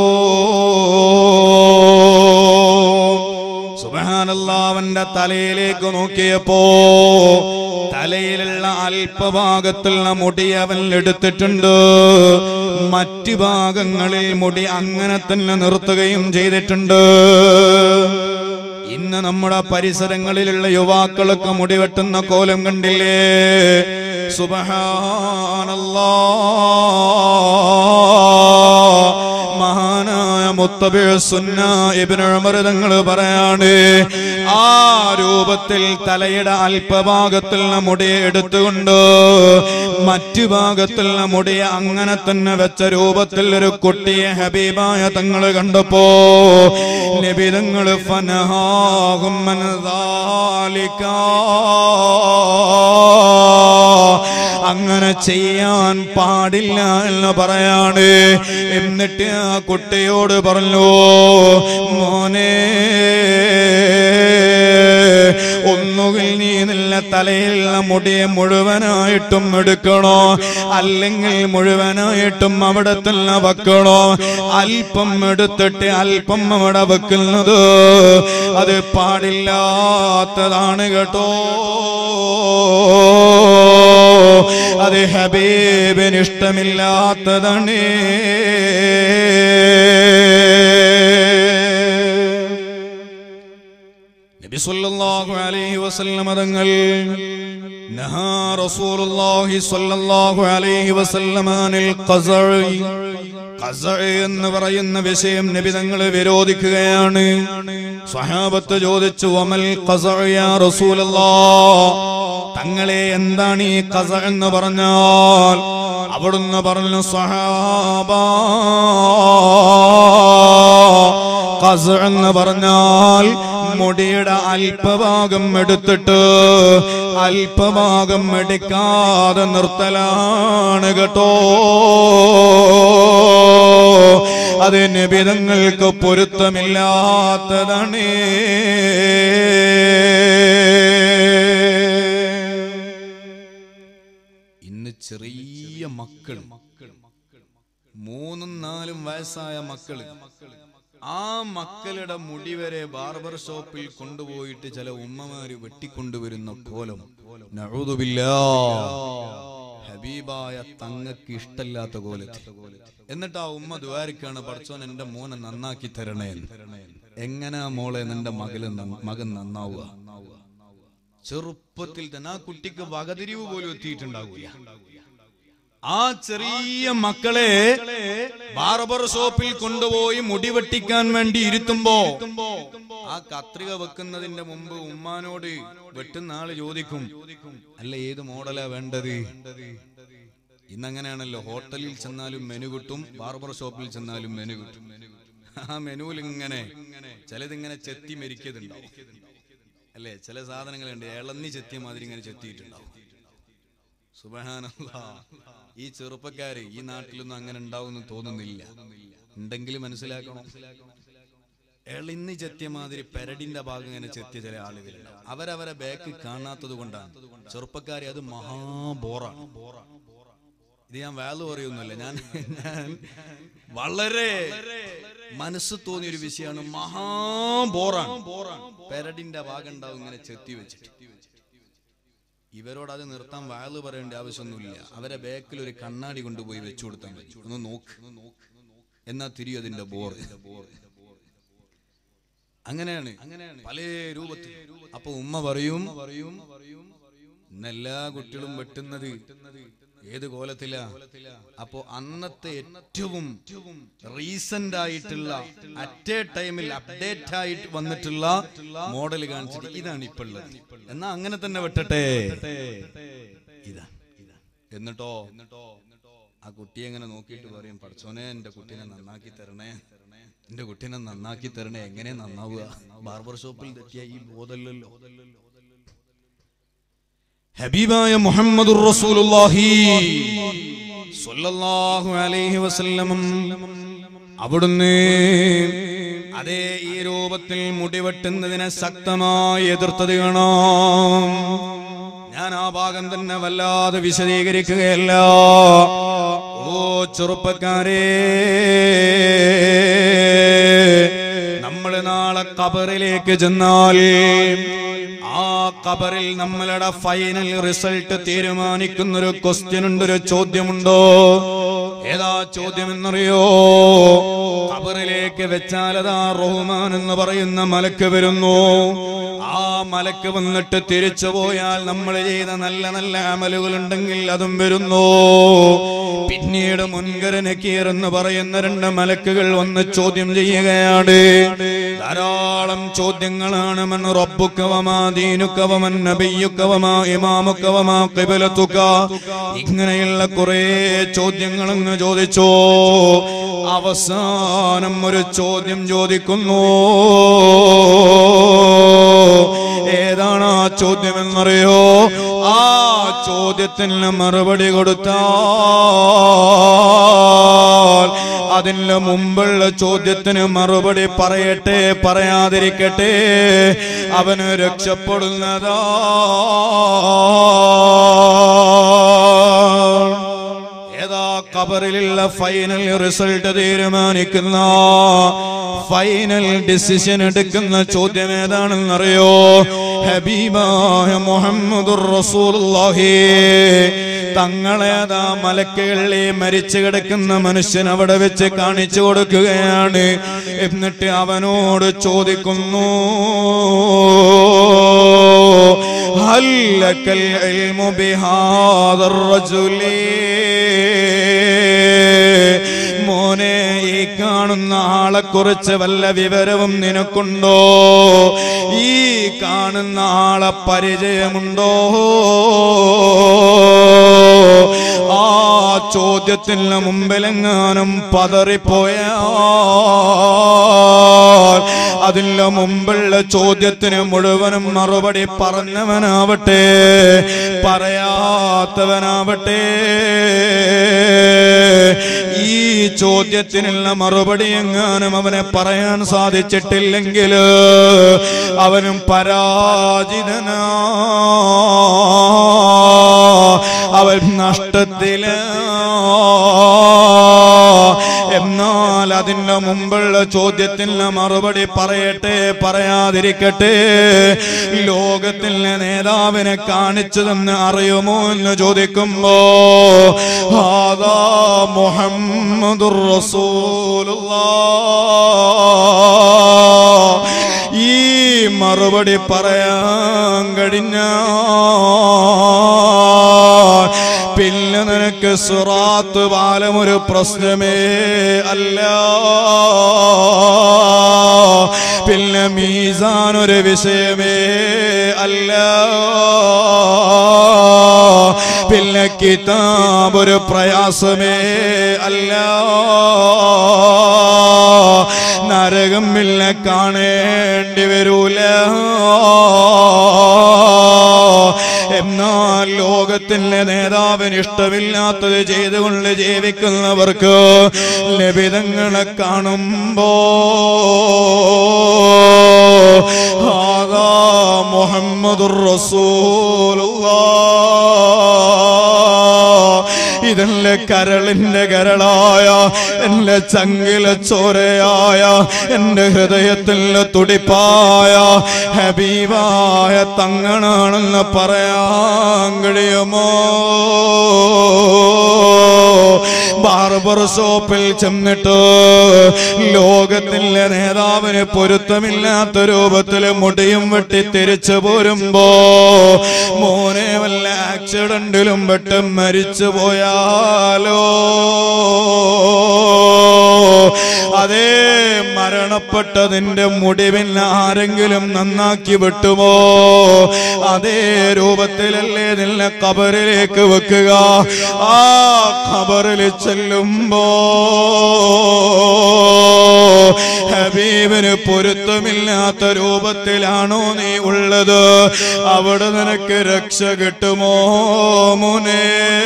സുബഹാനല്ലാവന്റെ തലയിലേക്ക് നോക്കിയപ്പോ തലയിലുള്ള അല്പഭാഗത്തുള്ള മുടി അവൻ എടുത്തിട്ടുണ്ട് മറ്റു ഭാഗങ്ങളിൽ മുടി അങ്ങനെ തന്നെ നിർത്തുകയും ചെയ്തിട്ടുണ്ട് ഇന്ന് നമ്മുടെ പരിസരങ്ങളിലുള്ള യുവാക്കൾക്ക് മുടി വെട്ടുന്ന കോലം കണ്ടില്ലേ സുബഹാനല്ലാ മഹാനായ മുത്തബി സുന്ന ഇബ്നു ഉമർ തങ്ങൾ പറയാണ് ആ രൂപത്തിൽ തലയുടെ അല്പഭാഗത്തുള്ള മുടിയെ എടുത്തുകൊണ്ട് മറ്റു ഭാഗത്തുള്ള മുടിയെ അങ്ങനെ തന്നെ വെച്ച രൂപത്തിൽ ഒരു കുട്ടിയെ ഹബീബായ തങ്ങൾ കണ്ടപ്പോ നബി തങ്ങൾ ഫനഹാഹും മൻ ذَلِكَ. അങ്ങനെ ചെയ്യാൻ പാടില്ല എന്ന് പറയാണ് എന്നിട്ട് ആ കുട്ടിയോട് പറഞ്ഞു മോനെ ഒന്നുകിൽ നീ നില്ല തലയിലുള്ള മുടിയെ മുഴുവനായിട്ടും എടുക്കണോ അല്ലെങ്കിൽ മുഴുവനായിട്ടും അവിടെ തന്നെ വെക്കണോ അല്പം എടുത്തിട്ട് അല്പം അവിടെ വെക്കുന്നത് അത് പാടില്ലാത്തതാണ് കേട്ടോ അത് ഹബീബിന് ഇഷ്ടമില്ലാത്തതാണ് നബി സല്ലല്ലാഹു അലൈഹി വസല്ലം തങ്ങൾ നഹാ റസൂലുള്ളാഹി സ്വല്ലല്ലാഹു അലൈഹി വസല്ലം അനിൽ ഖസഇ ഖസഇ എന്ന് പറയുന്ന വിഷയം നബി തങ്ങൾ വിരോധിക്കുകയാണ് സ്വഹാബത്ത് ചോദിച്ചു വമൽ ഖസഇ യാ റസൂലല്ലാഹ് തങ്ങളെ എന്താണ് ഈ ഖസ എന്ന് പറഞ്ഞാൽ അവിടുന്ന് പറഞ്ഞു സ്വഹാബ ഖസ എന്ന് പറഞ്ഞാൽ മുടിയുടെ അല്പഭാഗം എടുത്തിട്ട് അല്പഭാഗം എടുക്കാതെ നിർത്തലാണ് കേട്ടോ അത് നിബിതങ്ങൾക്ക് പൊരുത്തമില്ലാത്തതാണ് ഇന്ന് ചെറിയ മക്കൾ മൂന്നും നാലും വയസ്സായ മക്കള് ആ മക്കളുടെ മുടി വരെ ബാർബർ ഷോപ്പിൽ കൊണ്ടുപോയിട്ട് ചില ഉമ്മമാര് വെട്ടിക്കൊണ്ടുവരുന്ന കോലം നഊദുബില്ലാ. ഹബീബായ തങ്ങക്ക് ഇഷ്ടല്ലാത്ത കോലത്തിൽ എന്നിട്ട് ആ ഉമ്മ ദ്വാരിക്കാണ് പഠിച്ചോൻ എന്റെ മോനെ നന്നാക്കി തരണേ എങ്ങനാ മോളെ നിന്റെ മകള് നന്ന- മകൻ നന്നാവുക ചെറുപ്പത്തിൽ തന്നെ ആ കുട്ടിക്ക് വകതിരിവ് പോലും എത്തിയിട്ടുണ്ടാകൂല ആ ചെറിയ മക്കളെ ബാർബർ ഷോപ്പിൽ കൊണ്ടുപോയി മുടി വെട്ടിക്കാൻ വേണ്ടി ഇരുത്തുമ്പോ ആ കത്രിക വെക്കുന്നതിന്റെ മുമ്പ് ഉമ്മാനോട് വെട്ടുന്ന ആള് ചോദിക്കും അല്ല ഏത് മോഡലാ വേണ്ടത് ഇന്നങ്ങനെയാണല്ലോ ഹോട്ടലിൽ ചെന്നാലും മെനു കിട്ടും ബാർബർ ഷോപ്പിൽ ചെന്നാലും മെനു കിട്ടും ആ മെനുവിൽ ഇങ്ങനെ ചിലതിങ്ങനെ ചെത്തി മെരിക്കതുണ്ടാവും അല്ലേ ചില സാധനങ്ങളുണ്ട് ഇളന്നി ചെത്തിയ മാതിരി ഇങ്ങനെ ചെത്തിയിട്ടുണ്ടാവും സുബഹാനല്ലാ ഈ ചെറുപ്പക്കാര് ഈ നാട്ടിലൊന്നും അങ്ങനെ ഉണ്ടാവുമെന്ന് തോന്നുന്നില്ല ഉണ്ടെങ്കിൽ മനസ്സിലാക്കണം എളിന്നി ചെത്തിയ മാതിരി പെരടിന്റെ ഭാഗം ഇങ്ങനെ ചെത്തിയ ചില ആളുകളുണ്ട് അവരവരെ ബാക്ക് കാണാത്തത് കൊണ്ടാണ് ചെറുപ്പക്കാരെ അത് മഹാബോറാണ് ഇത് ഞാൻ വേല പറയുന്നില്ല ഞാൻ ഞാൻ വളരെ മനസ്സ് തോന്നിയ ഒരു വിഷയമാണ് മഹാബോറാണ് പെരടിന്റെ ഭാഗം ഉണ്ടാവും ഇങ്ങനെ ചെത്തി വെച്ചിട്ട് ഇവരോട് അത് നിർത്താൻ വാല് പറയേണ്ട ആവശ്യമൊന്നുമില്ല അവരെ ബാക്കിൽ ഒരു കണ്ണാടി കൊണ്ടുപോയി വെച്ചു കൊടുത്താൽ മതി ഒന്ന് നോക്ക് എന്നാ തിരിയും അതിന്റെ ബോർ അങ്ങനെയാണ് പല രൂപത്തിൽ അപ്പൊ ഉമ്മ പറയും ഇന്ന് എല്ലാ കുട്ടികളും വെട്ടുന്നത് ഏത് കോലത്തിലാ അപ്പോ അന്നത്തെ ഏറ്റവും റീസെന്റ് ആയിട്ടുള്ള അറ്റ് എ ടൈമിൽ അപ്ഡേറ്റ് ആയിട്ട് വന്നിട്ടുള്ള മോഡൽ കാണിച്ചിട്ട് ഇതാണ് ഇപ്പൊ ഉള്ളത് എന്നാ അങ്ങനെ തന്നെ വെട്ടട്ടെ ഇതാ എന്നിട്ടോ ആ കുട്ടിയെ എങ്ങനെ നോക്കിയിട്ട് പറയും പഠിച്ചോനെ എന്റെ കുട്ടീനെ നന്നാക്കി തരണേ എന്റെ കുട്ടീനെ നന്നാക്കി തരണേ എങ്ങനെ നന്നാവുക ബാർബർ ഷോപ്പിൽ തെറ്റിയ ഈ ബോധമല്ലല്ലോ ഹബീബായ മുഹമ്മദുർ റസൂലുള്ളാഹി സ്വല്ലല്ലാഹു അലൈഹി വസല്ലം അവിടുന്ന് അതേ ഈ രൂപത്തിൽ മുടിവെട്ടുന്നതിനെ ശക്തമായി എതിർത്തത് കാണാം ഞാൻ ആ ഭാഗം തന്നെ വല്ലാതെ വിശദീകരിക്കുകയല്ല ഓ ചെറുപ്പക്കാരേ നമ്മൾ നാളെ കബറിലേക്ക് ചെന്നാൽ ആ കബറിൽ നമ്മളുടെ ഫൈനൽ റിസൾട്ട് തീരുമാനിക്കുന്ന ഒരു ക്വസ്റ്റ്യൻ ഉണ്ട് ഒരു ചോദ്യമുണ്ടോ ഏതാ ചോദ്യം എന്നറിയോ കബറിലേക്ക് വെച്ചാൽ അതാ റഹ്മാൻ എന്ന് പറയുന്ന മലക്ക് വരുന്നു ആ മലക്ക് വന്നിട്ട് തിരിച്ചു പോയാൽ നമ്മൾ ചെയ്ത നല്ല നല്ല അമലുകൾ ഉണ്ടെങ്കിൽ അതും വരുന്നു പിന്നീട് മുൻകര നക്കീർ എന്ന് പറയുന്ന രണ്ട് മലക്കുകൾ വന്ന് ചോദ്യം ചെയ്യുകയാണ് ധാരാളം ചോദ്യങ്ങളാണ് മൻ റബ്ബുക വമാ ദീനുക വമൻ നബിയുക വമാ ഇമാമുക വമാ ഖിബ്ലതുക ഇങ്ങനെയുള്ള കുറേ ചോദ്യങ്ങൾ അങ്ങ് ചോദിച്ചു അവസാനം ഒരു ചോദ്യം ചോദിക്കുന്നു ഏതാണ് ആ ചോദ്യം എന്നറിയോ ആ ചോദ്യത്തിന് മറുപടി കൊടുത്താൽ അതിന് മുമ്പുള്ള ചോദ്യത്തിന് മറുപടി പറയട്ടെ പറയാതിരിക്കട്ടെ അവന് രക്ഷപ്പെടുന്നതാ ഏതാ കബറിലുള്ള ഫൈനൽ റിസൾട്ട് തീരുമാനിക്കുന്ന ഫൈനൽ ഡിസിഷൻ എടുക്കുന്ന ചോദ്യം ഏതാണെന്നറിയോ ഹബീബായ മുഹമ്മദുർ റസൂലുള്ളാഹി തങ്ങളെ അതാ മലക്കുകളിലെ മരിച്ചു കിടക്കുന്ന മനുഷ്യൻ അവിടെ വെച്ച് കാണിച്ചു കൊടുക്കുകയാണ് എന്നിട്ട് അവനോട് ചോദിക്കുന്നു هل لك العلم بهذا الرجل മോനെ ഈ കാണുന്ന ആളെ ആളെ കുറിച്ച് വല്ല വിവരവും നിനക്കുണ്ടോ ഈ കാണുന്ന ആളെ പരിചയമുണ്ടോ ആ ചോദ്യത്തിന് മുമ്പിലെങ്ങാനും പതറിപ്പോയാൽ അതിന്റെ മുമ്പുള്ള ചോദ്യത്തിന് മുഴുവനും മറുപടി പറഞ്ഞവനാവട്ടെ പറയാത്തവനാവട്ടെ ഈ ചോദ്യത്തിനുള്ള മറുപടി എങ്ങാനും അവനെ പറയാൻ സാധിച്ചിട്ടില്ലെങ്കിൽ അവനും പരാജിതനാ അവൻ നഷ്ടത്തില് എന്നാൽ അതിന്റെ മുമ്പുള്ള ചോദ്യത്തിന് മറുപടി പറയട്ടെ പറയാതിരിക്കട്ടെ ലോകത്തിലെ നേതാവിനെ കാണിച്ചതെന്ന് അറിയുമോ എന്ന് ചോദിക്കുമ്പോ ഹാദാ മുഹമ്മദുർ റസൂലുള്ളാഹ് ഈ മറുപടി പറയാൻ കഴിഞ്ഞ പിന്നെ നിനക്ക് സുറാത്ത് പാലം ഒരു പ്രശ്നമേ അല്ല പിന്നെ മീസാൻ ഒരു വിഷയമേ അല്ല പിന്നെ കിതാബ് ഒരു പ്രയാസമേ അല്ല നരകം പിന്നെ കാണേണ്ടി വരൂല എന്നാൽ ലോകത്തിന്റെ നേതാവിന് ഇഷ്ടമില്ലാത്തത് ചെയ്തുകൊണ്ട് ജീവിക്കുന്നവർക്ക് ലഭിതങ്ങളെ കാണുമ്പോ ആകാ മുഹമ്മദുർ റസൂലുള്ളാഹ് ഇതല്ലേ കരളിന്റെ കരളായ എന്റെ ചങ്കിലെ ചോരയായ എന്റെ ഹൃദയത്തിലെ തുടിപ്പായ ഹബീബായ തങ്ങളാണെന്ന് പറയാൻ കഴിയുമോ ബാർബർ ഷോപ്പിൽ ചെന്നിട്ട് ലോകത്തിലെ നേതാവിന് പൊരുത്തമില്ലാത്ത രൂപത്തില് മുടിയും വെട്ടി തിരിച്ചു പോരുമ്പോ മോനെ വല്ല ആക്സിഡന്റിലും പെട്ട് മരിച്ചു പോയാലോ അതേ മരണപ്പെട്ടതിന്റെ മുടിവിൽ ആരെങ്കിലും നന്നാക്കി വിട്ടുമോ അതേ രൂപത്തിലല്ലേ നിന്നെ കബറിലേക്ക് വെക്കുക ആ ഖബറിൽ ചെല്ലുമ്പോ ഹബീബിന് പൊരുത്തമില്ലാത്ത രൂപത്തിലാണോ നീ ഉള്ളത് അവിടെ നിനക്ക് രക്ഷ കിട്ടുമോ മുനേ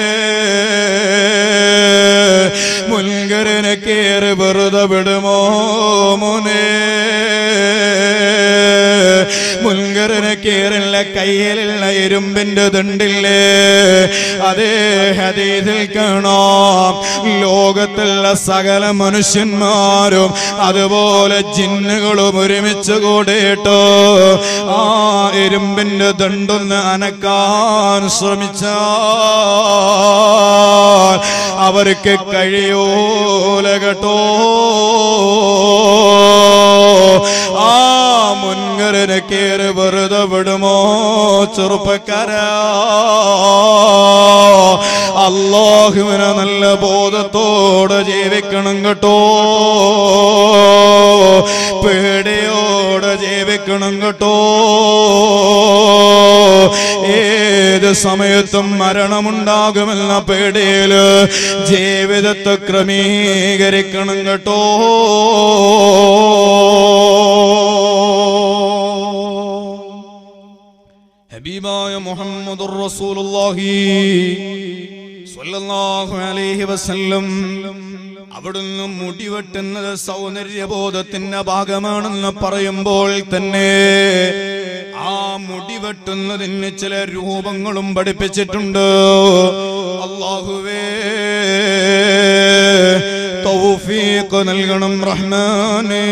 മുൻകരനെ കേറി വെറുതെ വിടുമോ മുനേ മുൻകരനെ കേറില്ല കയ്യിലുള്ള ഇരുമ്പിന്റെ ദണ്ടില്ലേ അതേ ഹദീസിൽ കാണാം ലോകത്തുള്ള സകല മനുഷ്യന്മാരും അതുപോലെ ജിന്നുകളും ഒരുമിച്ച് കൂടിയിട്ട് ആ ഇരുമ്പിന്റെ ദണ്ടൊന്ന് അനക്കാൻ ശ്രമിച്ചാൽ അവർക്ക് കഴിയൂല കേട്ടോ ആ മുൻകരനെ കേറി വെറുതെ വിടുമോ ചെറുപ്പക്കാര അള്ളാഹുവിനെ നല്ല ബോധത്തോടെ ജീവിക്കണം കേട്ടോ പേടിയോടെ ജീവിക്കണം കേട്ടോ ഏത് സമയത്തും മരണമുണ്ടാകുമെന്ന പേടിയില് ജീവിതത്തെ ക്രമീകരിക്കണം കേട്ടോ ഹബീബായ മുഹമ്മദുർ റസൂലുള്ളാഹി സ്വല്ലല്ലാഹു അലൈഹി വസല്ലം അവിടുന്ന് മുടിവെട്ടുന്നത് സൗന്ദര്യബോധത്തിന്റെ ഭാഗമാണെന്ന് പറയുമ്പോൾ തന്നെ ആ മുടിവെട്ടുന്നതിന് ചില രൂപങ്ങളും പഠിപ്പിച്ചിട്ടുണ്ട് അള്ളാഹുവേ തൗഫീഖ് നൽകണം റഹ്മാനേ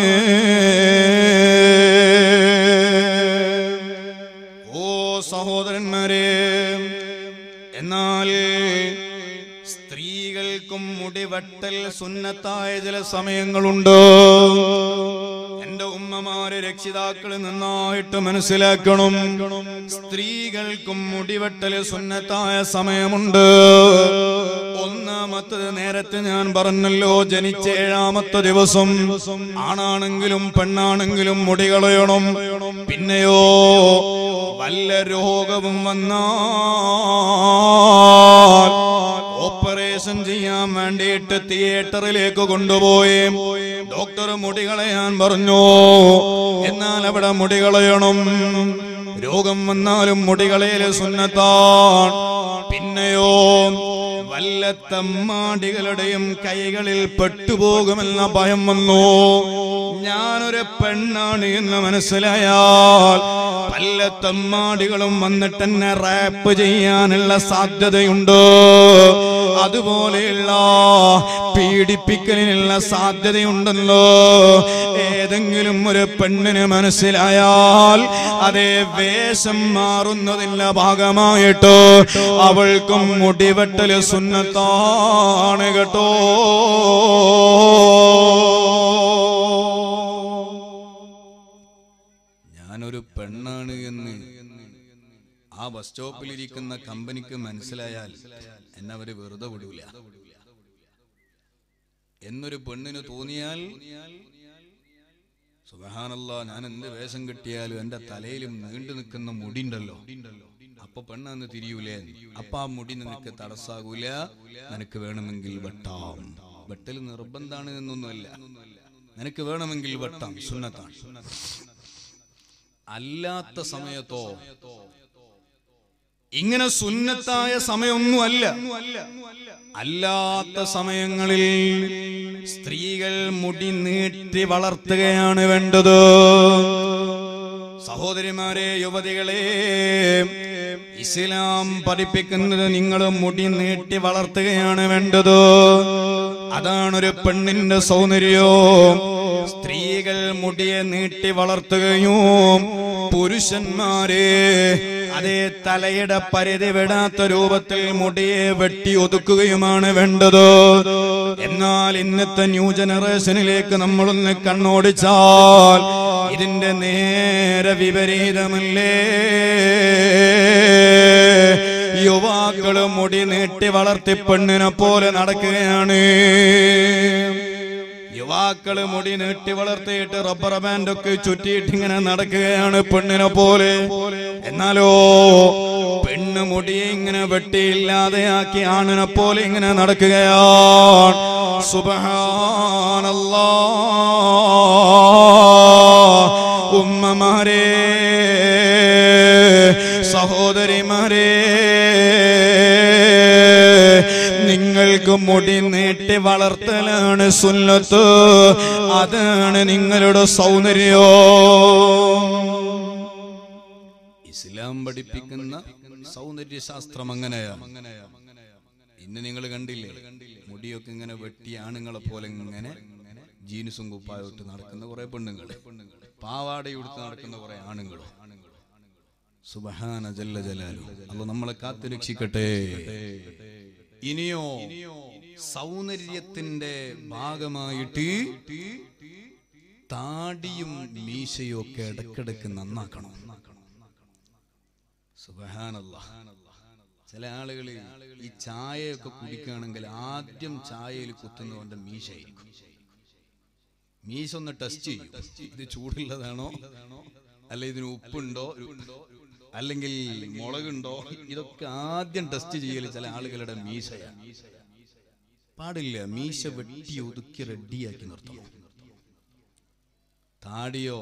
ഓ സഹോദരന്മാരെ എന്നാൽ സ്ത്രീകൾക്കും മുടിവെട്ടൽ സുന്നത്തായ ചില സമയങ്ങളുണ്ട് എന്റെ ഉമ്മ ഉമ്മമാരെ രക്ഷിതാക്കൾ നന്നായിട്ട് മനസ്സിലാക്കണം സ്ത്രീകൾക്കും മുടിവെട്ടല് സുന്നത്തായ സമയമുണ്ട് ഒന്നാമത്തത് നേരത്തെ ഞാൻ പറഞ്ഞല്ലോ ജനിച്ച ഏഴാമത്തെ ദിവസം ആണാണെങ്കിലും പെണ്ണാണെങ്കിലും മുടി കളയണം പിന്നെയോ വല്ല രോഗവും വന്നാൽ ഓപ്പറേഷൻ ചെയ്യാൻ വേണ്ടിയിട്ട് തിയേറ്ററിലേക്ക് കൊണ്ടുപോയി ഡോക്ടർ മുടി കളയാൻ പറഞ്ഞു എന്നാൽ അവിടെ മുടി കളയണം രോഗം വന്നാലും മുടി കളയല് സുന്നത്താണ് പിന്നെയോ വല്ല തമ്മാടികളുടെയും കൈകളിൽ പെട്ടുപോകുമെന്ന ഭയം വന്നു ഞാനൊരു പെണ്ണാണ് എന്ന് മനസ്സിലായാൽ പല തമ്മാടികളും വന്നിട്ട് എന്നെ റാപ്പ് ചെയ്യാനുള്ള സാധ്യതയുണ്ട് അതുപോലെയുള്ള പീഡിപ്പിക്കലിനുള്ള സാധ്യതയുണ്ടല്ലോ ഏതെങ്കിലും ഒരു പെണ്ണിന് മനസ്സിലായാൽ അതേ വേഷം മാറുന്നതിന്റെ ഭാഗമായിട്ട് അവൾക്കും മുടിവെട്ടല് സുന്നത്താണ് കേട്ടോ ഞാനൊരു പെണ്ണാണ് എന്ന് ആ ബസ് സ്റ്റോപ്പിലിരിക്കുന്ന കമ്പനിക്ക് മനസ്സിലായാൽ എന്നെ അവര് വെറുതെ വിടൂല എന്നൊരു പെണ്ണിന് തോന്നിയാൽ സുബഹാനല്ല ഞാൻ എന്ത് വേഷം കിട്ടിയാലും എന്റെ തലയിലും നീണ്ടു നിൽക്കുന്ന മുടിണ്ടല്ലോ അപ്പൊ പെണ്ണന്ന് തിരിയൂലേ അപ്പൊ ആ മുടി നിനക്ക് തടസ്സാകൂല നിനക്ക് വേണമെങ്കിൽ വെട്ടാം വെട്ടൽ നിർബന്ധാണ് എന്നൊന്നുമല്ല നിനക്ക് വേണമെങ്കിൽ വെട്ടാം സുന്നത്താണ് അല്ലാത്ത സമയത്തോ ഇങ്ങനെ സുന്നത്തായ സമയമൊന്നുമല്ല അല്ലാത്ത സമയങ്ങളിൽ സ്ത്രീകൾ മുടി നീട്ടി വളർത്തുകയാണ് വേണ്ടത് സഹോദരിമാരെ യുവതികളെ ഇസ്ലാം പഠിപ്പിക്കുന്നത് നിങ്ങൾ മുടി നീട്ടി വളർത്തുകയാണ് വേണ്ടത് അതാണൊരു പെണ്ണിന്റെ സൗന്ദര്യവും സ്ത്രീകൾ മുടിയെ നീട്ടി വളർത്തുകയും പുരുഷന്മാരെ അതേ തലയുടെ പരിധി വിടാത്ത രൂപത്തിൽ മുടിയെ വെട്ടി ഒതുക്കുകയുമാണ് വേണ്ടത് എന്നാൽ ഇന്നത്തെ ന്യൂ ജനറേഷനിലേക്ക് നമ്മളൊന്ന് കണ്ണോടിച്ചാൽ ഇതിന്റെ നേരെ വിപരീതമല്ലേ യുവാക്കള് മുടി നീട്ടി വളർത്തി പെണ്ണിനെ പോലെ നടക്കുകയാണ് യുവാക്കള് മുടി നീട്ടി വളർത്തിയിട്ട് റബ്ബർ ബാൻഡ് ഒക്കെ ചുറ്റിയിട്ട് ഇങ്ങനെ നടക്കുകയാണ് പെണ്ണിനെ പോലെ എന്നാലോ പെണ്ണ് മുടിയെ ഇങ്ങനെ വെട്ടിയില്ലാതെയാക്കി ആണിനെ പോലെ ഇങ്ങനെ നടക്കുകയാണ് സുബഹാനല്ലാ ഉമ്മമാരെ സഹോദരിമാരെ നിങ്ങൾക്ക് മുടി നീട്ടി വളർത്തലാണ് സുന്നത്ത് അതാണ് നിങ്ങളുടെ സൗന്ദര്യോ ഇസ്ലാം പഠിപ്പിക്കുന്ന സൗന്ദര്യശാസ്ത്രം അങ്ങനെയാണ് ഇന്ന് നിങ്ങൾ കണ്ടില്ലേ മുടിയൊക്കെ ഇങ്ങനെ വെട്ടി ആണുങ്ങളെ പോലെ ഇങ്ങനെ ജീൻസും കുപ്പായോട്ട് നടക്കുന്ന കുറെ പെണ്ണുങ്ങൾ പാവാടയുടുത്ത് നടക്കുന്ന കുറെ ആണുങ്ങളും സുബഹാന ജല്ല ജലാലു അല്ല നമ്മളെ കാത്തു രക്ഷിക്കട്ടെ ഇനിയോ സൗന്ദര്യത്തിന്റെ ഭാഗമായിട്ട് താടിയും മീശയും ഒക്കെ ഇടക്കിടക്ക് നന്നാക്കണം സുബഹാനല്ലാ ചില ആളുകൾ ഈ ചായയൊക്കെ കുടിക്കുകയാണെങ്കിൽ ആദ്യം ചായയിൽ കുത്തുന്നവന്റെ മീശയായിരിക്കും മീശ ഒന്ന് ടെസ്റ്റ് ചെയ്യും ഇത് ചൂടുള്ളതാണോ അല്ല ഇതിന് ഉപ്പുണ്ടോ അല്ലെങ്കിൽ മുളകുണ്ടോ ഇതൊക്കെ ആദ്യം ടെസ്റ്റ് ചെയ്യൽ ചില ആളുകളുടെ മീശയാണ് പാടില്ല മീശ വെട്ടി ഒതുക്കി റെഡിയാക്കി നിർത്തണം താടിയോ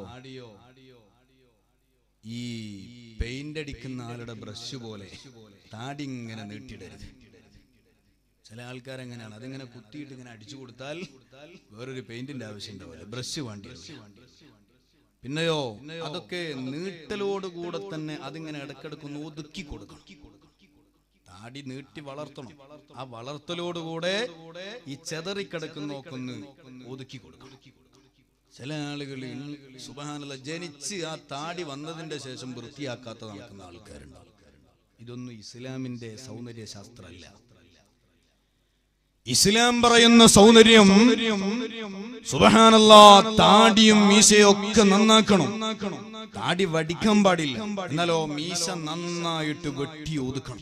ഈ പെയിന്റ് അടിക്കുന്ന ആളുടെ ബ്രഷ് പോലെ താടി ഇങ്ങനെ നീട്ടിയിടരുത് ചില ആൾക്കാർ എങ്ങനെയാണ് അതിങ്ങനെ കുത്തിയിട്ട് ഇങ്ങനെ അടിച്ചു കൊടുത്താൽ വേറൊരു പെയിന്റിന്റെ ആവശ്യം ഉണ്ടാവില്ല ബ്രഷ് വേണ്ടി വരും. പിന്നെയോ അതൊക്കെ നീട്ടലോടുകൂടെ തന്നെ അതിങ്ങനെ ഇടക്കിടക്കൊന്ന് ഒതുക്കി കൊടുക്കണം താടി നീട്ടി വളർത്തണം ആ വളർത്തലോടുകൂടെ ഈ ചെതറിക്കിടക്കുന്നൊക്കെ ഒന്ന് ഒതുക്കി കൊടുക്കണം ചില ആളുകൾ സുബഹാനല്ല ജനിച്ച് ആ താടി വന്നതിന്റെ ശേഷം വൃത്തിയാക്കാത്ത നടക്കുന്ന ആൾക്കാരുണ്ട് ഇതൊന്നും ഇസ്ലാമിന്റെ സൗന്ദര്യ ശാസ്ത്രമല്ല ഇസ്ലാം പറയുന്ന സൗന്ദര്യം സുബഹാനല്ലാ താടിയും മീശയും ഒക്കെ നന്നാക്കണം താടി വടിക്കാൻ പാടില്ല എന്നാലോ മീശ നന്നായിട്ട് വെട്ടി ഒതുക്കണം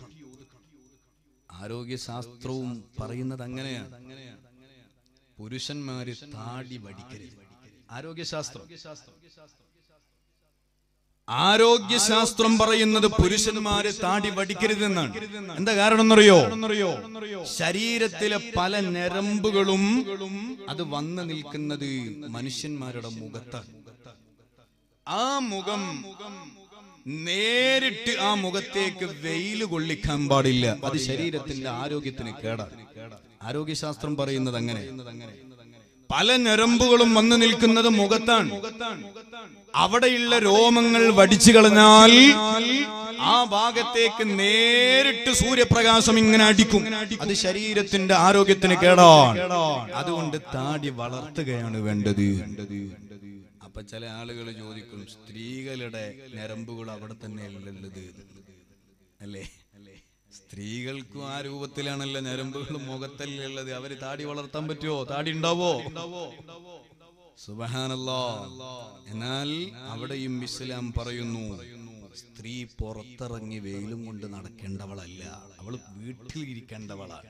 ആരോഗ്യശാസ്ത്രവും പറയുന്നത് അങ്ങനെയാണ് പുരുഷന്മാര് താടി വടിക്കരുത് ആരോഗ്യശാസ്ത്രം ആരോഗ്യശാസ്ത്രം പറയുന്നത് പുരുഷന്മാര് താടി വടിക്കരുതെന്നാണ് എന്താ കാരണം എന്നറിയോ ശരീരത്തിലെ പല ഞരമ്പുകളും അത് വന്നു നിൽക്കുന്നത് മനുഷ്യന്മാരുടെ മുഖത്താണ് ആ മുഖം നേരിട്ട് ആ മുഖത്തേക്ക് വെയിൽ കൊള്ളിക്കാൻ പാടില്ല അത് ശരീരത്തിന്റെ ആരോഗ്യത്തിന് കേടാണ് ആരോഗ്യശാസ്ത്രം പറയുന്നത് അങ്ങനെ പല ഞരമ്പുകളും വന്നു നിൽക്കുന്നത് മുഖത്താണ് അവിടെയുള്ള രോമങ്ങൾ വടിച്ചു കളഞ്ഞാൽ ആ ഭാഗത്തേക്ക് നേരിട്ട് സൂര്യപ്രകാശം ഇങ്ങനെ അടിക്കും അത് ശരീരത്തിന്റെ ആരോഗ്യത്തിന് കേടാണ് അതുകൊണ്ട് താടി വളർത്തുകയാണ് വേണ്ടത് അപ്പൊ ചില ആളുകൾ ചോദിക്കും സ്ത്രീകളുടെ ഞരമ്പുകൾ അവിടെ തന്നെയല്ലേ ഉള്ളത് അല്ലേ സ്ത്രീകൾക്കും ആ രൂപത്തിലാണല്ലോ ഞരമ്പുകൾ മുഖത്തല്ലേ ഉള്ളത് അവര് താടി വളർത്താൻ പറ്റുമോ താടി ഉണ്ടാവോ സുബഹാനല്ലോ എന്നാൽ അവിടെയും ഇസ്ലാം പറയുന്നു സ്ത്രീ പുറത്തിറങ്ങി വെയിലും കൊണ്ട് നടക്കേണ്ടവളല്ല അവള് വീട്ടിൽ ഇരിക്കേണ്ടവളാണ്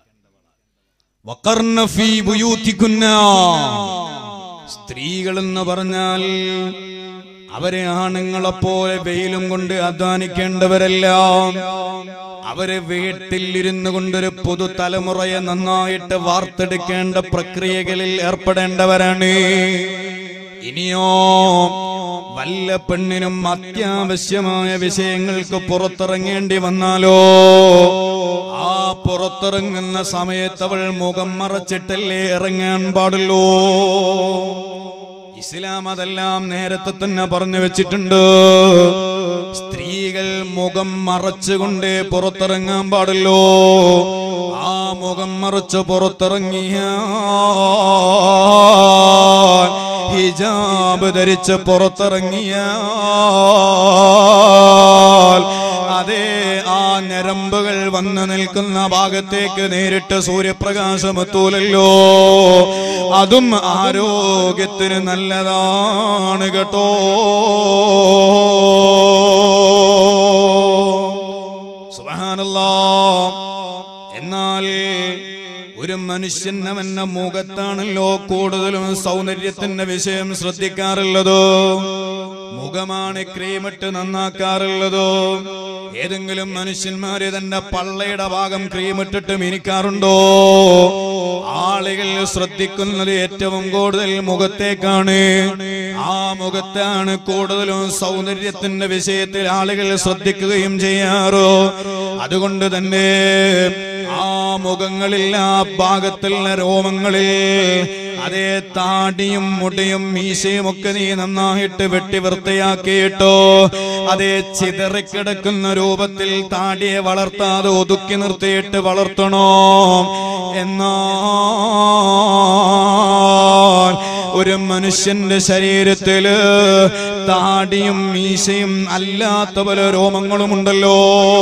വഖർന ഫീ ബുയൂത്തികുന്ന സ്ത്രീകൾ എന്ന് പറഞ്ഞാൽ അവരെ ആണുങ്ങളെപ്പോലെ വെയിലും കൊണ്ട് അധ്വാനിക്കേണ്ടവരല്ല അവര് വീട്ടിൽ ഇരുന്നു കൊണ്ടൊരു പുതുതലമുറയെ നന്നായിട്ട് വാർത്തെടുക്കേണ്ട പ്രക്രിയകളിൽ ഏർപ്പെടേണ്ടവരാണ് ഇനിയോ വല്ല പെണ്ണിനും അത്യാവശ്യമായ വിഷയങ്ങൾക്ക് പുറത്തിറങ്ങേണ്ടി വന്നാലോ ആ പുറത്തിറങ്ങുന്ന സമയത്ത് അവൾ മുഖം മറച്ചിട്ടല്ലേ ഇറങ്ങാൻ പാടുള്ളൂ ഇസ്ലാം അതെല്ലാം നേരത്തെ തന്നെ പറഞ്ഞു വെച്ചിട്ടുണ്ട് സ്ത്രീകൾ മുഖം മറച്ചുകൊണ്ട് പുറത്തിറങ്ങാൻ പാടുള്ളൂ ആ മുഖം മറച്ച് പുറത്തിറങ്ങിയ ഹിജാബ് ധരിച്ച് പുറത്തിറങ്ങിയ അതേ ആ ഞരമ്പുകൾ വന്നു നിൽക്കുന്ന ഭാഗത്തേക്ക് നേരിട്ട് സൂര്യപ്രകാശം എത്തൂലല്ലോ അതും ആരോഗ്യത്തിന് നല്ലതാണ് കേട്ടോ സുബ്ഹാനല്ലാ എന്നാൽ ഒരു മനുഷ്യൻ അവന്റെ മുഖത്താണല്ലോ കൂടുതലും സൗന്ദര്യത്തിന്റെ വിഷയം ശ്രദ്ധിക്കാറുള്ളത് മുഖമാണ് ക്രീമിട്ട് നന്നാക്കാറുള്ളത് ഏതെങ്കിലും മനുഷ്യന്മാര് തന്റെ പള്ളയുടെ ഭാഗം ക്രീമിട്ടിട്ട് മിനിക്കാറുണ്ടോ ആളുകൾ ശ്രദ്ധിക്കുന്നത് ഏറ്റവും കൂടുതൽ മുഖത്തേക്കാണ് ആ മുഖത്താണ് കൂടുതലും സൗന്ദര്യത്തിന്റെ വിഷയത്തിൽ ആളുകൾ ശ്രദ്ധിക്കുകയും ചെയ്യാറോ അതുകൊണ്ട് തന്നെ ആ മുഖങ്ങളിൽ ആ ഭാഗത്തുള്ള രോമങ്ങളിൽ അതേ താടിയും മുടിയും മീശയും ഒക്കെ നീ നന്നായിട്ട് വെട്ടി വൃത്തിയാക്കിയിട്ടോ അതേ ചിതറിക്കിടക്കുന്ന രൂപത്തിൽ താടിയെ വളർത്താതെ ഒതുക്കി നിർത്തിയിട്ട് വളർത്തണോ എന്നാൽ ഒരു മനുഷ്യന്റെ ശരീരത്തില് താടിയും മീശയും അല്ലാത്ത പല രോമങ്ങളും ഉണ്ടല്ലോ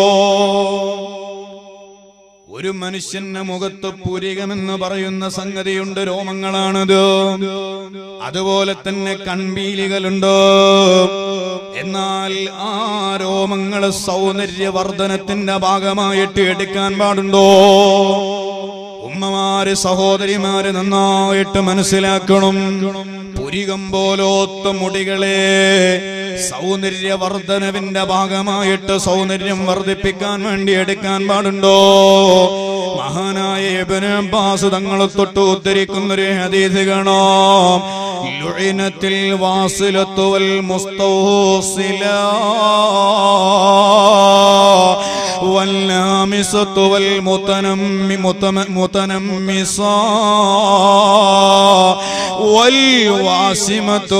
ഒരു മനുഷ്യന്റെ മുഖത്ത് പുരികമെന്ന് പറയുന്ന സംഗതിയുണ്ട് രോമങ്ങളാണത് അതുപോലെ തന്നെ കൺപീലികളുണ്ട് എന്നാൽ ആ രോമങ്ങൾ സൗന്ദര്യവർദ്ധനത്തിന്റെ ഭാഗമായിട്ട് എടുക്കാൻ പാടുണ്ടോ ഉമ്മമാര് സഹോദരിമാര് നന്നായിട്ട് മനസ്സിലാക്കണം പുരികം പോലോത്ത മുടികളെ സൗന്ദര്യവർദ്ധനവിന്റെ ഭാഗമായിട്ട് സൗന്ദര്യം വർദ്ധിപ്പിക്കാൻ വേണ്ടി എടുക്കാൻ പാടുണ്ടോ മഹാനായ ഇബ്നു അബ്ബാസ് തങ്ങളെ തൊട്ട് ഉദ്ധരിക്കുന്നൊരു ഹദീസ് കാണാം ലുഇനത്തിൽ വാസിലത്തു വൽ മുസ്തൗസില واللامسة والمتنم متم- متنمصة والواسمة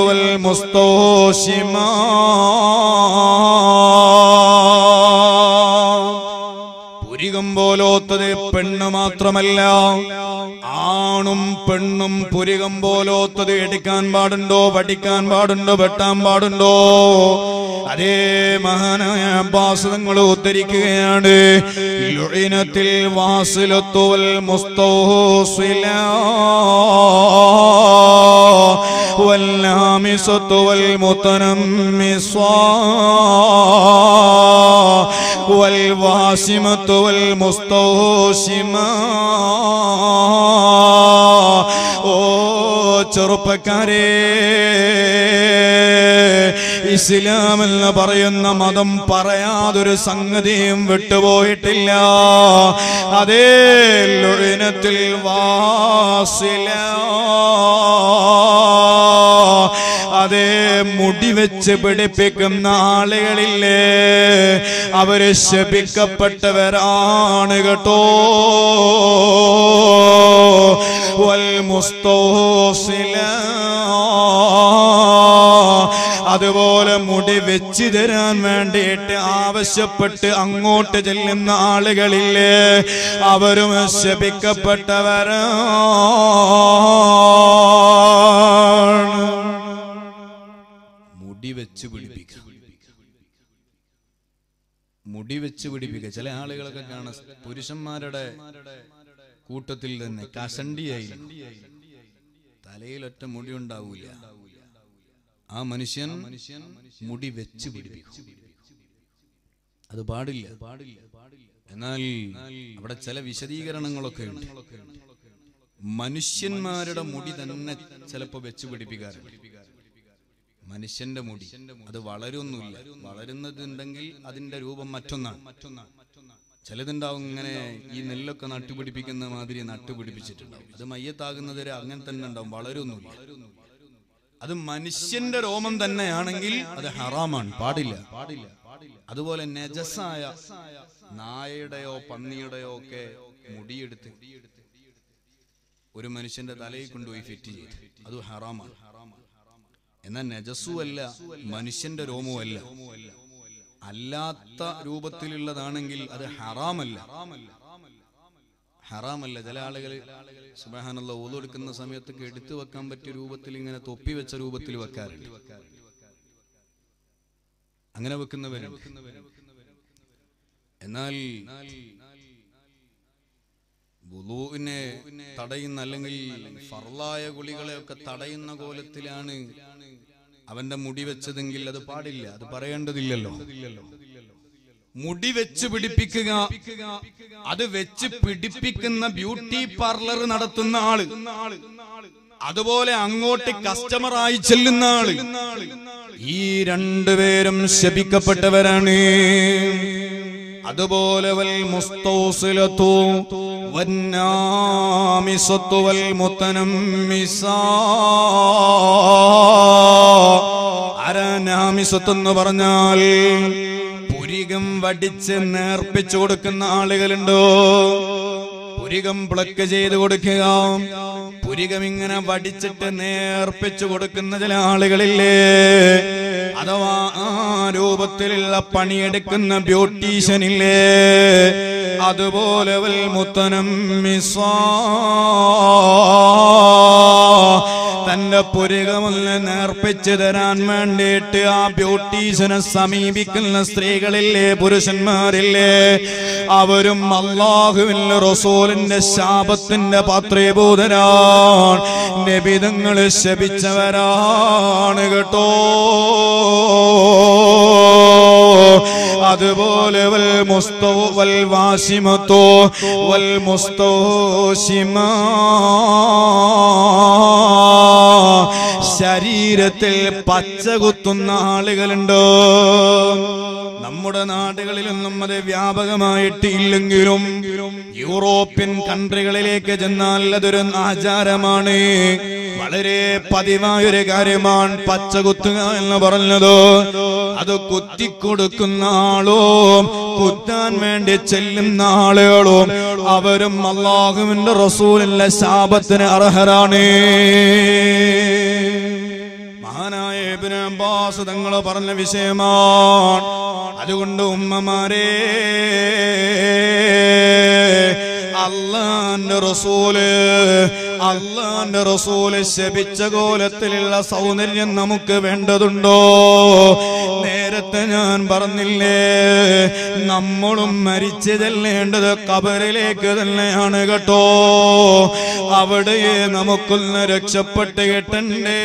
والمستوشمة പുരികം പോലോത്തത് പെണ്ണ് മാത്രമല്ല ആണും പെണ്ണും പുരികം പോലോത്തത് എടുക്കാൻ പാടുണ്ടോ പഠിക്കാൻ പാടുണ്ടോ വെട്ടാൻ പാടുണ്ടോ അതേ മഹാനായ അബ്ബാസ് തങ്ങൾ ഉദ്ധരിക്കുകയാണ് ലുഇനത്തിൽ വാസിലത്തുൽ മുസ്തൗസില والنامسة والمتنمصة والواسمة والمستوشمة ഓ ചെറുപ്പക്കാരെ ഇസ്ലാം എന്ന് പറയുന്ന മതം പറയാതൊരു സംഗതിയും വിട്ടുപോയിട്ടില്ല അതേ ലുഴിനത്തിൽ വാസില അതേ മുടി വെച്ച് പിടിപ്പിക്കുന്ന ആളുകളില്ലേ അവര് ശപിക്കപ്പെട്ടവരാണ് കേട്ടോ വൽ മുസ്തോസില അതുപോലെ മുടി വെച്ച് തരാൻ വേണ്ടിയിട്ട് ആവശ്യപ്പെട്ട് അങ്ങോട്ട് ചെല്ലുന്ന ആളുകളില്ലേ അവരും ശപിക്കപ്പെട്ടവരാണ് മുടി വെച്ച് പിടിപ്പിക്കുക മുടി വെച്ച് പിടിപ്പിക്കുക ചില ആളുകളൊക്കെ കാണാം പുരുഷന്മാരുടെ കൂട്ടത്തിൽ തന്നെ കഷണ്ടിയായി തലയിലൊറ്റ മുടി ഉണ്ടാവൂല ആ മനുഷ്യൻ മുടി വെച്ച് പിടിപ്പിക്കും അത് പാടില്ല പാടില്ല എന്നാൽ അവിടെ ചില വിശദീകരണങ്ങളൊക്കെ ഉണ്ട് മനുഷ്യന്മാരുടെ മുടി തന്നെ ചിലപ്പോ വെച്ച് പിടിപ്പിക്കാറുണ്ട് മനുഷ്യന്റെ മുടി അത് വളരൊന്നുമില്ല വളരുന്നതുണ്ടെങ്കിൽ അതിന്റെ രൂപം മറ്റൊന്നാണ് ചിലതുണ്ടാവും ഇങ്ങനെ ഈ നെല്ലൊക്കെ നട്ടുപിടിപ്പിക്കുന്ന മാതിരി നട്ടുപിടിപ്പിച്ചിട്ടുണ്ടാവും അത് മയ്യത്താകുന്നത് വരെ അങ്ങനെ തന്നെ ഉണ്ടാവും വളരൊന്നുമില്ല അത് മനുഷ്യന്റെ രോമം തന്നെയാണെങ്കിൽ അത് ഹറാമാണ് പാടില്ല പാടില്ല അതുപോലെ നജസായ നായയുടെയോ പന്നിയുടെയോ ഒക്കെ മുടിയെടുത്ത് ഒരു മനുഷ്യന്റെ തലയിൽ കൊണ്ടുപോയി ഫിറ്റ് ചെയ്ത് അത് ഹറാമാണ് എന്നാൽ നജസുമല്ല മനുഷ്യന്റെ രോമവുമല്ല അല്ലാത്ത രൂപത്തിലുള്ളതാണെങ്കിൽ അത് ഹറാമല്ല ഹറാമല്ല ചില ആളുകൾ സുബഹാനുള്ള ഓതെടുക്കുന്ന സമയത്തൊക്കെ എടുത്തു വെക്കാൻ പറ്റിയ രൂപത്തിൽ ഇങ്ങനെ തൊപ്പി വെച്ച രൂപത്തിൽ വെക്കാറുണ്ട് അങ്ങനെ വെക്കുന്നവരുണ്ട് എന്നാൽ വുളൂവിനെ തടയുന്ന അല്ലെങ്കിൽ ഫർലായ കുളികളെയൊക്കെ തടയുന്ന കോലത്തിലാണ് അവന്റെ മുടി വെച്ചതെങ്കിൽ അത് പാടില്ല അത് പറയേണ്ടതില്ലല്ലോ മുടി വെച്ച് പിടിപ്പിക്കുക അത് വെച്ച് പിടിപ്പിക്കുന്ന ബ്യൂട്ടി പാർലർ നടത്തുന്ന ആള് അതുപോലെ അങ്ങോട്ട് കസ്റ്റമറായി ചെല്ലുന്ന ആള് ഈ രണ്ടുപേരും ശപിക്കപ്പെട്ടവരാണ് അതുപോലെ വൽ മുസ്തൗസിലത്തു വന്നാമിസത്തു വൽ മുത്തനമ്മിസാ അരനാമിസത്ത് എന്ന് പറഞ്ഞാൽ പുരികം വടിച്ച് നേർപ്പിച്ചു കൊടുക്കുന്ന ആളുകളുണ്ടോ പുരികം പ്ലക്ക് ചെയ്ത് കൊടുക്കുക പുരികം ഇങ്ങനെ വടിച്ചിട്ട് നേർപ്പിച്ചു കൊടുക്കുന്ന ചില ആളുകളില്ലേ അഥവാ ആ രൂപത്തിലുള്ള പണിയെടുക്കുന്ന ബ്യൂട്ടീഷ്യനില്ലേ അതുപോലെ വൽ മുത്തനം തന്റെ പുരികമൊന്ന് നേർപ്പിച്ചു തരാൻ വേണ്ടിയിട്ട് ആ ബ്യൂട്ടീഷ്യനെ സമീപിക്കുന്ന സ്ത്രീകളില്ലേ പുരുഷന്മാരില്ലേ അവരും അള്ളാഹുവിന്റെ റസൂലിന്റെ ശാപത്തിന്റെ പാത്രീഭൂതരാണ് നബിതങ്ങൾ ശപിച്ചവരാണ് കേട്ടോ അതുപോലെ വൽ മുസ്തോ വൽ വാസിമത്തോ വൽ മുസ്തോഷിമ ശരീരത്തിൽ പച്ച കുത്തുന്ന ആളുകളുണ്ടോ നമ്മുടെ നാടുകളിലൊന്നും അത് വ്യാപകമായിട്ട് ഇല്ലെങ്കിലും യൂറോപ്യൻ കൺട്രികളിലേക്ക് ചെന്നാൽ അതൊരു ആചാരമാണ് വളരെ പതിവായൊരു കാര്യമാണ് പച്ച കുത്തുക എന്ന് പറഞ്ഞത് അത് കുത്തിക്കൊടുക്കുന്ന ആളും കുത്താൻ വേണ്ടി ചെല്ലുന്ന ആളുകളും അവരും അള്ളാഹുവിന്റെ റസൂലിന്റെ ശാപത്തിന് അർഹരാണ് മഹാനായ ഇബ്നു അബ്ബാസ് തങ്ങൾ പറഞ്ഞ വിഷയമാണ് അതുകൊണ്ട് ഉമ്മമാരെ അള്ളാന്റെ റസൂല് അള്ളാന്റെ റസൂല് ശപിച്ച കോലത്തിലുള്ള സൗന്ദര്യം നമുക്ക് വേണ്ടതുണ്ടോ നേരത്തെ ഞാൻ പറഞ്ഞില്ലേ നമ്മളും മരിച്ചു ചെല്ലേണ്ടത് കബറിലേക്ക് തന്നെയാണ് കേട്ടോ അവിടെ നമുക്കൊന്ന് രക്ഷപ്പെട്ട് കിട്ടണ്ടേ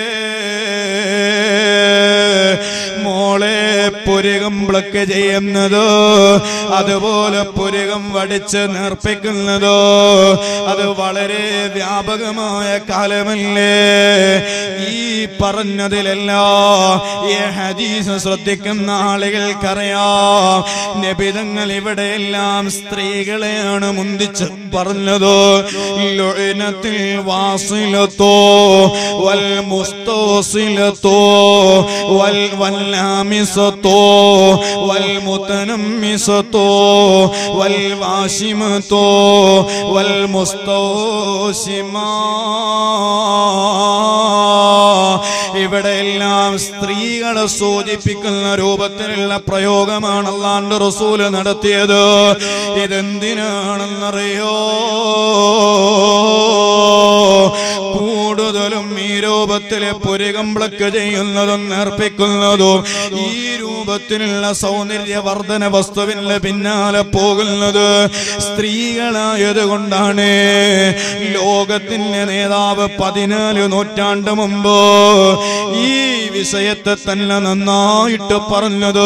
മോളെ പുരകം ബ്ലക്ക് ചെയ്യുന്നതോ അതുപോലെ പുരകം വടിച്ച് നേർപ്പിക്കുന്നതോ അത് വളരെ വ്യാപകമായ കാലമല്ലേ ഈ പറഞ്ഞതിലെല്ലാം ഈ ഹദീസ് ശ്രദ്ധിക്കുന്ന ആളുകൾക്കറിയാം നബിതങ്ങൾ ഇവിടെയെല്ലാം സ്ത്രീകളെയാണ് മുന്തിച്ച് പറഞ്ഞത് ലുഅനത്തിൽ വാസിലത്തോ വൽ മുസ്തോസിലത്തോ വൽ വല്ലാമിസത്തോ വൽ മുതനമ്മിസത്തോ വൽ വാശിമത്തോ വൽ മുസ്തോസിമാ ഇവിടെയെല്ലാം സ്ത്രീകളെ സൂചിപ്പിക്കുന്ന രൂപത്തിലുള്ള പ്രയോഗമാണ് അള്ളാണ്ട് റസൂല് നടത്തിയത് ഇതെന്തിനാണെന്നറിയോ കൂടുതലും ഈ രൂപത്തിലെ പുരകംബ്ലക്ക് ചെയ്യുന്നതും നേർപ്പിക്കുന്നതും ഈ രൂപത്തിലുള്ള സൗന്ദര്യവർദ്ധന വസ്തുവിന്റെ പിന്നാലെ പോകുന്നത് സ്ത്രീകളായത് കൊണ്ടാണ് ലോകത്തിന്റെ നേതാവ് പതിനാല് നൂറ്റാണ്ട് മുമ്പ് ഈ വിഷയത്തെ തന്നെ നന്നായിട്ട് പറഞ്ഞത്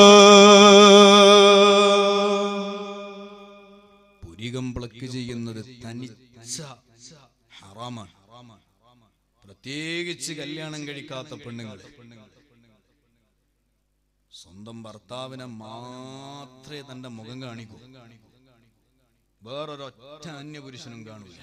പുരികം പ്ലക്ക് ചെയ്യുന്നത് തനിച്ച ഹറാമാണ് പ്രത്യേകിച്ച് കല്യാണം കഴിക്കാത്ത പെണ്ണുങ്ങൾ സ്വന്തം ഭർത്താവിനെ മാത്രമേ തന്റെ മുഖം കാണിക്കൂ വേറൊരൊറ്റ അന്യപുരുഷനും കാണില്ല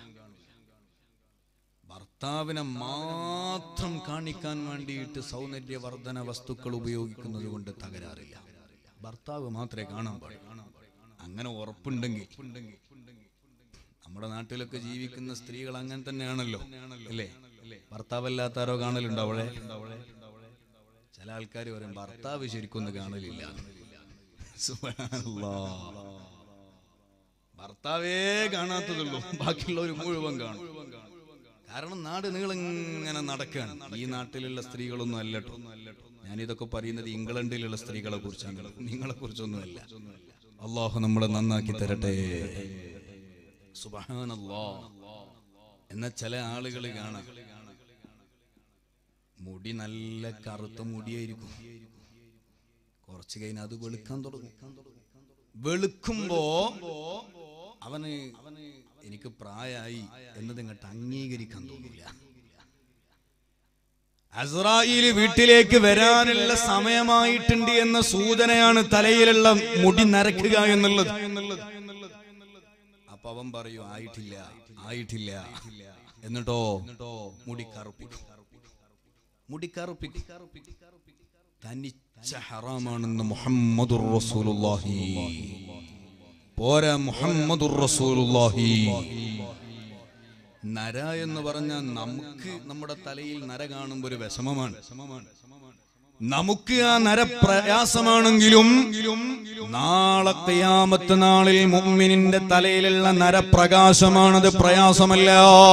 ഭർത്താവിനെ മാത്രം കാണിക്കാൻ വേണ്ടിയിട്ട് സൗന്ദര്യവർദ്ധന വസ്തുക്കൾ ഉപയോഗിക്കുന്നത് കൊണ്ട് തകരാറില്ല ഭർത്താവ് മാത്രമേ കാണാൻ പാടുള്ളൂ അങ്ങനെ ഉറപ്പുണ്ടെങ്കിൽ നമ്മുടെ നാട്ടിലൊക്കെ ജീവിക്കുന്ന സ്ത്രീകൾ അങ്ങനെ തന്നെയാണല്ലോ അല്ലേ ഭർത്താവല്ലാത്താരോ കാണലുണ്ടോ അവളെ ചില ആൾക്കാർ പറയും ഭർത്താവ് ശരിക്കൊന്നും കാണലില്ല സുബ്ഹാനല്ലാഹ്. ഭർത്താവേ കാണാത്തതുള്ളൂ ബാക്കിയുള്ളവർ മുഴുവൻ കാണും കാരണം നാട് നീളിങ്ങനെ നടക്കുകയാണ് ഈ നാട്ടിലുള്ള സ്ത്രീകളൊന്നും അല്ലട്ടോ ഞാനിതൊക്കെ പറയുന്നത് ഇംഗ്ലണ്ടിലുള്ള സ്ത്രീകളെ കുറിച്ചാണ് നിങ്ങളെ കുറിച്ചൊന്നുമല്ല അള്ളാഹു നമ്മളെ നന്നാക്കി തരട്ടെ സുബഹാനല്ലാ എന്ന ചില ആളുകൾ കാണാം മുടി നല്ല കറുത്ത മുടിയായിരിക്കും കുറച്ച് കഴിഞ്ഞാൽ അത് വെളുക്കാൻ തുടങ്ങും വെളുക്കുമ്പോ അവന് എനിക്ക് പ്രായമായി എന്നത് ഇങ്ങോട്ട് അംഗീകരിക്കാൻ തോന്നില്ല അസ്രായേല് വീട്ടിലേക്ക് വരാനുള്ള സമയമായിട്ടുണ്ട് എന്ന സൂചനയാണ് തലയിലുള്ള മുടി നരക്കുക എന്നുള്ളത് അപ്പൊ അവൻ പറയൂ ആയിട്ടില്ല ആയിട്ടില്ല എന്നിട്ടോ മുടി കറുപ്പിക്കും മുടി കറുപ്പിക്കും തനിച്ച ഹറാമാണെന്ന് മുഹമ്മദുർ റസൂലുള്ളാഹി പോരാ മുഹമ്മദുർ റസൂലുള്ളാഹി നര എന്ന് പറഞ്ഞാൽ നമുക്ക് നമ്മുടെ തലയിൽ നര കാണുമ്പോൾ ഒരു വിഷമമാണ് നമുക്ക് ആ നര പ്രയാസമാണെങ്കിലും നാളെ ഖിയാമത്ത് നാളിൽ മുഅ്മിനിന്റെ തലയിലുള്ള നരപ്രകാശമാണത് പ്രയാസമല്ല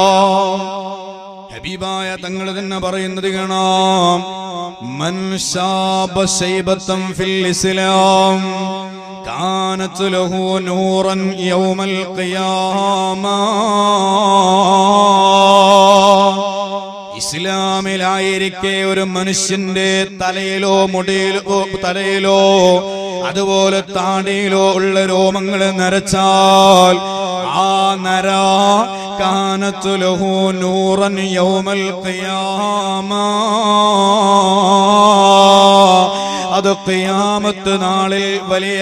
ഹബീബായ തങ്ങൾ തന്നെ പറയുന്നത് കാണാം മൻ ശാബ ശൈബത്തം ഫിൽ ഇസ്ലാം കാനത്ത് ലഹു നൂറൻ യൗമൽ ഖിയാമ ഇസ്ലാമിലായിരിക്കെ ഒരു മനുഷ്യന്റെ തലയിലോ മുടിയിലോ തലയിലോ അതുപോലെ താടിയിലോ ഉള്ള രോമങ്ങൾ നരച്ചാൽ ആ നര കാനത്ത് ലഹു നൂറൻ യൗമൽ ഖിയാമ അത് ഖിയാമത്ത് നാളിൽ വലിയ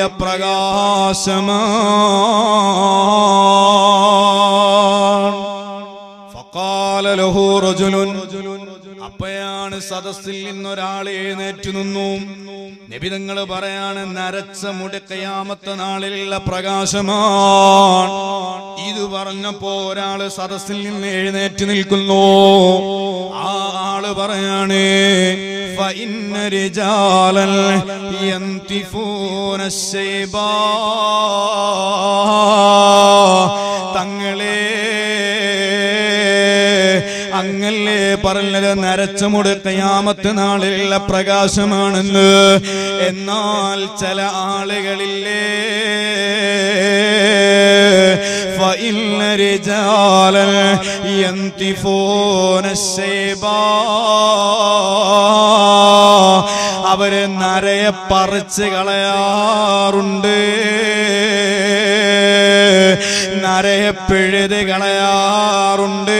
പ്രകാശമാണ് ഫഖാല ലഹു റജുലുൻ അപ്പയാണ് സദസ്സിൽ നിന്നൊരാൾ എഴുന്നേറ്റ് നിന്നു നബിതങ്ങൾ പറയാണ് നരച്ച മുടി ഖിയാമത്ത് നാളിലുള്ള പ്രകാശമാണ് ഇത് പറഞ്ഞപ്പോ ഒരാള് സദസ്സിൽ നിന്ന് എഴുന്നേറ്റ് നിൽക്കുന്നു ആ ആള് പറയാണ് فإن رجالا ينتفون الشيبا തങ്ങളെ പറഞ്ഞത് നരച്ചുമുട് കയാമത്ത് നാളിലുള്ള പ്രകാശമാണെന്ന് എന്നാൽ ചില ആളുകളില്ലേ فإن رجالا ينتفون الشيبا അവര് നരയെ പറിച്ച് കളയാറുണ്ട് നരയെ പിഴുത് കളയാറുണ്ട്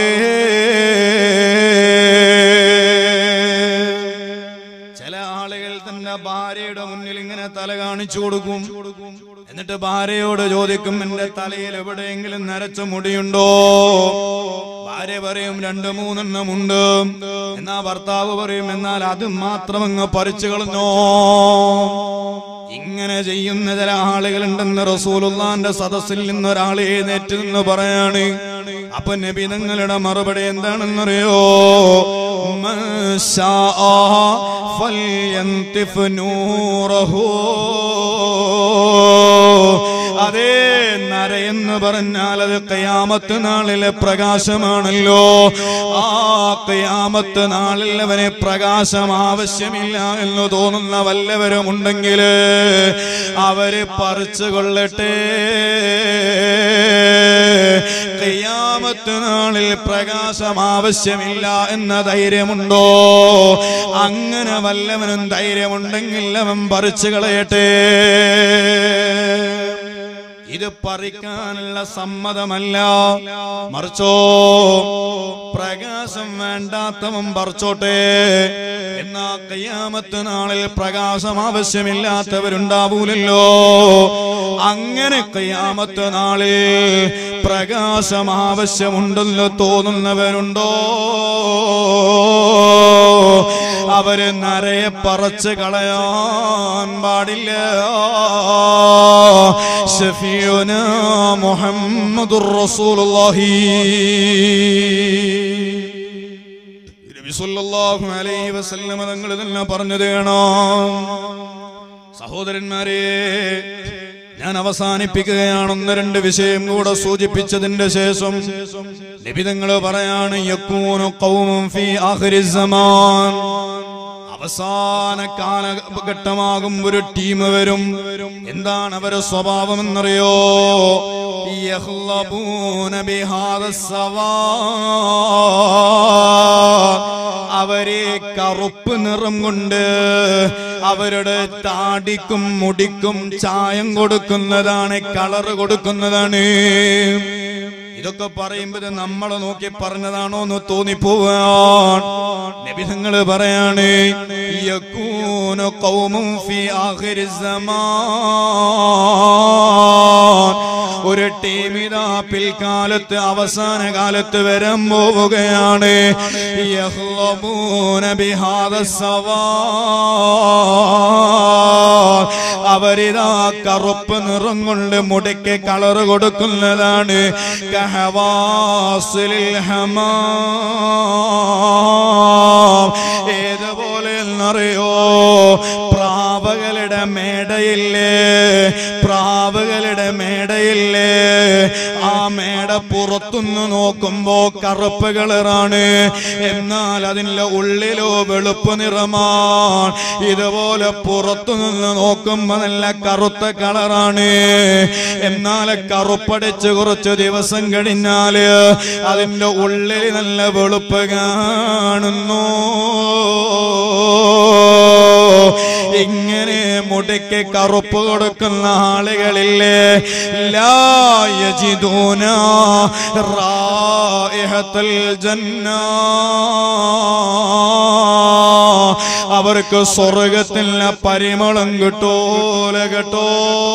ചില ആളുകൾ തന്റെ ഭാര്യയുടെ മുന്നിൽ ഇങ്ങനെ തല കാണിച്ചു കൊടുക്കും എന്നിട്ട് ഭാര്യയോട് ചോദിക്കും എന്റെ തലയിൽ എവിടെയെങ്കിലും നരച്ച മുടിയുണ്ടോ ഭാര്യ പറയും രണ്ടു മൂന്നെണ്ണം ഉണ്ട് എന്നാ ഭർത്താവ് പറയും എന്നാൽ അത് മാത്രം അങ്ങ് പറിച്ചു കളഞ്ഞോ ഇങ്ങനെ ചെയ്യുന്ന ചില ആളുകളുണ്ടെന്ന് റസൂലുള്ളാന്റെ സദസ്സിൽ നിന്ന് ഒരാൾ എഴുന്നേറ്റ് നിന്ന് പറയാണ് അപ്പൊ നബി നിങ്ങളുടെ മറുപടി എന്താണെന്നറിയോ മൻ ശാഅ ഫൽയന്തിഫ് നൂറഹു അതേ നരയെന്ന് പറഞ്ഞാൽ അത് കയാമത്ത് നാളിലെ പ്രകാശമാണല്ലോ ആ കയാമത്ത് നാളിൽ അവന് പ്രകാശം ആവശ്യമില്ല എന്ന് തോന്നുന്ന വല്ലവരും ഉണ്ടെങ്കിൽ അവര് പറിച്ചു കൊള്ളട്ടെ കയ്യാമത്ത് നാളിൽ പ്രകാശം ആവശ്യമില്ല എന്ന ധൈര്യമുണ്ടോ അങ്ങനെ വല്ലവനും ധൈര്യമുണ്ടെങ്കിൽ അവൻ പറിച്ചു കളയട്ടെ ഇത് പറിക്കാനുള്ള സമ്മതമല്ല മറിച്ചോ പ്രകാശം വേണ്ടാത്തവൻ പറിച്ചോട്ടെ എന്നാ കയ്യാമത്ത് നാളിൽ പ്രകാശം ആവശ്യമില്ലാത്തവരുണ്ടാവൂലല്ലോ അങ്ങനെ കയ്യാമത്ത് നാളിൽ പ്രകാശം ആവശ്യമുണ്ടെന്ന് തോന്നുന്നവരുണ്ടോ അവര് നരയെ പറച്ച് കളയാൻ പാടില്ല ഷഫിയുന മുഹമ്മദുർ റസൂലുള്ളാഹി നബി സല്ലല്ലാഹു അലൈഹി വസല്ലമ തങ്ങൾ തന്നെ പറഞ്ഞത് കാണാം സഹോദരന്മാരെ ഞാൻ അവസാനിപ്പിക്കുകയാണ് ഒന്ന് രണ്ട് വിഷയം കൂടെ സൂചിപ്പിച്ചതിന്റെ ശേഷം നിബിതങ്ങൾ പറയാണ് യക്കൂനു ഖൗമുൻ ഫീ ആഖിരി സമാൻ അവസാന കാലഘട്ടമാകും ഒരു ടീം വരും എന്താണ് അവരുടെ സ്വഭാവം എന്നറിയോ യഹ്ലബൂന ബിഹാദ സവാ അവരെ കറുപ്പ് നിറം കൊണ്ട് അവരുടെ താടിക്കും മുടിക്കും ചായം കൊടുക്കുന്നതാണ് കളറ് കൊടുക്കുന്നതാണ് ഇതൊക്കെ പറയുമ്പോൾ നമ്മളെ നോക്കി പറഞ്ഞതാണോ എന്ന് തോന്നിപ്പോവാൻ നബിതങ്ങള് പറയാണ് യകൂനു ഖൗമുൻ ഫീ ആഖിരി സമാൻ ഒരു ടീം ഇതാ പിൽക്കാലത്ത് അവസാന കാലത്ത് വരാൻ പോവുകയാണ് യഹ്ലബൂന ബിഹാദ സവാ അവരിതാ കറുപ്പ് നിറം കൊണ്ട് മുടിക്ക് കളറ് കൊടുക്കുന്നതാണ് കഹവാസിലിൽ ഹമാം ഏതുപോലെ എന്നറിയോ പ്രാവകളുടെ മേടയില്ലേ പ്രാവുകളുടെ മേടയില്ലേ ആ മേട പുറത്തുനിന്ന് നോക്കുമ്പോ കറുപ്പ് കളറാണ് എന്നാൽ അതിന്റെ ഉള്ളിലോ വെളുപ്പ് നിറമാണ് ഇതുപോലെ പുറത്തു നിന്ന് നോക്കുമ്പോ നല്ല കറുത്ത കളറാണ് എന്നാൽ കറുപ്പടിച്ച് കുറച്ച് ദിവസം കഴിഞ്ഞാല് അതിന്റെ ഉള്ളിൽ നല്ല വെളുപ്പ് കാണുന്നു ഇങ്ങനെ മുടിക്ക് കറുപ്പ് കൊടുക്കുന്ന ആളുകളില്ലേ ലായജിദൂന റായിഹത്തുൽ ജന്ന അവർക്ക് സ്വർഗത്തിന് പരിമളം കിട്ടൂല കേട്ടോ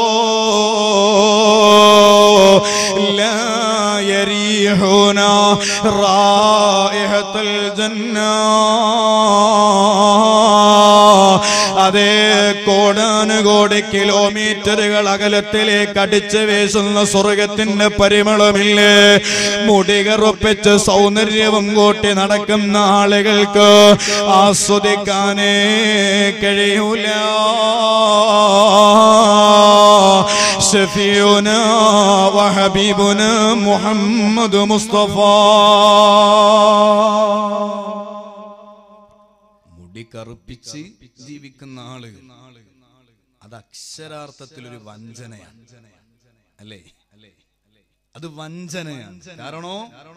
لا يريحون رائحة الجنة അതേ കോടാനുകോടി കിലോമീറ്ററുകൾ അകലത്തിലേക്ക് അടിച്ചു വീശുന്ന സ്വർഗത്തിന്റെ പരിമളമില്ലേ മുടികറുപ്പിച്ച് സൗന്ദര്യവും കൂട്ടി നടക്കുന്ന ആളുകൾക്ക് ആസ്വദിക്കാനേ കഴിയൂല شفيعنا وحبيبنا محمد مصطفى മുടി കറുപ്പിച്ച് ജീവിക്കുന്ന ആള് അത് അക്ഷരാർത്ഥത്തിൽ ഒരു വഞ്ചനയാണ് അല്ലേ അത് വഞ്ചനയാണ് കാരണോ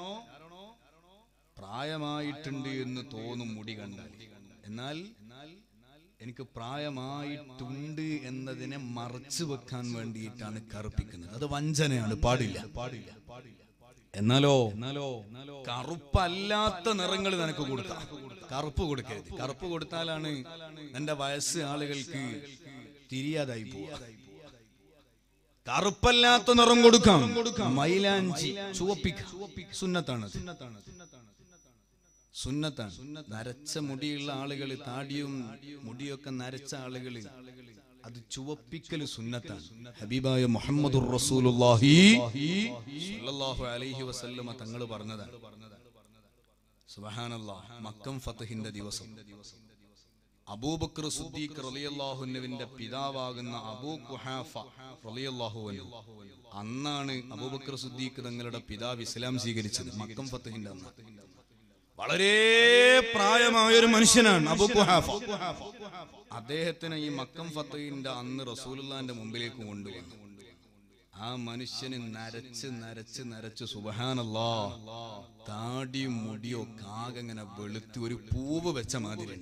പ്രായമായിട്ടുണ്ട് എന്ന് തോന്നും മുടി കണ്ടാൽ എന്നാൽ എനിക്ക് പ്രായമായിട്ടുണ്ട് എന്നതിനെ മറച്ചു വെക്കാൻ വേണ്ടിയിട്ടാണ് കറുപ്പിക്കുന്നത് അത് വഞ്ചനയാണ് പാടില്ല പാടില്ല എന്നാലോ എന്നാലോ കറുപ്പല്ലാത്ത നിറങ്ങൾ നിനക്ക് കൊടുക്കാം കറുപ്പ് കൊടുക്കരുത് കറുപ്പ് കൊടുത്താലാണ് എന്റെ വയസ്സ് ആളുകൾക്ക് തിരിയാതായി പോവുക കറുപ്പല്ലാത്ത നിറം കൊടുക്കാം മൈലാഞ്ചി ചുവപ്പിക്കാം സുന്നത്താണ് സുന്നത്താണ് നരച്ച മുടിയുള്ള ആളുകൾ താടിയും മുടിയൊക്കെ നരച്ച ആളുകൾ അത് ചുവപ്പിക്കൽ സുന്നത്താണ് ഹബീബായ മുഹമ്മദുർ റസൂലുള്ളാഹി സ്വല്ലല്ലാഹു അലൈഹി വസല്ലമ തങ്ങൾ പറഞ്ഞതാണ് സുബ്ഹാനല്ലാഹ് മക്കം ഫതഹിന്റെ ദിവസം അബൂബക്കർ സുദ്ദീഖ് റളിയല്ലാഹുവിന്റെ പിതാവാകുന്ന അബൂ ഖുഹാഫ റളിയല്ലാഹു അൻഹു അന്നാണ് അബൂബക്കർ സുദ്ദീഖ് തങ്ങളുടെ പിതാവ് ഇസ്ലാം സ്വീകരിച്ചത് മക്കം ഫതഹിന്റെ അന്ന് വളരെ പ്രായമായ ഒരു മനുഷ്യനാണ് അബൂ ഖുഹാഫ അദ്ദേഹത്തിന് ഈ മക്കം ഫത്തഹിന്റെ അന്ന് റസൂലുള്ളാന്റെ മുമ്പിലേക്ക് കൊണ്ടുവന്നു ആ മനുഷ്യന് നരച്ച് നരച്ച് നരച്ച് സുബഹാനല്ലാ താടിയും മുടിയോ കാകങ്ങനെ വെളുത്ത് ഒരു പൂവ് വെച്ച മാതിരി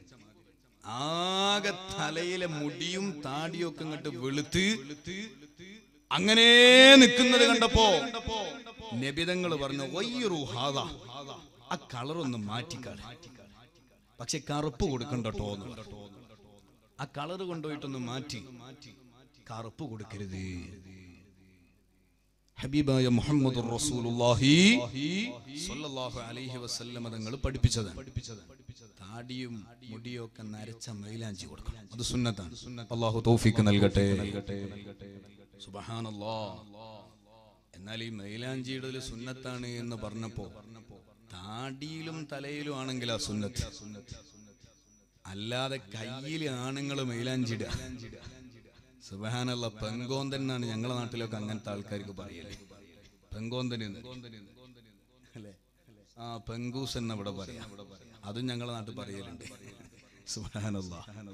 ആകെ തലയിലെ മുടിയും താടിയും ഒക്കെ ഇങ്ങോട്ട് വെളുത്ത് അങ്ങനെ നിൽക്കുന്നത് കണ്ടപ്പോ നബിതങ്ങൾ പറഞ്ഞു വയ്യൊരു ഹാദ ആ കളർ ഒന്ന് മാറ്റിക്കാളെ പക്ഷെ കറുപ്പ് കൊടുക്കണ്ടോ എന്ന് പറഞ്ഞു. ആ കളർ കൊണ്ടുപോയിട്ടൊന്ന് മാറ്റി കറുപ്പ് കൊടുക്കരുത് ഹബീബായ മുഹമ്മദ് റസൂലുള്ളാഹി സ്വല്ലല്ലാഹു അലൈഹി വസല്ലമ തങ്ങൾ പഠിപ്പിച്ചതാണ് താടിയും മുടിയും ഒക്കെ നരച്ച മൈലാഞ്ചി കൊടുക്കണം അത് സുന്നത്താണ് അള്ളാഹു തൗഫീക്ക് നൽകട്ടെ സുബ്ഹാനല്ലാഹ് എന്നാൽ ഈ മൈലാഞ്ചി ഇടൽ സുന്നത്താണ് എന്ന് പറഞ്ഞപ്പോ താടിയിലും തലയിലും ആണെങ്കിൽ ആ സുന്നത്ത് അല്ലാതെ കയ്യിൽ ആണുങ്ങൾ മൈലാഞ്ചിടുക സുബഹാനല്ല പെങ്കോന്തൻ എന്നാണ് ഞങ്ങളെ നാട്ടിലൊക്കെ അങ്ങനത്തെ ആൾക്കാർക്ക് പറയല് പെങ്കോന്തൻ എന്ന്. അല്ലേ ആ പെങ്കൂസ് എന്ന് ഇവിടെ പറയാം അതും ഞങ്ങളെ നാട്ടിൽ പറയലുണ്ട് സുബഹാനല്ല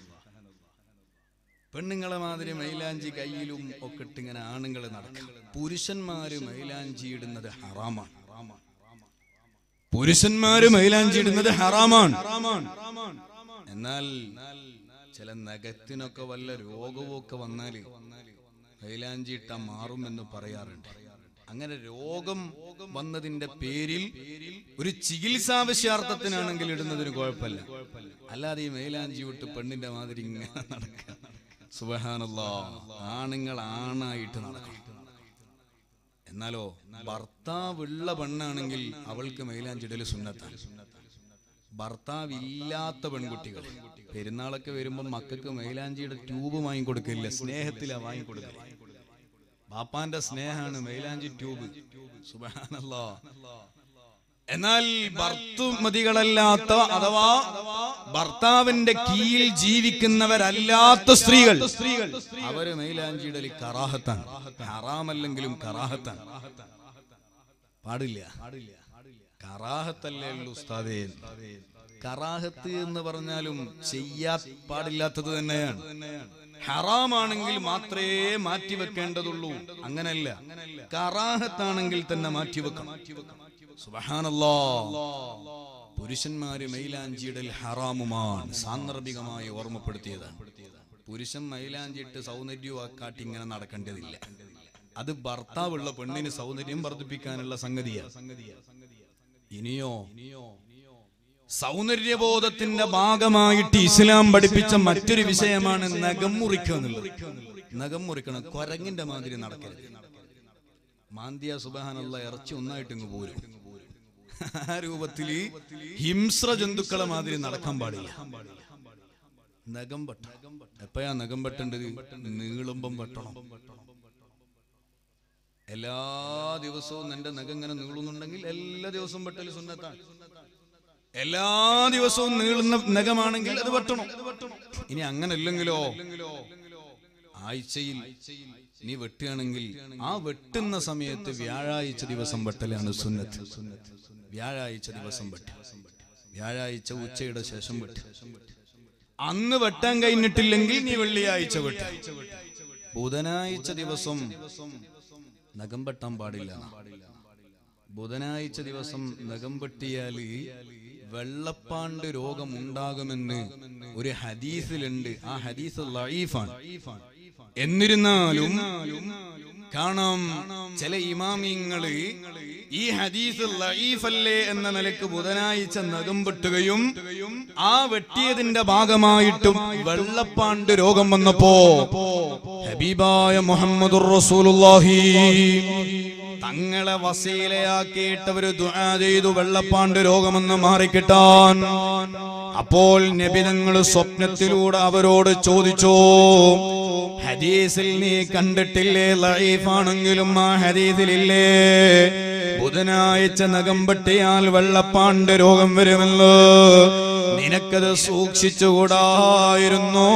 പെണ്ണുങ്ങളെ മാതിരി മൈലാഞ്ചി കയ്യിലും ഒക്കെ ഇട്ട് ഇങ്ങനെ ആണുങ്ങൾ നടക്കും പുരുഷന്മാര് മൈലാഞ്ചി ഇടുന്നത് ഹറാമാണ് പുരുഷന്മാര് മൈലാഞ്ചി ഇടുന്നത് ഹറാമാണ് എന്നാൽ ചില നഖത്തിനൊക്കെ വല്ല രോഗവും ഒക്കെ വന്നാല് മൈലാഞ്ചി ഇട്ട മാറുമെന്ന് പറയാറുണ്ട് അങ്ങനെ രോഗം വന്നതിന്റെ പേരിൽ ഒരു ചികിത്സാവശ്യാർത്ഥത്തിനാണെങ്കിൽ ഇടുന്നതിന് കുഴപ്പമില്ല അല്ലാതെ ഈ മൈലാഞ്ചി വിട്ട് പെണ്ണിന്റെ മാതിരി ഇങ്ങനെ നടക്കുക സുബഹാനല്ലാ ആണുങ്ങൾ ആണായിട്ട് നടക്കണം എന്നാലോ ഭർത്താവുള്ള പെണ്ണാണെങ്കിൽ അവൾക്ക് മൈലാഞ്ചിടൽ സുന്നത്താണ് ഭർത്താവില്ലാത്ത പെൺകുട്ടികൾ പെരുന്നാളൊക്കെ വരുമ്പോ മക്കൾക്ക് മൈലാഞ്ചിയുടെ ട്യൂബ് വാങ്ങിക്കൊടുക്കില്ല സ്നേഹത്തിലാ വാങ്ങിക്കൊടുക്കില്ല ബാപ്പാന്റെ സ്നേഹാണ് മൈലാഞ്ചി ട്യൂബ് സുബാനല്ലോ എന്നാൽ ഭർത്തുമതികളല്ലാത്ത അഥവാ ഭർത്താവിന്റെ കീഴിൽ ജീവിക്കുന്നവരല്ലാത്ത സ്ത്രീകൾ അവര് മൈലാഞ്ചിയിടൽ കറാഹത്താണ് ഹറാമല്ലെങ്കിലും കറാഹത്താണ് പാടില്ല കറാഹത്തല്ലേ ഉള്ളൂ ഉസ്താദേ കറാഹത്ത് എന്ന് പറഞ്ഞാലും ചെയ്യാ പാടില്ലാത്തത് തന്നെയാണ് ഹറാമാണെങ്കിൽ മാത്രമേ മാറ്റിവെക്കേണ്ടതുള്ളൂ അങ്ങനല്ല കറാഹത്താണെങ്കിൽ തന്നെ മാറ്റിവെക്കണം സുബഹാനല്ലാ പുരുഷന്മാര് മൈലാഞ്ചിയിടൽ ഹറാമുമാണ് സാന്ദർഭികമായി ഓർമ്മപ്പെടുത്തിയതാണ് പുരുഷൻ മൈലാഞ്ചിയിട്ട് സൗന്ദര്യവും കാട്ടി ഇങ്ങനെ നടക്കേണ്ടതില്ല അത് ഭർത്താവുള്ള പെണ്ണിന് സൗന്ദര്യം വർദ്ധിപ്പിക്കാനുള്ള സംഗതിയാണ് ഇനിയോ സൗന്ദര്യബോധത്തിന്റെ ഭാഗമായിട്ട് ഇസ്ലാം പഠിപ്പിച്ച മറ്റൊരു വിഷയമാണ് നഖം മുറിക്കുക എന്നുള്ളത് നഖം മുറിക്കണം കൊരങ്ങിന്റെ മാതിരി നടക്കരുത് മാന്തിയ സുബാനുള്ള ഇറച്ചി ഒന്നായിട്ട് ഇങ്ങ് പോരും ആ രൂപത്തില് ഹിംസ്ര ജന്തുക്കളെ മാതിരി നടക്കാൻ പാടില്ല നഖം വെട്ടണം എപ്പോഴാ നഖം വെട്ടേണ്ടത് നീളുമ്പം വെട്ടണം എല്ലാ ദിവസവും നിന്റെ നഖം ഇങ്ങനെ നീളുന്നുണ്ടെങ്കിൽ എല്ലാ ദിവസവും വെട്ടൽ സുന്നത്താണ് എല്ലാ ദിവസവും നീളുന്ന നഖമാണെങ്കിൽ അത് വെട്ടണം ഇനി അങ്ങനെ ഇല്ലെങ്കിലോ ആഴ്ചയിൽ നീ വെട്ടുകയാണെങ്കിൽ ആ വെട്ടുന്ന സമയത്ത് വ്യാഴാഴ്ച ദിവസം വെട്ടലാണ് സുന്നത്ത് വ്യാഴാഴ്ച ദിവസം വെട്ട് വ്യാഴാഴ്ച ഉച്ചയുടെ ശേഷം വെട്ട് അന്ന് വെട്ടാൻ കഴിഞ്ഞിട്ടില്ലെങ്കിൽ നീ വെള്ളിയാഴ്ച വെട്ട് ബുധനാഴ്ച ദിവസം നഖം വെട്ടാൻ പാടില്ല ബുധനാഴ്ച ദിവസം നഖം വെട്ടിയാല് വെള്ളപ്പാണ്ട് രോഗം ഉണ്ടാകുമെന്ന് ഒരു ഹദീസിലുണ്ട് ആ ഹദീസ് ലൈഫാണ് എന്നിരുന്നാലും കാണാം ചില ഇമാമിങ്ങള് ഈ ഹദീസ് ലൈഫല്ലേ എന്ന നിലക്ക് ബുധനാഴ്ച നഖം വെട്ടുകയും ആ വെട്ടിയതിന്റെ ഭാഗമായിട്ടും വെള്ളപ്പാണ്ട് രോഗം വന്നപ്പോ ഹബീബായ മുഹമ്മദുർ റസൂലുള്ളാഹി തങ്ങളെ വസീലയാക്കിയിട്ടവര് ദുആ ചെയ്തു വെള്ളപ്പാണ്ട് രോഗമെന്ന് മാറിക്കിട്ടാൻ അപ്പോൾ നബിതങ്ങൾ സ്വപ്നത്തിലൂടെ അവരോട് ചോദിച്ചോ ഹദീസിൽ നീ കണ്ടിട്ടില്ലേ ലൈഫാണെങ്കിലും ആ ഹദീസിലില്ലേ ബുധനാഴ്ച നഖം വെട്ടിയാൽ വെള്ളപ്പാണ്ട് രോഗം വരുമല്ലോ നിനക്കത് സൂക്ഷിച്ചുകൂടായിരുന്നോ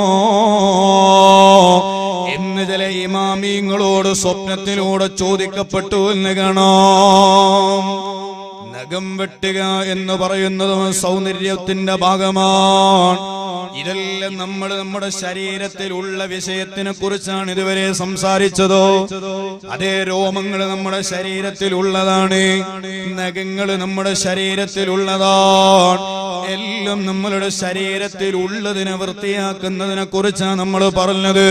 എന്ന് ചില ഇമാമിങ്ങളോട് സ്വപ്നത്തിലൂടെ ചോദിക്കപ്പെട്ടു എന്ന് കാണാം നഖം വെട്ടുക എന്ന് പറയുന്നതും സൗന്ദര്യത്തിന്റെ ഭാഗമാണ് ഇതെല്ലാം നമ്മൾ നമ്മുടെ ശരീരത്തിലുള്ള വിഷയത്തിനെ കുറിച്ചാണ് ഇതുവരെ സംസാരിച്ചതോ അതേ രോമങ്ങൾ നമ്മുടെ ശരീരത്തിലുള്ളതാണ് നഖങ്ങൾ നമ്മുടെ ശരീരത്തിലുള്ളതാണ് എല്ലാം നമ്മളുടെ ശരീരത്തിൽ ഉള്ളതിനെ വൃത്തിയാക്കുന്നതിനെ കുറിച്ചാണ് നമ്മൾ പറഞ്ഞത്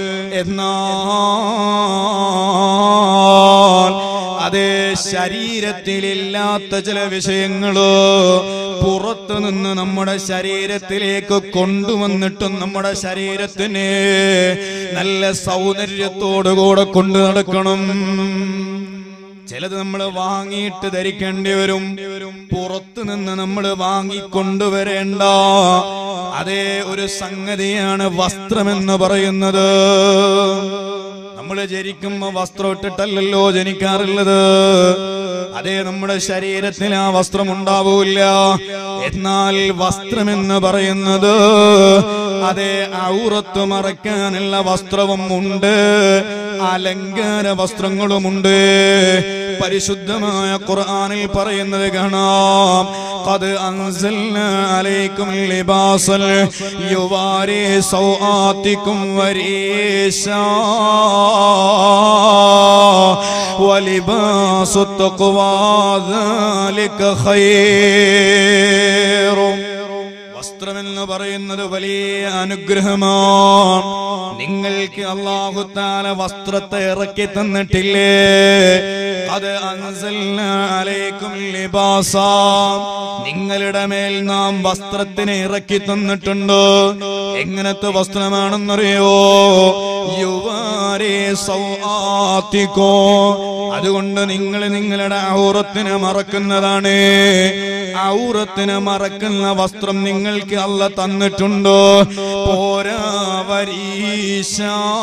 എന്നാൽ അതേ ശരീരത്തിലില്ലാത്ത ചില വിഷയങ്ങള് പുറത്തു നിന്ന് നമ്മുടെ ശരീരത്തിലേക്ക് കൊണ്ടുവന്നിട്ടും നമ്മുടെ ശരീരത്തിനെ നല്ല സൗന്ദര്യത്തോടുകൂടെ കൊണ്ടു നടക്കണം ചിലത് നമ്മൾ വാങ്ങിയിട്ട് ധരിക്കേണ്ടി വരും പുറത്തു നിന്ന് നമ്മൾ വാങ്ങിക്കൊണ്ടുവരേണ്ട അതേ ഒരു സംഗതിയാണ് വസ്ത്രമെന്ന് പറയുന്നത് നമ്മൾ ജനിക്കുമ്പോ വസ്ത്രം ഇട്ടിട്ടല്ലല്ലോ ജനിക്കാറുള്ളത് അതേ നമ്മുടെ ശരീരത്തിൽ ആ വസ്ത്രം ഉണ്ടാവൂല എന്നാൽ വസ്ത്രമെന്ന് പറയുന്നത് അതേ ഔറത്ത് മറയ്ക്കാനുള്ള വസ്ത്രവും ഉണ്ട് അലങ്കാര വസ്ത്രങ്ങളുമുണ്ട് പരിശുദ്ധമായ ഖുർആനിൽ പറയുന്നത് കാണാം قد أنزلنا عليكم لباسا يواري سوآتكم وريشا ولباس التقوى ذلك خير വസ്ത്രമെന്ന് പറയുന്നത് വലിയ അനുഗ്രഹമാണ് നിങ്ങൾക്ക് അള്ളാഹുത്താല വസ്ത്രത്തെ ഇറക്കി തന്നിട്ടില്ലേ അത് അൻസൽക്കും ലിബാസ നിങ്ങളുടെ മേൽ നാം വസ്ത്രത്തിനെ ഇറക്കി തന്നിട്ടുണ്ട് എങ്ങനത്തെ വസ്ത്രമാണെന്നറിയോ യുവാരേ സൗആത്തിക്കോ അതുകൊണ്ട് നിങ്ങൾ നിങ്ങളുടെ ഔറത്തിനെ മറക്കുന്നതാണ് ഔറത്തിനെ മറക്കുന്ന വസ്ത്രം നിങ്ങൾക്ക് അല്ല തന്നിട്ടുണ്ടോ പോരാ വരീശ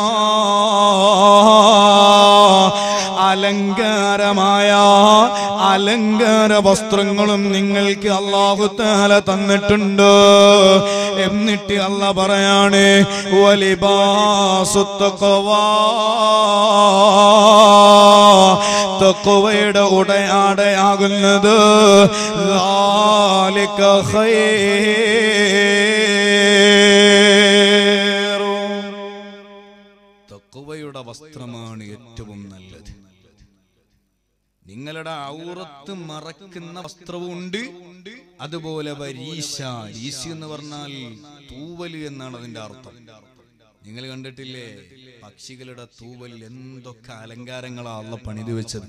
അലങ്കാരമായ അലങ്കാര വസ്ത്രങ്ങളും നിങ്ങൾക്ക് അള്ളാഹുത്താല തന്നിട്ടുണ്ട് എന്നിട്ട് അല്ല പറയാണ് വലിബാസുത്തക്കവാ തക്കുവയുടെ ഉടയാടയാകുന്നത് ذلك خير. തക്കുവയുടെ വസ്ത്രമാണ് ഏറ്റവും നല്ലത് നിങ്ങളുടെ ഔറത്ത് മറക്കുന്ന വസ്ത്രവും ഉണ്ട് അതുപോലെ വരീശ രീശി എന്ന് പറഞ്ഞാൽ തൂവല് എന്നാണ് അതിന്റെ അർത്ഥം നിങ്ങൾ കണ്ടിട്ടില്ലേ പക്ഷികളുടെ തൂവലിൽ എന്തൊക്കെ അലങ്കാരങ്ങളാ അള്ള പണിത് വെച്ചത്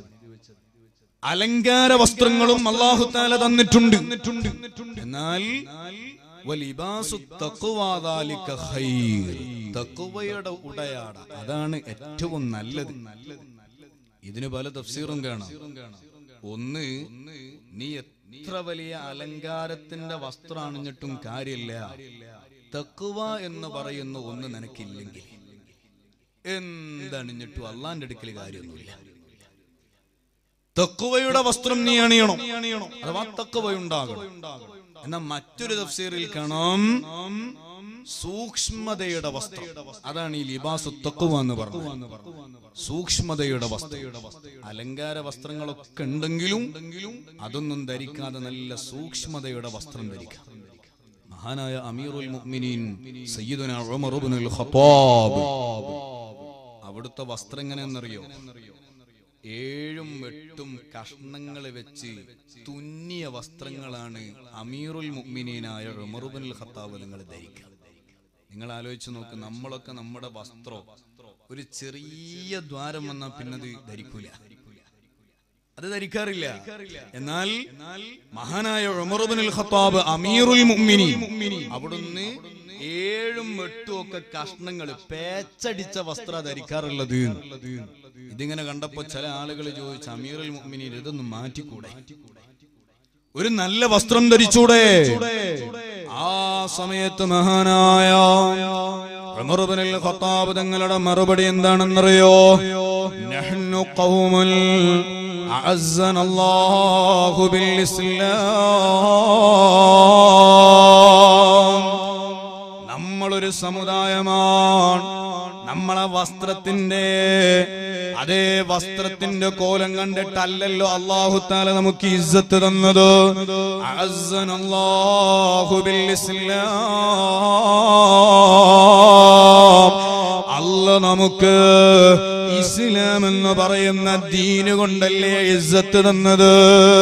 അലങ്കാര വസ്ത്രങ്ങളും അള്ളാഹുത്താല തന്നിട്ടുണ്ട് എന്നാൽ വലിബാസു തഖ്വാ ദാലിക ഖൈർ. തഖ്വയുടെ ഉടയാട അതാണ് ഏറ്റവും നല്ലത് ഇതിന് പല തഫ്സീറും കാണാം ഒന്ന് നീ എത്ര വലിയ അലങ്കാരത്തിന്റെ വസ്ത്രം അണിഞ്ഞിട്ടും കാര്യമില്ല തക്കുവ എന്ന് പറയുന്ന ഒന്ന് നിനക്കില്ലെങ്കിൽ എന്തണിഞ്ഞിട്ടും അള്ളാന്റെ അടുക്കൽ കാര്യമൊന്നുമില്ല തക്കുവയുടെ വസ്ത്രം നീ അണിയണം അഥവാ തക്കുവ ഉണ്ടാകണം എന്നാൽ മറ്റൊരു തഫ്സീറിൽ കാണാം സൂക്ഷ്മതയുടെ വസ്ത്രം അതാണ് ഈ ലിബാസു തക്കുവ എന്ന് പറഞ്ഞത് സൂക്ഷ്മതയുടെ വസ്ത്രം അലങ്കാര വസ്ത്രങ്ങളൊക്കെ ഉണ്ടെങ്കിലും അതൊന്നും ധരിക്കാതെ നല്ല സൂക്ഷ്മതയുടെ വസ്ത്രം ധരിക്കാം മഹാനായ അമീറുൽ മുഅ്മിനീൻ സയ്യിദുന ഉമർ ഇബ്നുൽ ഖത്താബ് അവിടുത്തെ വസ്ത്രം എങ്ങനെയെന്നറിയോ ഏഴും എട്ടും കഷ്ണങ്ങൾ വെച്ച് തുന്നിയ വസ്ത്രങ്ങളാണ് അമീറുൽ മുഅ്മിനീനായ ഉമർ ഇബ്നുൽ ഖത്താബ് നിങ്ങൾ ധരിക്കുക നിങ്ങൾ ആലോചിച്ച് നോക്ക് നമ്മളൊക്കെ നമ്മുടെ വസ്ത്രം ഒരു ചെറിയ ദ്വാരം വന്നാൽ പിന്നത് ധരിക്കൂല അത് ധരിക്കാറില്ല എന്നാൽ മഹാനായ ഉമറുബിനുൽ ഖത്താബ് അമീറുൽ മുഅ്മിനീൻ അവിടുന്ന് ഏഴും എട്ടും ഒക്കെ കഷ്ണങ്ങൾ പേച്ചടിച്ച വസ്ത്ര ധരിക്കാറുള്ളത് ഇതിങ്ങനെ കണ്ടപ്പോ ചില ആളുകൾ ചോദിച്ചു അമീറുൽ മുഅ്മിനീൻ ഇതൊന്നും മാറ്റിക്കൂടെ ഒരു നല്ല വസ്ത്രം ധരിച്ചൂടെ ആ സമയത്ത് മഹാനായ ഉമർ ഇബ്നുൽ ഖത്താബ് തങ്ങളുടെ മറുപടി എന്താണെന്നറിയോ നഹ്നു ഖൗമുൽ അഅസ്സന അല്ലാഹു ബിൽ ഇസ്ലാം നമ്മളൊരു സമുദായമാണ് നമ്മളെ വസ്ത്രത്തിന്റെ അതേ വസ്ത്രത്തിന്റെ കോലം കണ്ടിട്ടല്ലല്ലോ അള്ളാഹു താല നമുക്ക് ഇസ്സത്ത് തന്നത് അഅസ്സന അല്ലാഹു ബിൽ ഇസ്ലാം അല്ല നമുക്ക് ഇസ്ലാം എന്ന് പറയുന്ന ദീന് കൊണ്ടല്ലേ ഇസ്സത്ത് തന്നത്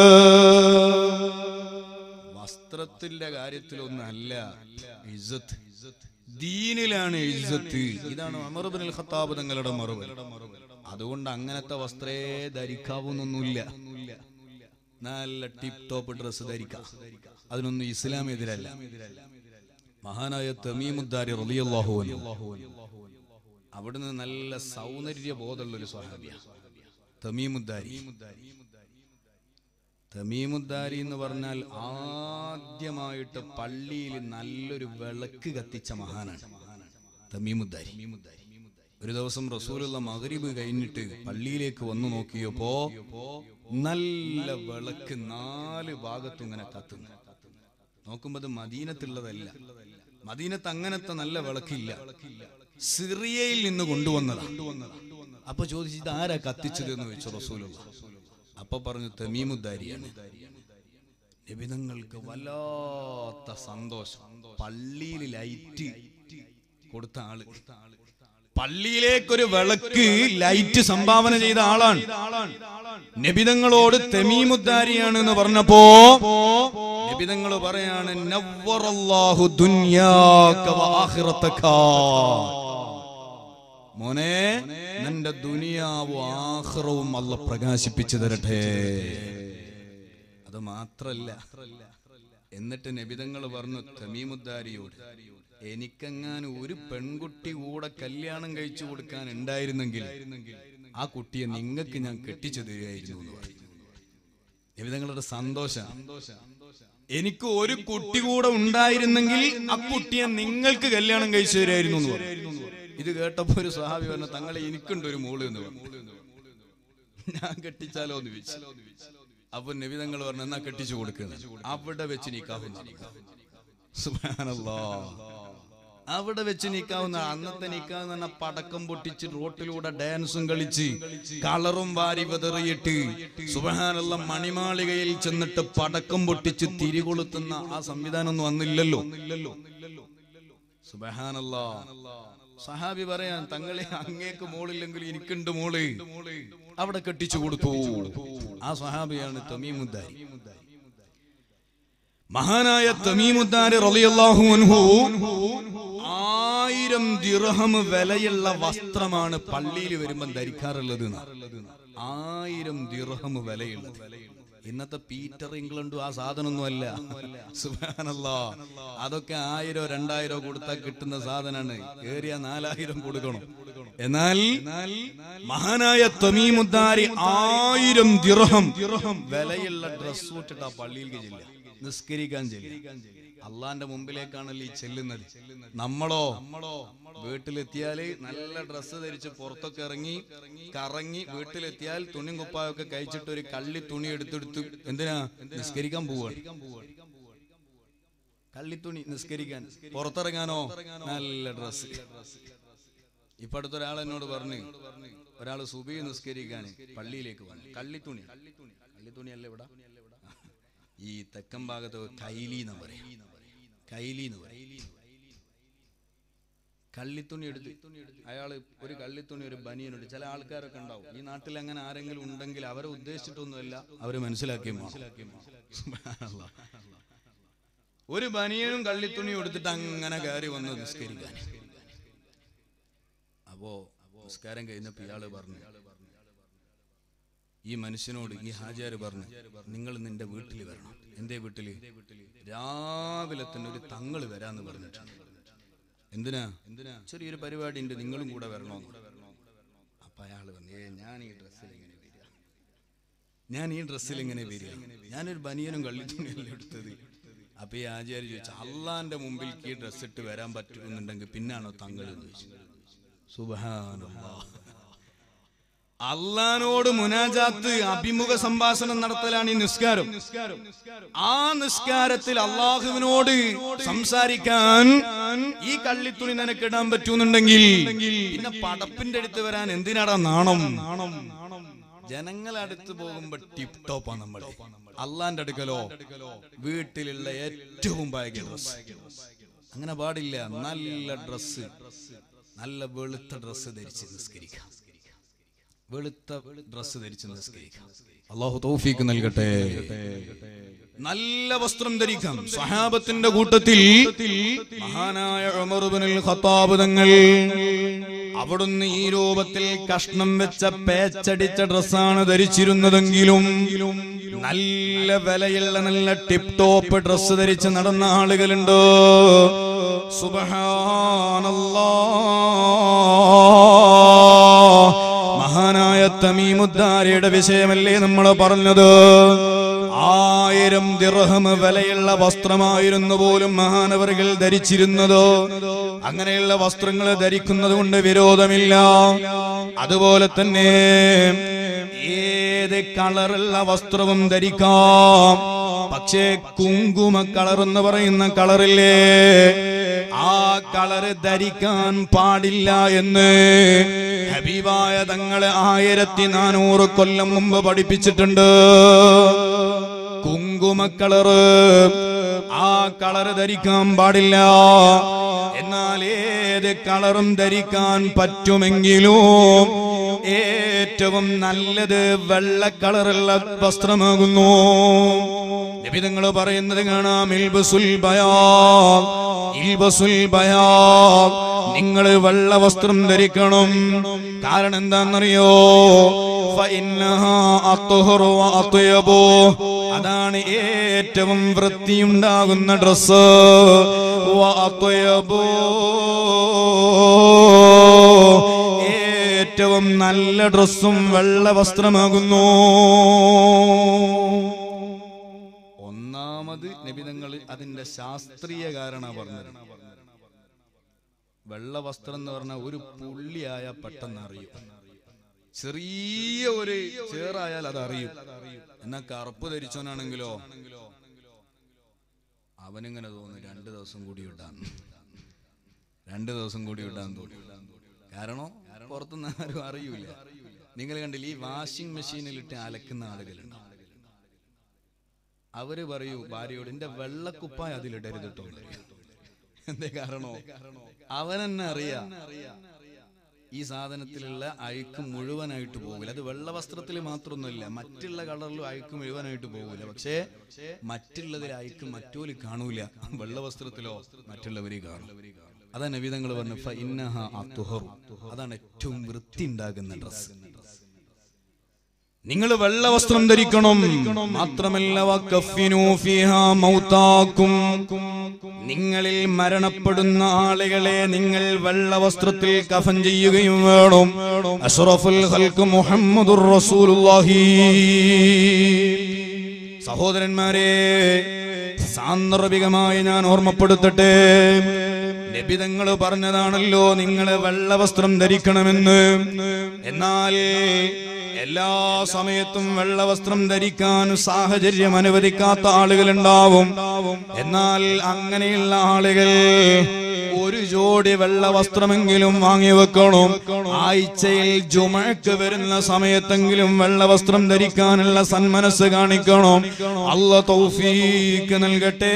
വസ്ത്രത്തിന്റെ കാര്യത്തിലൊന്നല്ല ഇസ്സത്ത് ദീനിലാണ് ഇസ്സത്ത് ഇതാണ് അമറുബിൻ ഖത്താബ് തങ്ങളുടെ മറുപടി അതുകൊണ്ട് അങ്ങനത്തെ വസ്ത്രേ ധരിക്കാവുന്നൊന്നുമില്ല നല്ല ടിപ് ടോപ്പ് ഡ്രസ് ധരിക്കാം അതിനൊന്നും ഇസ്ലാം എതിരല്ല മഹാനായ തമീമുദ്ദാരി റളിയല്ലാഹു അൻഹു അവിടുന്ന് നല്ല സൗന്ദര്യ ബോധമുള്ള ഒരു സ്വഹാബിയ തമീമുദ്ദാരി തമീമുദ്ദാരി എന്ന് പറഞ്ഞാൽ ആദ്യമായിട്ട് പള്ളിയിൽ നല്ലൊരു വിളക്ക് കത്തിച്ച മഹാനാണ് തമീമുദ്ദാരി ഒരു ദിവസം റസൂലുള്ള മഗ്രിബ് കഴിഞ്ഞിട്ട് പള്ളിയിലേക്ക് വന്നു നോക്കിയപ്പോ നല്ല വിളക്ക് നാല് ഭാഗത്തും ഇങ്ങനെ കത്തുന്നു നോക്കുമ്പോ അത് മദീനത്തുള്ളതല്ല മദീനത്ത് അങ്ങനത്തെ നല്ല വിളക്കില്ല സിറിയയിൽ നിന്ന് കൊണ്ടുവന്നതാണ് അപ്പൊ ചോദിച്ചു ഇത് ആരാ കത്തിച്ചത് എന്ന് വെച്ചു റസൂലുള്ള അപ്പൊ പറഞ്ഞു തമീമുദ്ദാരിയാണ് നിബിതങ്ങൾക്ക് വല്ലാത്ത സന്തോഷം പള്ളിയിൽ ലൈറ്റ് കൊടുത്ത ആള് പള്ളിയിലേക്കൊരു വിളക്ക് ലൈറ്റ് സംഭാവന ചെയ്ത ആളാണ് നബിതങ്ങളോട് തെമീമുദ്ദാരിയാണ് എന്ന് പറഞ്ഞപ്പോ നബിതങ്ങൾ പറയാണ് നവ്വറല്ലാഹു ദുനിയാക വആഖിറതക മോനെ നിന്റെ ദുനിയാവും ആഖിറവും അല്ല പ്രകാശിപ്പിച്ചു തരട്ടെ അത് മാത്രല്ല എന്നിട്ട് നബിതങ്ങൾ പറഞ്ഞു തമീമുദ്ദാരിയോട് എനിക്കെങ്ങാനും ഒരു പെൺകുട്ടി കൂടെ കല്യാണം കഴിച്ചു കൊടുക്കാൻ ഉണ്ടായിരുന്നെങ്കിൽ ആ കുട്ടിയെ നിങ്ങൾക്ക് ഞാൻ കെട്ടിച്ചു തരികയായിരുന്നു എന്ന് പറഞ്ഞു നബിതങ്ങളുടെ സന്തോഷം എനിക്ക് ഒരു കുട്ടി കൂടെ ഉണ്ടായിരുന്നെങ്കിൽ ആ കുട്ടിയെ നിങ്ങൾക്ക് കല്യാണം കഴിച്ചു തരായിരുന്നു എന്ന് പറഞ്ഞു ഇത് കേട്ടപ്പോ ഒരു സ്വഹാബി പറഞ്ഞു തങ്ങളെ എനിക്കുണ്ട് ഒരു മോള് എന്ന് പറഞ്ഞു ഞാൻ കെട്ടിച്ചാലോ എന്ന് ചോദിച്ചു അപ്പൊ നബി തങ്ങൾ പറഞ്ഞു എന്നാ കെട്ടിച്ചു കൊടുക്കുന്നത് അവിടെ വെച്ച് നീക്കാവുന്ന സുബ്ഹാനല്ലാ അവിടെ വെച്ച് നീക്കാവുന്ന അന്നത്തെ നീക്കാന്ന് പറഞ്ഞാൽ പടക്കം പൊട്ടിച്ച് റോട്ടിലൂടെ ഡാൻസും കളിച്ച് കളറും വാരി വിതറിയിട്ട് സുബഹാനുള്ള മണിമാളികയിൽ ചെന്നിട്ട് പടക്കം പൊട്ടിച്ച് തിരികൊളുത്തുന്ന ആ സംവിധാനം ഒന്നും അന്നില്ലല്ലോ സുബഹാനല്ലാ സഹാബി പറയാൻ തങ്ങളെ അങ്ങേക്ക് മോളില്ലെങ്കിൽ എനിക്കുണ്ട് മോള് അവിടെ കെട്ടിച്ചു കൊടുത്തു ആ സഹാബിയാണ് തമീമുദ്ദാരി മഹാനായ തമീമുദ്ദാരി റളിയല്ലാഹു അൻഹു ആയിരം ദിർഹം വിലയുള്ള വസ്ത്രമാണ് പള്ളിയിൽ വരുമ്പം ധരിക്കാറുള്ളത് എന്നാ. ആയിരം ദിർഹം വിലയുള്ളത് ഇന്നത്തെ പീറ്റർ ഇംഗ്ലണ്ടും ആ സാധനമൊന്നും അല്ല സുബ്ഹാനല്ലാ അതൊക്കെ ആയിരോ രണ്ടായിരോ കൊടുത്താൽ കിട്ടുന്ന സാധനമാണ് ഏറിയ നാലായിരം കൊടുക്കണം എന്നാൽ മഹാനായ തമീമുദ്ദാരി ആയിരം ദിർഹം വിലയുള്ള ഡ്രസ് ഇട്ടിട്ട് ആ പള്ളിയിലേക്ക് ചെല്ലുക നിസ്കരിക്കാൻ ചെല്ലുക അള്ളാന്റെ മുമ്പിലേക്കാണല്ലോ ഈ ചെല്ലുന്നത് നമ്മളോ വീട്ടിലെത്തിയാല് നല്ല ഡ്രസ്സ് ധരിച്ച് പുറത്തൊക്കെ ഇറങ്ങി കറങ്ങി വീട്ടിലെത്തിയാൽ തുണിയും കുപ്പായൊക്കെ കഴിച്ചിട്ട് ഒരു കള്ളി തുണി എടുത്തെടുത്ത് എന്തിനാ നിസ്കരിക്കാൻ പോവാണ് കള്ളിത്തുണി നിസ്കരിക്കാൻ പുറത്തിറങ്ങാനോ നല്ല ഡ്രസ് ഇപ്പൊ അടുത്തൊരാൾ എന്നോട് പറഞ്ഞു ഒരാൾ സുബി നിസ്കരിക്കാൻ പള്ളിയിലേക്ക് വന്നു കള്ളിത്തുണി കള്ളിത്തുണി അല്ല ഇവിടെ ഈ തെക്കൻ ഭാഗത്ത് കൈലി എന്ന് പറയും കൈലി എന്ന് പറയും കള്ളിത്തുണി എടുത്ത് അയാള് ഒരു കള്ളിത്തുണി ഒരു ബനിയനുണ്ട് ചില ആൾക്കാരൊക്കെ ഉണ്ടാവും ഈ നാട്ടിൽ അങ്ങനെ ആരെങ്കിലും ഉണ്ടെങ്കിൽ അവരെ ഉദ്ദേശിച്ചിട്ടൊന്നുമല്ല അവര് മനസ്സിലാക്കി ഒരു ബനിയനും കള്ളിത്തുണിയും എടുത്തിട്ട് അങ്ങനെ കയറി വന്ന് നിസ്കരിക്കാൻ അപ്പോ നിസ്കാരം കഴിഞ്ഞപ്പോ ഇയാള് പറഞ്ഞു ഈ മനുഷ്യനോട് ഈ ഹാജാര് പറഞ്ഞു നിങ്ങൾ നിന്റെ വീട്ടിൽ വരണം എന്തേ വീട്ടില് രാവിലെ തന്നെ ഒരു തങ്ങള് വരാന്ന് പറഞ്ഞിട്ടുണ്ട് എന്തിനാ എന്തിനാ ചെറിയൊരു പരിപാടി ഉണ്ട് നിങ്ങളും കൂടെ വരണോന്ന് അപ്പൊ അയാള് പറഞ്ഞു ഏ ഞാൻ ഈ ഡ്രസ്സിൽ ഇങ്ങനെ വരിക ഞാൻ ഈ ഡ്രസ്സിൽ ഇങ്ങനെ വരിക ഞാനൊരു ബനിയനും കള്ളിത്തുണിയല്ല എടുത്തത് അപ്പൊ ഈ ആചാര്യ ചോദിച്ചു അള്ളാന്റെ മുമ്പിൽ ഈ ഡ്രസ് ഇട്ട് വരാൻ പറ്റുന്നുണ്ടെങ്കിൽ പിന്നാണോ തങ്ങൾ എന്ന് ചോദിച്ചു സുബഹാനല്ലാ അള്ളഹാനോട് മുനാജാത്ത് അഭിമുഖ സംഭാഷണം നടത്തലാണ് ഈ നിസ്കാരം ആ നിസ്കാരത്തിൽ അള്ളാഹുവിനോട് സംസാരിക്കാൻ ഈ കള്ളിത്തുണി നിനക്കിടാൻ പറ്റുന്നുണ്ടെങ്കിൽ പിന്നെ പടപ്പിന്റെ അടുത്ത് വരാൻ എന്തിനാടാ നാണം നാണം ജനങ്ങളെ അടുത്ത് പോകുമ്പോ ടിപ് ടോപ്പാ നമ്മൾ അള്ളാന്റെ അടുക്കലോ വീട്ടിലുള്ള ഏറ്റവും ഭാഗ്യ ഡ്രസ് അങ്ങനെ പാടില്ല നല്ല ഡ്രസ് നല്ല വെളുത്ത ഡ്രസ് ധരിച്ച് നിസ്കരിക്കാം വെളുത്ത ഡ്രസ് ധരിച്ച് നിസ്കരിക്കാം അള്ളാഹു തൗഫീക്ക് നൽകട്ടെ നല്ല വസ്ത്രം ധരിക്കാം സഹാബത്തിന്റെ കൂട്ടത്തിൽ മഹാനായ ഉമർ ഇബ്നുൽ ഖത്താബ് തങ്ങൾ അവിടുന്ന് ഈ രൂപത്തിൽ കഷ്ണം വെച്ച പേച്ചടിച്ച ഡ്രസ്സാണ് ധരിച്ചിരുന്നതെങ്കിലും നല്ല വിലയുള്ള നല്ല ടിപ് ടോപ്പ് ഡ്രസ്സ് ധരിച്ച് നടന്ന ആളുകളുണ്ട് സുബഹാനല്ലാ മഹാനായ തമീമുദ്ദാരയുടെ വിഷയമല്ലേ നമ്മൾ പറഞ്ഞത് ആയിരം ദിർഹം വിലയുള്ള വസ്ത്രമായിരുന്നു പോലും മഹാനവറുകൾ ധരിച്ചിരുന്നത് അങ്ങനെയുള്ള വസ്ത്രങ്ങൾ ധരിക്കുന്നത് കൊണ്ട് വിരോധമില്ല അതുപോലെ തന്നെ ഏത് കളറുള്ള വസ്ത്രവും ധരിക്കാം പക്ഷേ കുങ്കുമ കളർ എന്ന് പറയുന്ന കളറില്ലേ ആ കളറ് ധരിക്കാൻ പാടില്ല എന്ന് ഹബീബായ തങ്ങളെ ആയിരത്തി നാനൂറ് കൊല്ലം മുമ്പ് പഠിപ്പിച്ചിട്ടുണ്ട് കുങ്കുമ കളറ് ആ കളറ് ധരിക്കാൻ പാടില്ല എന്നാൽ ഏത് കളറും ധരിക്കാൻ പറ്റുമെങ്കിലും ഏറ്റവും നല്ലത് വെള്ള കളറുള്ള വസ്ത്രമാകുന്നു നിബിതങ്ങൾ പറയുന്നത് കാണാം ഇൽബസുൽ ബയാം ഇൽബസുൽ ബയാം നിങ്ങൾ വെള്ള വസ്ത്രം ധരിക്കണം കാരണം എന്താണെന്നറിയോ ഫഇന്നഹാ അത്ഹറു വഅത്യബു. അതാണ് ഏറ്റവും വൃത്തിയുണ്ടാകുന്ന ഡ്രസ് ഏറ്റവും നല്ല ഡ്രസ്സും വെള്ള വസ്ത്രമാകുന്നു ഒന്നാമത് നബിതങ്ങൾ അതിന്റെ ശാസ്ത്രീയ കാരണ പറഞ്ഞത് വെള്ള വസ്ത്രം എന്ന് പറഞ്ഞാൽ ഒരു പുള്ളിയായ പെട്ടെന്ന് അറിയും ചെറിയ ഒരു ചേറായാൽ അത് അറിയും എന്നാ കറുപ്പ് ധരിച്ചവനാണെങ്കിലോ അവനിങ്ങനെ തോന്നും രണ്ടു ദിവസം കൂടി ഇടാൻ രണ്ടു ദിവസം കൂടി ഇടാൻ തോന്നും കാരണം പുറത്തുനിന്ന് ആരും അറിയൂല നിങ്ങൾ കണ്ടില്ല ഈ വാഷിംഗ് മെഷീനിലിട്ട് അലക്കുന്ന ആളുകളുണ്ട് അവര് പറയൂ ഭാര്യയോട് എന്റെ വെള്ളക്കുപ്പായ അതിലിടരുത് കേട്ടോ എന്ന് പറയും. എന്തേ കാരണോ അവനെന്നെ അറിയാം ഈ സാധനത്തിലുള്ള അഴുക്ക് മുഴുവനായിട്ട് പോകില്ല അത് വെള്ള വസ്ത്രത്തിൽ മാത്രമൊന്നുമില്ല മറ്റുള്ള കളറിലും അഴുക്ക് മുഴുവനായിട്ട് പോകില്ല പക്ഷേ മറ്റുള്ളതിൽ അഴുക്ക് മറ്റോല് കാണൂല വെള്ള വസ്ത്രത്തിലോ മറ്റുള്ളവര് കാണും അതാ നബീതങ്ങൾ പറഞ്ഞു "ഫ ഇന്നഹ അത്തുഹറു." അതാണ് ഏറ്റവും വൃത്തി ഉണ്ടാകുന്ന ഡ്രസ് നിങ്ങൾ വെള്ള വസ്ത്രം ധരിക്കണം മാത്രമല്ല വക്കഫിനു ഫിഹാ മൗതാക്കും നിങ്ങളിൽ മരണപ്പെടുന്ന ആളുകളെ നിങ്ങൾ വെള്ള വസ്ത്രത്തിൽ കഫൻ ചെയ്യുകയും വേണം അഷ്റഫുൽ ഖൽഖ് മുഹമ്മദുർ റസൂലുള്ളാഹി സഹോദരന്മാരെ സാന്ദർഭികമായി ഞാൻ ഓർമ്മപ്പെടുത്തട്ടെ നബിതങ്ങൾ പറഞ്ഞതാണല്ലോ നിങ്ങൾ വെള്ള വസ്ത്രം ധരിക്കണമെന്ന് എന്നാൽ എല്ലാ സമയത്തും വെള്ള വസ്ത്രം ധരിക്കാൻ സാഹചര്യം അനുവദിക്കാത്ത ആളുകളുണ്ടാവും എന്നാൽ അങ്ങനെയുള്ള ആളുകൾ ഒരു ജോഡി വെള്ള വസ്ത്രമെങ്കിലും വാങ്ങി വെക്കണം ആഴ്ചയിൽ ജുമക്ക് വരുന്ന സമയത്തെങ്കിലും വെള്ള വസ്ത്രം ധരിക്കാനുള്ള സന്മനസ് കാണിക്കണം അല്ല തൗഫീക്ക് നൽകട്ടെ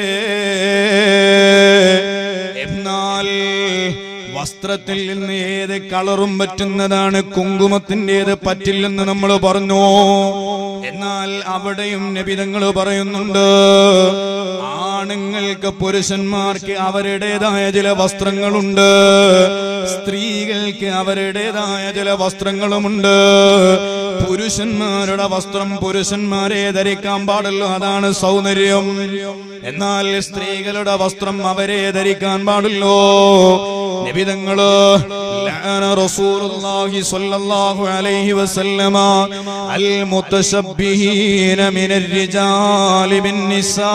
എന്നാൽ വസ്ത്രത്തിൽ നിന്ന് ഏത് കളറും പറ്റുന്നതാണ് കുങ്കുമത്തിൻ്റെത് പറ്റില്ലെന്ന് നമ്മൾ പറഞ്ഞു എന്നാൽ അവിടെയും നബിതങ്ങൾ പറയുന്നുണ്ട് ആണുങ്ങൾക്ക് പുരുഷന്മാർക്ക് അവരുടേതായ ചില വസ്ത്രങ്ങളുണ്ട് സ്ത്രീകൾക്ക് അവരുടേതായ ചില വസ്ത്രങ്ങളുമുണ്ട് പുരുഷന്മാരുടെ വസ്ത്രം പുരുഷന്മാരെ ധരിക്കാൻ പാടുള്ളൂ അതാണ് സൗന്ദര്യം എന്നാൽ സ്ത്രീകളുടെ വസ്ത്രം അവരെ ധരിക്കാൻ പാടുള്ളൂ നിബിതങ്ങള് ലഅന റസൂലുള്ളാഹി സ്വല്ലല്ലാഹു അലൈഹി വസല്ലമ അൽ മുതശബ്ബിഹീന മിനർ റിജാലി ബിന്നിസാ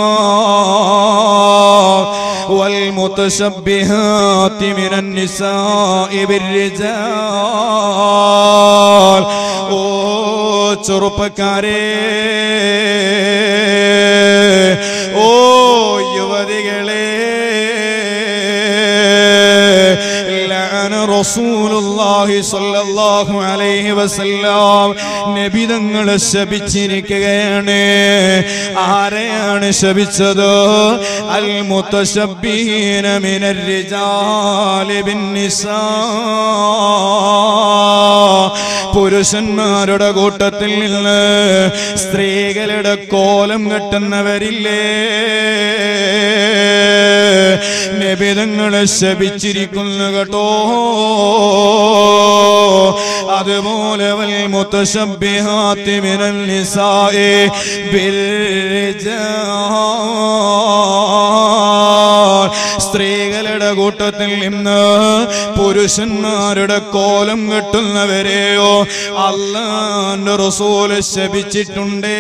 വൽ മുതശബ്ബിഹാതി മിനൻ നിസാഇ ബിർരിജാൽ ഓ ചെറുപ്പക്കാരെ ഓ യുവതികളെ ലഅന റസൂലുള്ളാഹി സ്വല്ലല്ലാഹു അലൈഹി വസല്ലം നബി തങ്ങളെ ശപിച്ചിരിക്കുകയാണ് ആരെയാണ് ശപിച്ചത് അൽ മുതശബ്ബീന മിനർ റിജാലി ബിന്നിസാ പുരുഷന്മാരുടെ കൂട്ടത്തിൽ നിന്ന് സ്ത്രീകളുടെ കോലം കെട്ടുന്നവരില്ലേ നിബിതങ്ങളെ ശപിച്ചിരിക്കുന്നു കേട്ടോ അതുപോലെ വൽ മുത്തശബ്ബിഹാത്തി മിനൽ നിസാഇ ബിർരിജാൽ സ്ത്രീകളുടെ കൂട്ടത്തിൽ നിന്ന് പുരുഷന്മാരുടെ കോലം കെട്ടുന്നവരെയോ അള്ളാന്റെ റസൂല് ശപിച്ചിട്ടുണ്ടേ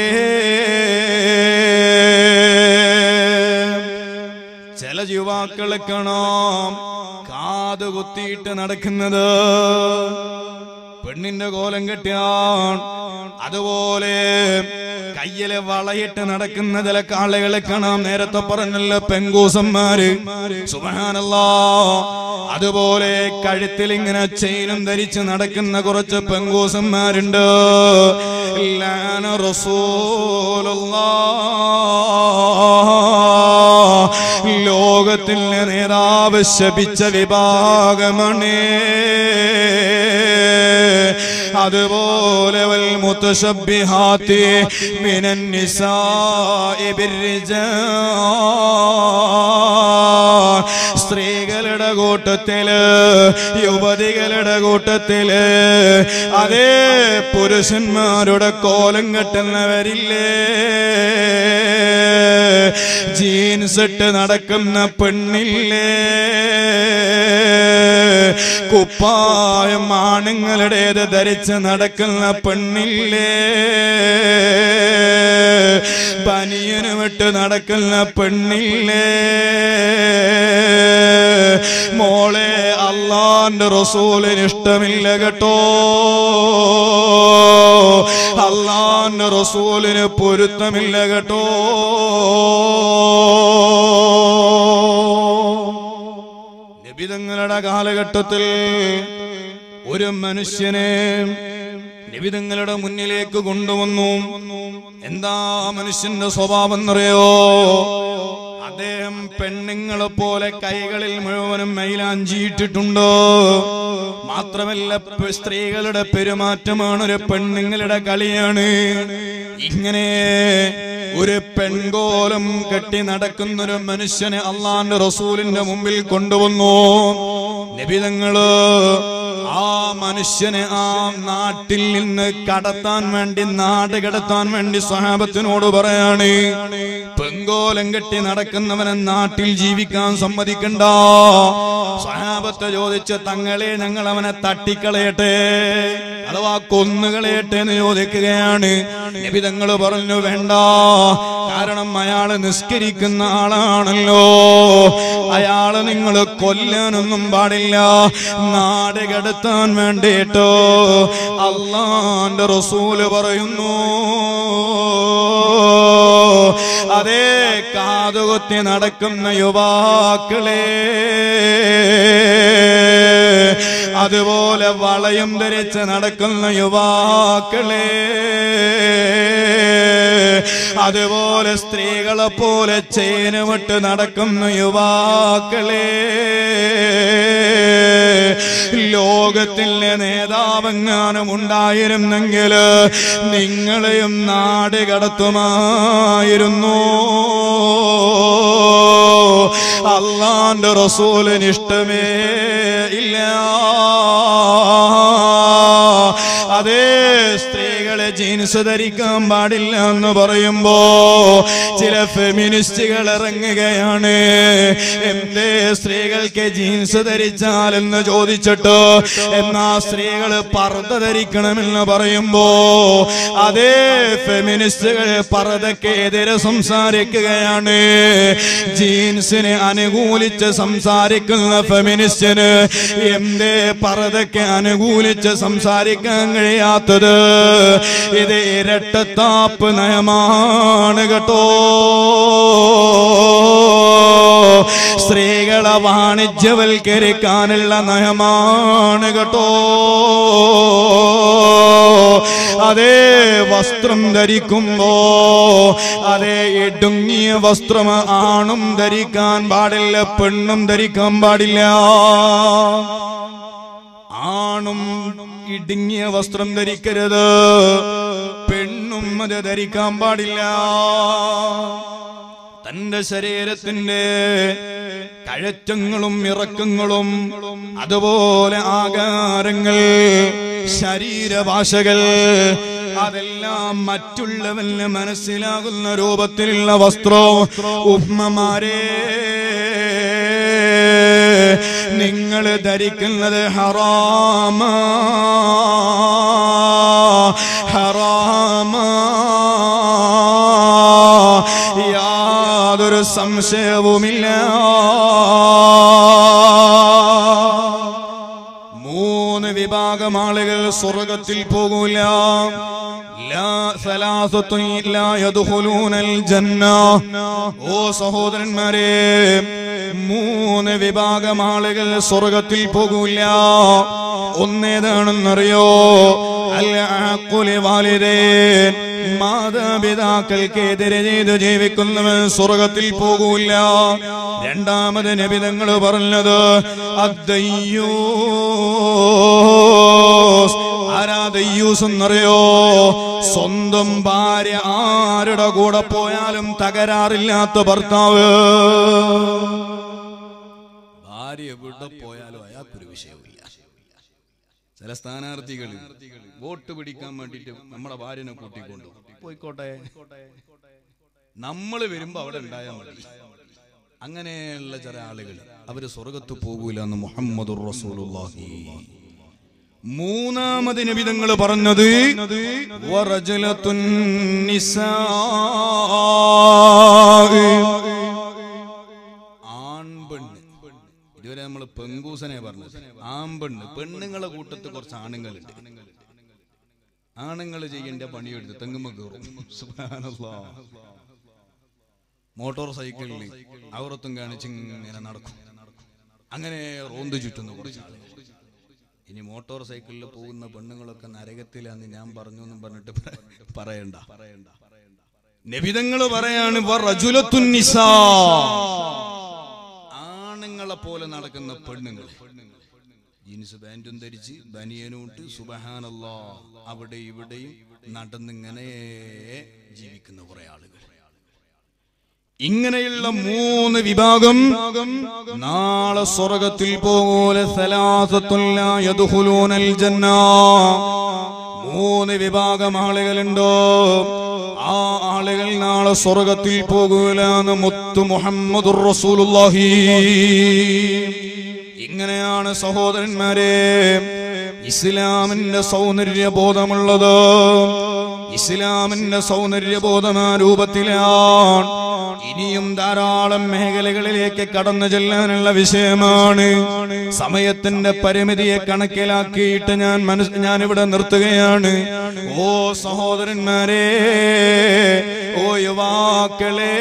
ചില യുവാക്കളെ കാണാം കാത് കുത്തിയിട്ട് നടക്കുന്നത് പെണ്ണിന്റെ കോലം കെട്ടിയാൻ അതുപോലെ കയ്യിലെ വളയിട്ട് നടക്കുന്ന ചില ആളുകളെ കാണാം നേരത്തെ പറഞ്ഞല്ലോ പെങ്കൂസന്മാര് സുബാനല്ലാ അതുപോലെ കഴുത്തിൽ ഇങ്ങനെ ചെയിനും ധരിച്ച് നടക്കുന്ന കുറച്ച് പെങ്കൂസന്മാരുണ്ട് ലാന റസൂലുള്ളാ ലോകത്തിന്റെ നേതാവ് ശപിച്ച വിഭാഗമാണ് അതുപോലെ വൽ മുത്തശബ്ബിഹാത്തി മിനൻ നിസാഇ ബിർരിജാൽ സ്ത്രീകളുടെ കൂട്ടത്തില് യുവതികളുടെ കൂട്ടത്തില് അതേ പുരുഷന്മാരുടെ കോലം കെട്ടുന്നവരില്ലേ ജീൻസ് ഇട്ട് നടക്കുന്ന പെണ്ണില്ലേ കുപ്പായം ആണുങ്ങളുടേത് ധരിച്ച് നടക്കുന്ന പെണ്ണില്ലേ പനിയന് വിട്ട് നടക്കുന്ന പെണ്ണില്ലേ മോളെ അള്ളാന്റെ റസൂലിന് ഇഷ്ടമില്ല കേട്ടോ അള്ളാന്റെ റസൂലിന് പൊരുത്തമില്ല കേട്ടോ നിബിതങ്ങളുടെ കാലഘട്ടത്തിൽ ഒരു മനുഷ്യനെ നിബിതങ്ങളുടെ മുന്നിലേക്ക് കൊണ്ടുവന്നു എന്താ മനുഷ്യന്റെ സ്വഭാവം എന്നറിയോ അദ്ദേഹം പെണ്ണുങ്ങളെ പോലെ കൈകളിൽ മുഴുവനും മൈലാഞ്ചിയിട്ടിട്ടുണ്ട് മാത്രമല്ല പെ- സ്ത്രീകളുടെ പെരുമാറ്റമാണ് ഒരു പെണ്ണുങ്ങളുടെ കളിയാണ് ഇങ്ങനെ ഒരു പെൺകോലം കെട്ടി നടക്കുന്ന ഒരു മനുഷ്യനെ അള്ളാന്റെ റസൂലിന്റെ മുമ്പിൽ കൊണ്ടുവന്നു നിബിതങ്ങള് ആ മനുഷ്യനെ ആ നാട്ടിൽ നിന്ന് കടത്താൻ വേണ്ടി നാട് കടത്താൻ വേണ്ടി സ്വഹാബത്തിനോട് പറയാണ് പെങ്കോലം കെട്ടി നടക്കുന്നവനെ നാട്ടിൽ ജീവിക്കാൻ സമ്മതിക്കണ്ട സ്വഹാബത്തെ ചോദിച്ച് തങ്ങളെ ഞങ്ങൾ അവനെ തട്ടിക്കളയട്ടെ അഥവാ കൊന്നുകളയട്ടെ എന്ന് ചോദിക്കുകയാണ് നബി തങ്ങൾ പറഞ്ഞു വേണ്ട കാരണം അയാള് നിസ്കരിക്കുന്ന ആളാണല്ലോ അയാളെ നിങ്ങൾ കൊല്ലാനൊന്നും പാടില്ല നാട് കടത്താൻ വേണ്ടിട്ടോ അള്ളാന്റെ റസൂല് പറയുന്നു അതേ കാതുകുത്തി നടക്കുന്ന യുവാക്കളെ അതുപോലെ വളയം ധരിച്ച് നടക്കുന്ന യുവാക്കളെ അതുപോലെ സ്ത്രീകളെ പോലെ ചേനുവിട്ട് നടക്കുന്ന യുവാക്കളെ ലോകത്തിലെ നേതാവെങ്ങാനും ഉണ്ടായിരുന്നെങ്കിൽ നിങ്ങളെയും നാട് കടത്തുമായിരുന്നു അള്ളാന്റെ റസൂലിന് ഇഷ്ടമേ ഇല്ല അതേ സ്ത്രീകളെ ജീൻസ് ധരിക്കാൻ പാടില്ല എന്ന് പറയുമ്പോ ചില ഫെമിനിസ്റ്റുകൾ ഇറങ്ങുകയാണ് എന്തേ സ്ത്രീകൾക്ക് ജീൻസ് ധരിച്ചാൽ എന്ന് ചോദിച്ചിട്ട് എന്നാ സ്ത്രീകൾ പർദ്ദ ധരിക്കണമെന്ന് പറയുമ്പോ അതേ ഫെമിനിസ്റ്റുകൾ പർദ്ദക്ക് എതിരെ സംസാരിക്കുകയാണ് ജീൻസിനെ അനുകൂലിച്ച് സംസാരിക്കുന്ന ഫെമിനിസ്റ്റിന് എന്തേ പർദ്ദക്ക് അനുകൂലിച്ച് സംസാരിക്കാൻ കഴിയാത്തത് ഇത് ഇരട്ടത്താപ്പ് നയമാണ് കേട്ടോ സ്ത്രീകളെ വാണിജ്യവൽക്കരിക്കാനുള്ള നയമാണ് കേട്ടോ അതേ വസ്ത്രം ധരിക്കുമ്പോ അതേ ഇടുങ്ങിയ വസ്ത്രം ആണും ധരിക്കാൻ പാടില്ല പെണ്ണും ധരിക്കാൻ പാടില്ല ആണും ഇടുങ്ങിയ വസ്ത്രം ധരിക്കരുത് പെണ്ണും അത് ധരിക്കാൻ പാടില്ല തന്റെ ശരീരത്തിന്റെ കഴറ്റങ്ങളും ഇറക്കങ്ങളും അതുപോലെ ആകാരങ്ങൾ ശരീരഭാഷകൾ അതെല്ലാം മറ്റുള്ളവന് മനസ്സിലാകുന്ന രൂപത്തിലുള്ള വസ്ത്രം ഉമ്മമാരെ നിങ്ങൾ ധരിക്കുന്നത് ഹറാമ ഹറാമ യാതൊരു സംശയവുമില്ല മൂന്ന് വിഭാഗം ആളുകൾ സ്വർഗത്തിൽ പോകൂല ലാ സലാസത്തുൻ ഇല്ലാ യദ്ഖുലൂനൽ ജന്ന ഓ സഹോദരന്മാരെ മൂന്ന് വിഭാഗം ആളുകൾ സ്വർഗത്തിൽ പോകൂല ഒന്നേതാണെന്നറിയോ അൽ ആഖുലി വാലിദൈൻ മാതാപിതാക്കൾക്ക് എതിരെ ചെയ്ത് ജീവിക്കുന്നവൻ സ്വർഗത്തിൽ പോകൂല രണ്ടാമത് നബിതങ്ങൾ പറഞ്ഞത് അദ്ദയ്യൂസ് ആരാ ദയ്യൂസ് എന്നറിയോ സ്വന്തം ഭാര്യ ആരുടെ കൂടെ പോയാലും തകരാറില്ലാത്ത ഭർത്താവ് ഭാര്യ എവിടെ പോയാലും അയാൾക്കൊരു വിഷയമില്ല ചില സ്ഥാനാർത്ഥികൾ വോട്ട് പിടിക്കാൻ വേണ്ടിട്ട് നമ്മുടെ ഭാര്യനെ കൂട്ടിക്കൊണ്ടു പോയിക്കോട്ടെ നമ്മൾ വരുമ്പോ അവിടെ ഉണ്ടായാൽ മതി അങ്ങനെയുള്ള ചില ആളുകൾ അവര് സ്വർഗത്ത് പോകൂല എന്ന് മുഹമ്മദ് റസൂലുള്ളാഹി മൂന്നാമത് നബിതങ്ങൾ പറഞ്ഞത് വറജലത്തുൻ നിസാ ആൺപെണ്ണ് ഇതുവരെ നമ്മൾ പെങ്കൂസനെ പറഞ്ഞത് ആൺപെണ്ണ് പെണ്ണുങ്ങളെ കൂട്ടത്ത് കുറച്ച് ആണുങ്ങളുണ്ട് ആണുങ്ങൾ ചെയ്യേണ്ട പണിയെടുത്ത് തെങ്ങുമ്പോ കയറും സുബ്ഹാനല്ലാഹ്. മോട്ടോർ സൈക്കിളിൽ അവറത്തും കാണിച്ച് ഇങ്ങനെ നടക്കും അങ്ങനെ റോന്ത് ചുറ്റുന്നു കുറച്ച് ആളുകൾ ഇനി മോട്ടോർ സൈക്കിളിൽ പോകുന്ന പെണ്ണുങ്ങളൊക്കെ നരകത്തിലാന്ന് ഞാൻ പറഞ്ഞു എന്നും പറഞ്ഞിട്ട് പ- പറയണ്ട പറയണ്ട നബിതങ്ങൾ പറയാണ് വറജുലത്തുൻ നിസാ. ആണുങ്ങളെ പോലെ നടക്കുന്ന പെണ്ണുങ്ങൾ ജീൻസ് പാൻറ്റും ധരിച്ച് ബനിയനും ഇട്ട് സുബഹാനല്ലാ അവിടെ ഇവിടെയും നടന്നിങ്ങനെ ജീവിക്കുന്ന കുറെ ആളുകൾ ഇങ്ങനെയുള്ള മൂന്ന് വിഭാഗം നാളെ സ്വർഗത്തിൽ പോലെ സലാസത്തുല്ല യദ്ഖുലൂനൽ ജന്ന മൂന്ന് വിഭാഗം ആളുകളുണ്ടോ ആ ആളുകൾ നാളെ സ്വർഗത്തിൽ പോകൂലെന്ന് മുത്തു മുഹമ്മദുർ റസൂലുള്ളാഹി ഇങ്ങനെയാണ് സഹോദരന്മാരെ ഇസ്ലാമിന്റെ സൗന്ദര്യ ബോധമുള്ളത് ഇസ്ലാമിന്റെ സൗന്ദര്യ ബോധം ആ രൂപത്തിലാണ് ഇനിയും ധാരാളം മേഖലകളിലേക്ക് കടന്നു ചെല്ലാനുള്ള വിഷയമാണ് സമയത്തിന്റെ പരിമിതിയെ കണക്കിലാക്കിയിട്ട് ഞാൻ മനസ് ഞാൻ ഇവിടെ നിർത്തുകയാണ് ഓ സഹോദരന്മാരെ ഓ യുവാക്കളെ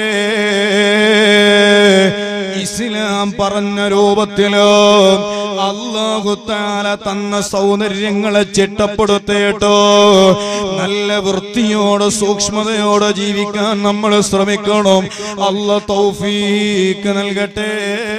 ഇസ്ലാം പറഞ്ഞ രൂപത്തിലോ അള്ളാഹുത്താല തന്ന സൗന്ദര്യങ്ങളെ ചിട്ടപ്പെടുത്തിയിട്ടോ നല്ല വൃത്തിയോടെ സൂക്ഷ്മതയോടെ ജീവിക്കാൻ നമ്മൾ ശ്രമിക്കണം അല്ല തൗഫീക്ക് നൽകട്ടെ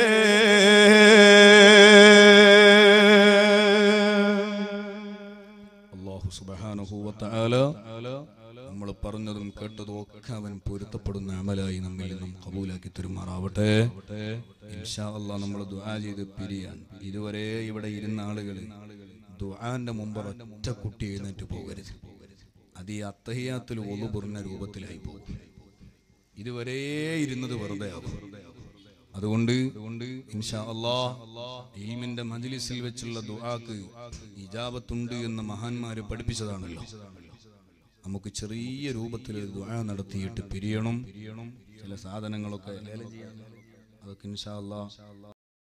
അള്ളാഹു സുബ്ഹാനഹു വ തആല നമ്മൾ പറഞ്ഞതും കേട്ടതും ഒക്കെ അവൻ പൊരുത്തപ്പെടുന്ന അമലായി നമ്മിൽ നിന്നും കബൂലാക്കി തരുമാറാവട്ടെ ഇൻഷാ അള്ളാഹ് നമ്മൾ ദുആ ചെയ്ത് പിരിയാൻ ഇതുവരെ ഇവിടെ ഇരുന്ന ആളുകൾ ദുആന്റെ മുമ്പ് ഒറ്റ കുട്ടി എഴുന്നേറ്റ് പോകരുത് അത് ഈ അത്തഹിയാത്തിൽ ഒളു പുറഞ്ഞ രൂപത്തിലായി പോകും ഇതുവരെ ഇരുന്നത് വെറുതെ ആകും അതുകൊണ്ട് ഇൻഷാ അള്ളാഹ് ഈമിന്റെ മജ്ലിസിൽ വെച്ചുള്ള ദുആക്ക് ഇജാബത്തുണ്ട് എന്ന് മഹാന്മാര് പഠിപ്പിച്ചതാണല്ലോ നമുക്ക് ചെറിയ രൂപത്തിൽ ഒരു ദുആ നടത്തിയിട്ട് പിരിയണം ചില സാധനങ്ങളൊക്കെ ലേലം ചെയ്യാൻ അതൊക്കെ ഇൻഷാ അള്ളാഹ്